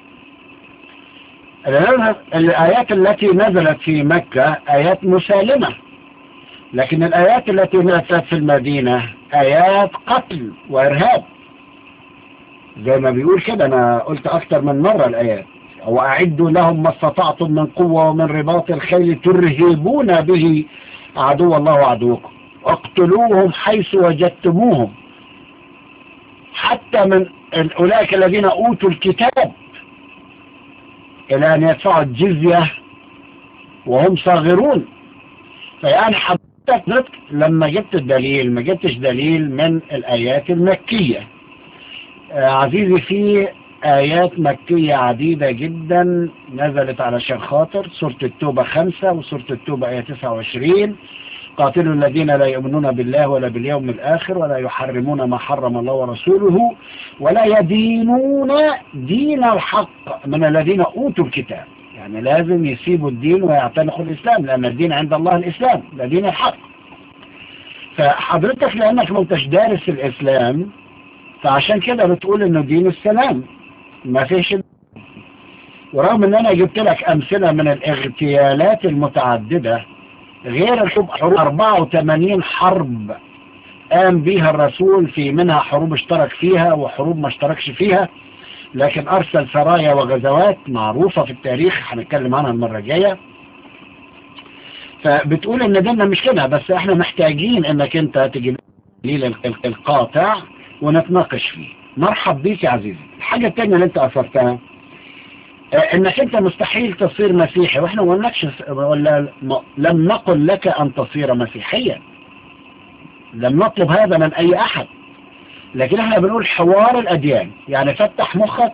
الآيات التي نزلت في مكة آيات مسالمة لكن الآيات التي نزلت في المدينة آيات قتل وإرهاب زي ما بيقول كده أنا قلت أكتر من مرة الآيات وأعدوا لهم ما استطعتم من قوة ومن رباط الخيل ترهبون به عدو الله وعدوكم اقتلوهم حيث وجدتموهم حتى من أولئك الذين أوتوا الكتاب إلى أن يدفعوا الجزية وهم صاغرون فيعني حضرتك لما جبت الدليل ما جبتش دليل من الآيات المكية آه عزيزي في آيات مكية عديدة جدا نزلت على شيخ خاطر سورة التوبة خمسة وسورة التوبة آية 29 قاتلوا الذين لا يؤمنون بالله ولا باليوم الآخر ولا يحرمون ما حرم الله ورسوله ولا يدينون دين الحق من الذين أوتوا الكتاب يعني لازم يسيبوا الدين ويعتنقوا الإسلام لأن الدين عند الله الإسلام ده دين الحق فحضرتك لأنك ما انتش دارس الإسلام فعشان كده بتقول إنه دين السلام ما فيش ورغم ان انا جبت لك امثلة من الاغتيالات المتعددة غير الحروب 84 حرب قام بيها الرسول في منها حروب اشترك فيها وحروب ما اشتركش فيها لكن ارسل سرايا وغزوات معروفة في التاريخ هنتكلم عنها المرة الجاية فبتقول ان ديننا مش كده بس احنا محتاجين انك انت تجيب لي القاطع ونتناقش فيه مرحب بيك يا عزيزي الحاجة التانية اللي انت اثرتها انك انت مستحيل تصير مسيحي واحنا ما قلناكش ولا لم نقل لك ان تصير مسيحيا لم نطلب هذا من اي احد لكن احنا بنقول حوار الاديان يعني فتح مخك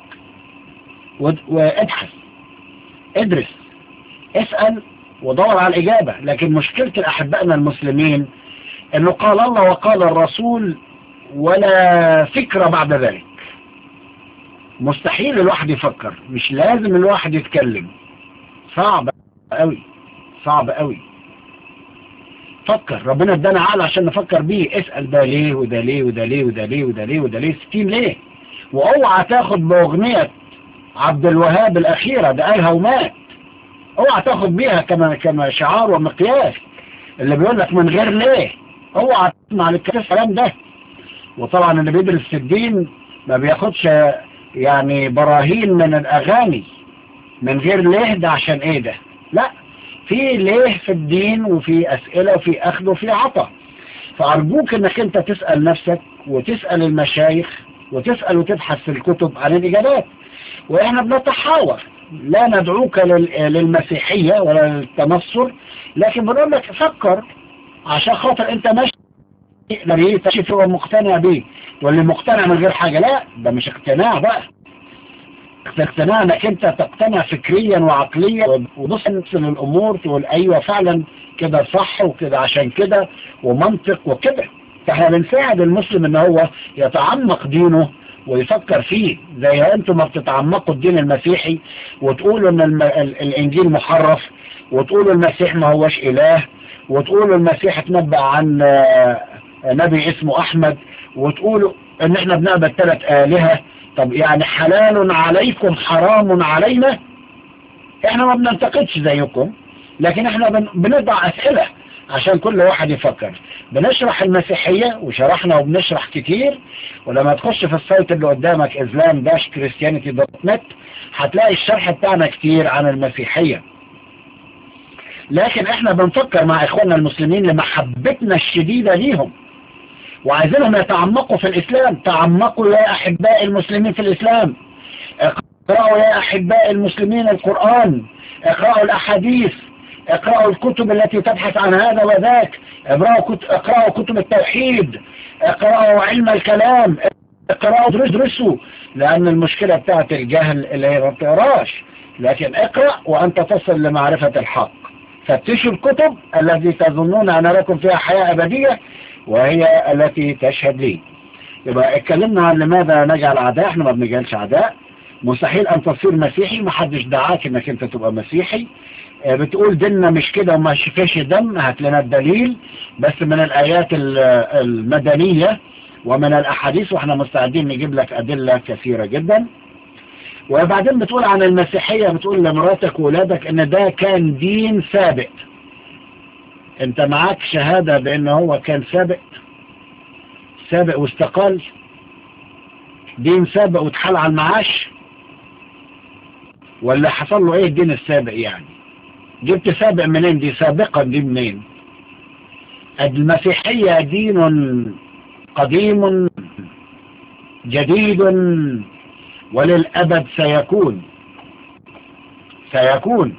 وابحث ادرس اسأل ودور على الاجابة لكن مشكلة الاحبائنا المسلمين انه قال الله وقال الرسول ولا فكرة بعد ذلك مستحيل الواحد يفكر مش لازم الواحد يتكلم صعب قوي صعب قوي فكر ربنا ادانا عقل عشان نفكر بيه اسأل ده ليه وده ليه وده ليه وده ليه وده ليه وده ليه ستين ليه واوعى تاخد باغنية عبد الوهاب الاخيرة ده قالها ومات اوعى تاخد بيها كما كما شعار ومقياس اللي بيقول لك من غير ليه اوعى تسمع الكلام ده وطبعا اللي بيدرس في الدين ما بياخدش يعني براهين من الأغاني من غير ليه ده عشان ايه ده لا في ليه في الدين وفي أسئلة وفي أخذ وفي عطا فأرجوك انك انت تسأل نفسك وتسأل المشايخ وتسأل وتبحث في الكتب عن الإجابات وإحنا بنتحاور لا ندعوك للمسيحية ولا للتنصر لكن بنقول لك فكر عشان خاطر انت ماشي اللي تشوف هو مقتنع بيه واللي مقتنع من غير حاجة لا ده مش اقتناع بقى اقتناع انك انت تقتنع فكريا وعقليا وبص للامور تقول ايوه فعلا كده صح وكده عشان كده ومنطق وكده فاحنا بنساعد المسلم ان هو يتعمق دينه ويفكر فيه زي انتم ما بتتعمقوا الدين المسيحي وتقولوا ان الم... ال- الانجيل محرف وتقولوا المسيح ما هوش اله وتقولوا المسيح اتنبأ عن آه، نبي اسمه احمد وتقولوا ان احنا بنعبد ثلاث الهه طب يعني حلال عليكم حرام علينا احنا ما بننتقدش زيكم لكن احنا بن- بنضع اسئله عشان كل واحد يفكر بنشرح المسيحية وشرحنا وبنشرح كتير ولما تخش في السايت اللي قدامك اسلام داش كريستيانيتي دوت نت هتلاقي الشرح بتاعنا كتير عن المسيحية لكن احنا بنفكر مع اخواننا المسلمين لمحبتنا الشديدة ليهم وعايزينهم يتعمقوا في الاسلام تعمقوا يا احباء المسلمين في الاسلام اقرأوا يا احباء المسلمين القرآن اقرأوا الاحاديث اقرأوا الكتب التي تبحث عن هذا وذاك اقرأوا كتب, اقرأوا كتب التوحيد اقرأوا علم الكلام اقرأوا درسوا لأن المشكلة بتاعت الجهل اللي هي ما بتقراش لكن اقرأ وأنت تصل لمعرفة الحق فتشوا الكتب التي تظنون أن لكم فيها حياة أبدية وهي التي تشهد لي يبقى اتكلمنا عن لماذا نجعل أعداء احنا ما بنجعلش أعداء مستحيل أن تصير مسيحي محدش دعاك أنك أنت تبقى مسيحي بتقول ديننا مش كده وما فيش دم هات لنا الدليل بس من الآيات المدنية ومن الأحاديث واحنا مستعدين نجيب لك أدلة كثيرة جدا وبعدين بتقول عن المسيحية بتقول لمراتك وولادك ان ده كان دين سابق انت معاك شهادة بان هو كان سابق سابق واستقال دين سابق واتحال على المعاش ولا حصل له ايه الدين السابق يعني جبت سابق منين دي سابقا دي منين المسيحية دين قديم جديد وللأبد سيكون سيكون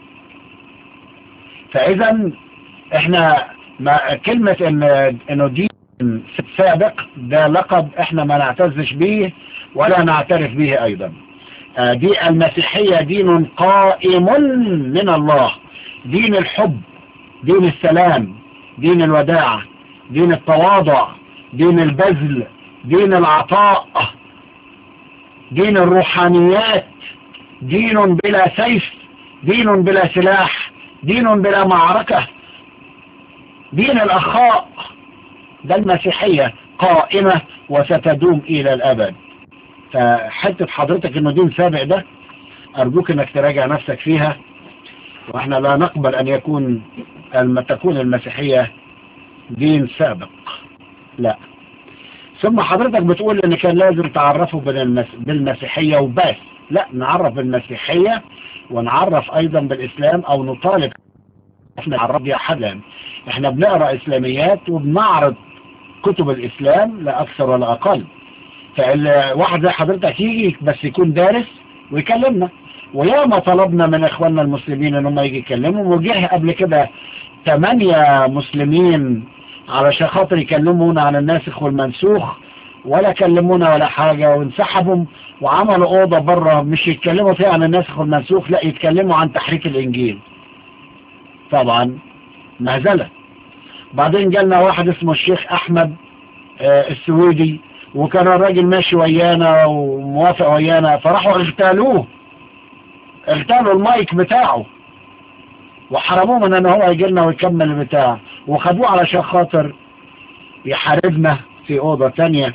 فإذا احنا ما كلمة ان انه دين سابق ده لقب احنا ما نعتزش به ولا نعترف به ايضا دي المسيحية دين قائم من الله دين الحب دين السلام دين الوداعة دين التواضع دين البذل دين العطاء دين الروحانيات دين بلا سيف دين بلا سلاح دين بلا معركة دين الأخاء ده المسيحية قائمة وستدوم إلى الأبد فحتة حضرتك انه دين سابق ده ارجوك انك تراجع نفسك فيها واحنا لا نقبل ان يكون الم تكون المسيحية دين سابق لا ثم حضرتك بتقول ان كان لازم تعرفوا بالمسيحية وبس لا نعرف بالمسيحية ونعرف ايضا بالاسلام او نطالب احنا نعرف بها حدا احنا بنقرأ اسلاميات وبنعرض كتب الاسلام لا اكثر ولا اقل فالواحد زي حضرتك يجي بس يكون دارس ويكلمنا وياما طلبنا من اخواننا المسلمين ان هم يجي يكلموا وجه قبل كده ثمانية مسلمين علشان خاطر يكلمونا عن الناسخ والمنسوخ ولا كلمونا ولا حاجة وانسحبوا وعملوا اوضة بره مش يتكلموا فيها عن الناسخ والمنسوخ لا يتكلموا عن تحريف الانجيل طبعا مهزلة بعدين جالنا واحد اسمه الشيخ احمد آه السويدي وكان الراجل ماشي ويانا وموافق ويانا فراحوا اغتالوه اغتالوا المايك بتاعه وحرموه من ان هو يجي لنا ويكمل البتاع وخدوه علشان خاطر يحاربنا في اوضه ثانيه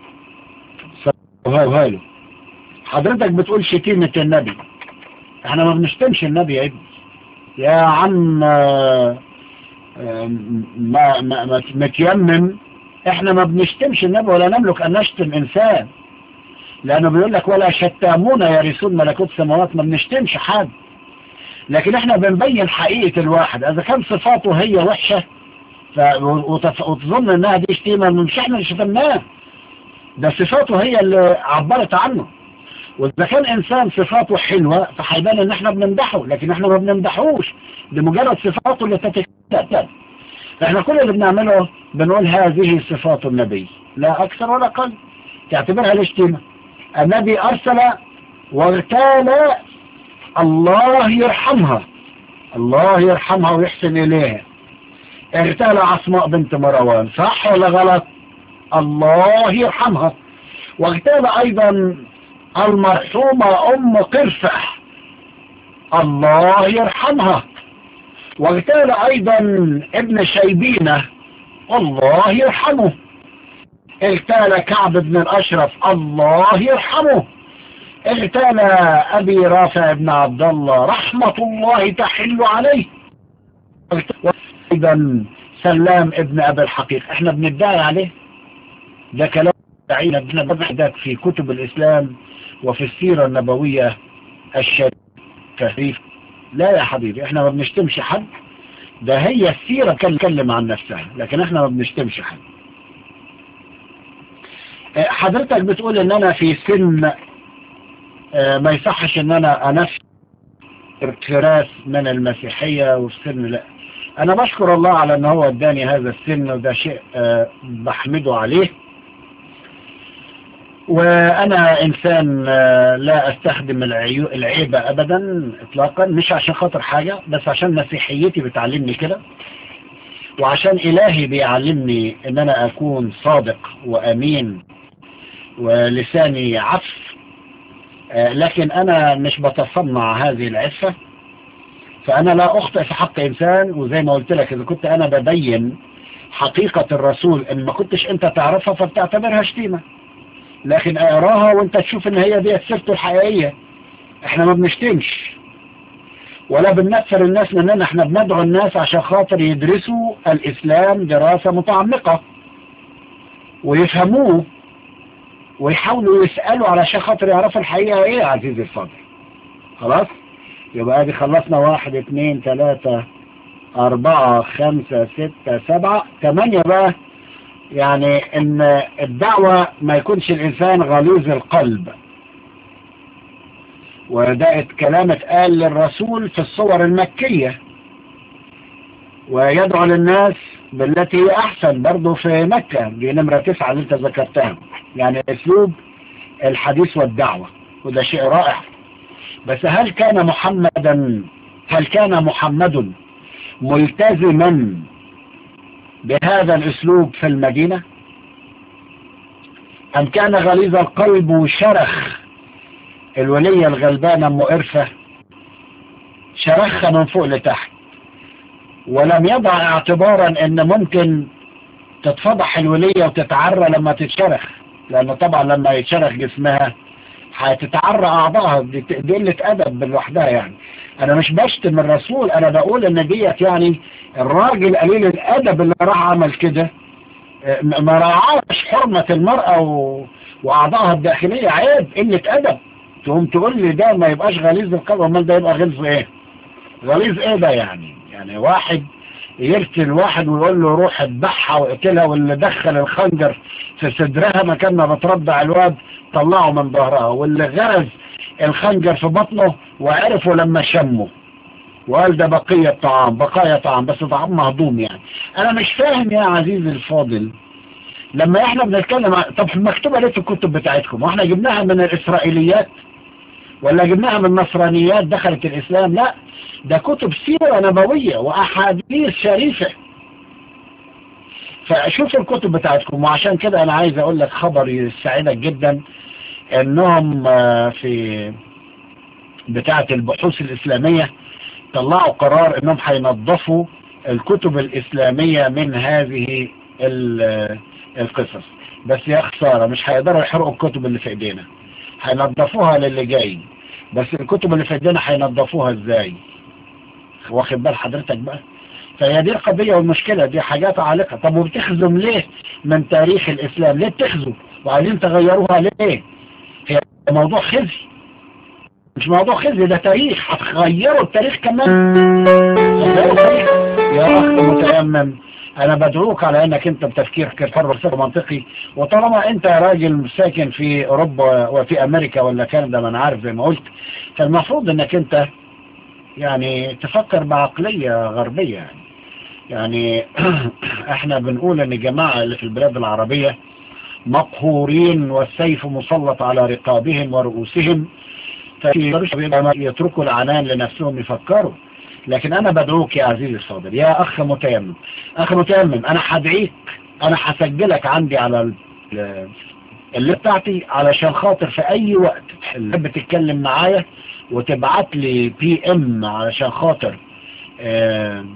له حضرتك بتقول شتيمة النبي احنا ما بنشتمش النبي يا ابني يا عم ما ما ما متيمم احنا ما بنشتمش النبي ولا نملك ان نشتم انسان لانه بيقول لك ولا شتامون يرثون ملكوت السماوات ما بنشتمش حد لكن احنا بنبين حقيقة الواحد اذا كان صفاته هي وحشة ف... وتظن انها دي شتيمة مش احنا اللي شتمناه ده صفاته هي اللي عبرت عنه واذا كان انسان صفاته حلوة فهيبان ان احنا بنمدحه لكن احنا ما بنمدحوش بمجرد صفاته اللي تتكتل احنا كل اللي بنعمله بنقول هذه صفات النبي لا اكثر ولا اقل تعتبرها الاشتمة النبي ارسل واغتال الله يرحمها الله يرحمها ويحسن اليها اغتال عصماء بنت مروان صح ولا غلط الله يرحمها واغتال ايضا المرحومة ام قرفح الله يرحمها واغتال ايضا ابن شيبينة الله يرحمه اغتال كعب بن الاشرف الله يرحمه اغتال ابي رافع بن عبد الله رحمة الله تحل عليه ايضا سلام ابن ابي الحقيق احنا بندعي عليه ده كلام دعينا بنبعدك في كتب الاسلام وفي السيرة النبوية الشريفة لا يا حبيبي احنا ما بنشتمش حد ده هي السيرة كان تكلم عن نفسها لكن احنا ما بنشتمش حد حضرتك بتقول ان انا في سن ما يصحش ان انا انفر تراث من المسيحية وفي سن لا انا بشكر الله على ان هو اداني هذا السن وده شيء بحمده عليه وانا انسان لا استخدم العيبة ابدا اطلاقا مش عشان خاطر حاجة بس عشان مسيحيتي بتعلمني كده وعشان الهي بيعلمني ان انا اكون صادق وامين ولساني عف لكن انا مش بتصنع هذه العفة فانا لا اخطئ في حق انسان وزي ما قلت لك اذا كنت انا ببين حقيقة الرسول ان ما كنتش انت تعرفها فبتعتبرها شتيمة لكن اقراها وانت تشوف ان هي دي سيرته الحقيقية احنا ما بنشتمش ولا بننفر الناس مننا احنا بندعو الناس عشان خاطر يدرسوا الاسلام دراسة متعمقة ويفهموه ويحاولوا يسألوا علشان خاطر يعرفوا الحقيقة ايه يا عزيزي الفاضل خلاص يبقى ادي خلصنا واحد اتنين تلاتة اربعة خمسة ستة سبعة تمانية بقى يعني ان الدعوة ما يكونش الانسان غليظ القلب وده كلام اتقال للرسول في الصور المكية ويدعو للناس بالتي هي احسن برضه في مكة دي نمرة تسعة اللي انت ذكرتها يعني اسلوب الحديث والدعوة وده شيء رائع بس هل كان محمدا هل كان محمد ملتزما بهذا الاسلوب في المدينة ام كان غليظ القلب وشرخ الولية الغلبانة ام قرفة شرخها من فوق لتحت ولم يضع اعتبارا ان ممكن تتفضح الولية وتتعرى لما تتشرخ لان طبعا لما يتشرخ جسمها هتتعرى اعضائها دي قلة ادب لوحدها يعني انا مش بشتم الرسول انا بقول ان ديت يعني الراجل قليل الادب اللي راح عمل كده ما راعاش حرمة المرأة و... واعضائها الداخلية عيب قلة ادب تقوم تقول لي ده ما يبقاش غليظ القلب امال ده يبقى غلظ ايه غليظ ايه ده يعني يعني واحد يرسل واحد ويقول له روح اذبحها واقتلها واللي دخل الخنجر في صدرها مكان ما بتربع الواد طلعه من ظهرها واللي غرز الخنجر في بطنه وعرفوا لما شموا وقال ده بقية طعام بقايا طعام بس طعام مهضوم يعني انا مش فاهم يا عزيزي الفاضل لما احنا بنتكلم طب مكتوبة ليه في الكتب بتاعتكم واحنا جبناها من الاسرائيليات ولا جبناها من النصرانيات دخلت الاسلام لا ده كتب سيرة نبوية واحاديث شريفة فشوف الكتب بتاعتكم وعشان كده انا عايز اقول لك خبر يسعدك جدا انهم في بتاعة البحوث الاسلامية طلعوا قرار انهم هينظفوا الكتب الاسلامية من هذه القصص بس يا خسارة مش هيقدروا يحرقوا الكتب اللي في ايدينا هينظفوها للي جاي بس الكتب اللي في ايدينا هينظفوها ازاي واخد بال حضرتك بقى فهي دي القضية والمشكلة دي حاجات عالقة طب وبتخزم ليه من تاريخ الاسلام ليه بتخزم وعايزين تغيروها ليه هي موضوع خزي مش موضوع خزي ده تاريخ هتغيروا التاريخ كمان هتغيروا التاريخ يا اخ متيمم انا بدعوك على انك انت بتفكيرك الحر منطقي وطالما انت راجل ساكن في اوروبا وفي امريكا ولا كندا ما انا عارف زي ما قلت فالمفروض انك انت يعني تفكر بعقلية غربية يعني يعني احنا بنقول ان الجماعة اللي في البلاد العربية مقهورين والسيف مسلط على رقابهم ورؤوسهم يتركوا العنان لنفسهم يفكروا لكن انا بدعوك يا عزيزي الصادر يا اخ متيمم اخ متيمم انا هدعيك انا هسجلك عندي على اللي بتاعتي علشان خاطر في اي وقت تحب تتكلم معايا وتبعت لي بي ام علشان خاطر آه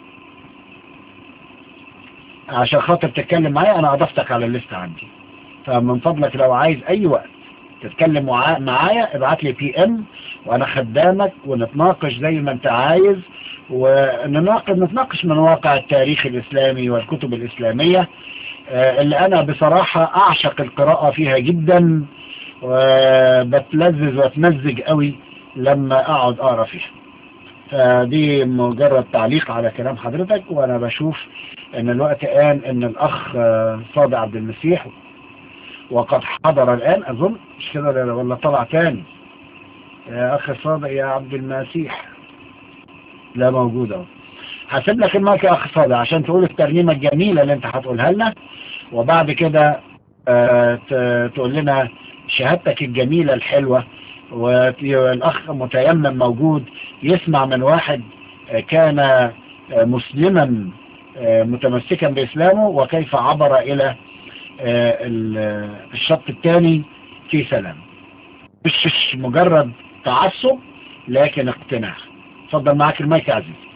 عشان خاطر تتكلم معايا انا اضفتك على الليست عندي فمن فضلك لو عايز اي وقت تتكلم معا- معايا ابعت لي بي ام وانا خدامك ونتناقش زي ما انت عايز ونناقش نتناقش من واقع التاريخ الاسلامي والكتب الاسلامية آه، اللي انا بصراحة اعشق القراءة فيها جدا وبتلذذ واتمزج قوي لما اقعد اقرا فيها فدي مجرد تعليق على كلام حضرتك وانا بشوف ان الوقت آن ان الاخ آه، صادق عبد المسيح وقد حضر الان اظن مش كده ولا- ولا طلع تاني يا اخي صادق يا عبد المسيح لا موجود اهو هسيب لك المايك يا اخ صادق عشان تقول الترنيمه الجميله اللي انت هتقولها لنا وبعد كده آه، ت- تقول لنا شهادتك الجميله الحلوه والاخ متيمم موجود يسمع من واحد آه، كان آه، مسلما آه، متمسكا باسلامه وكيف عبر الى آه، ال- الشط الثاني في سلام مش مش مجرد تعصب لكن اقتناع اتفضل معاك المايك يا عزيز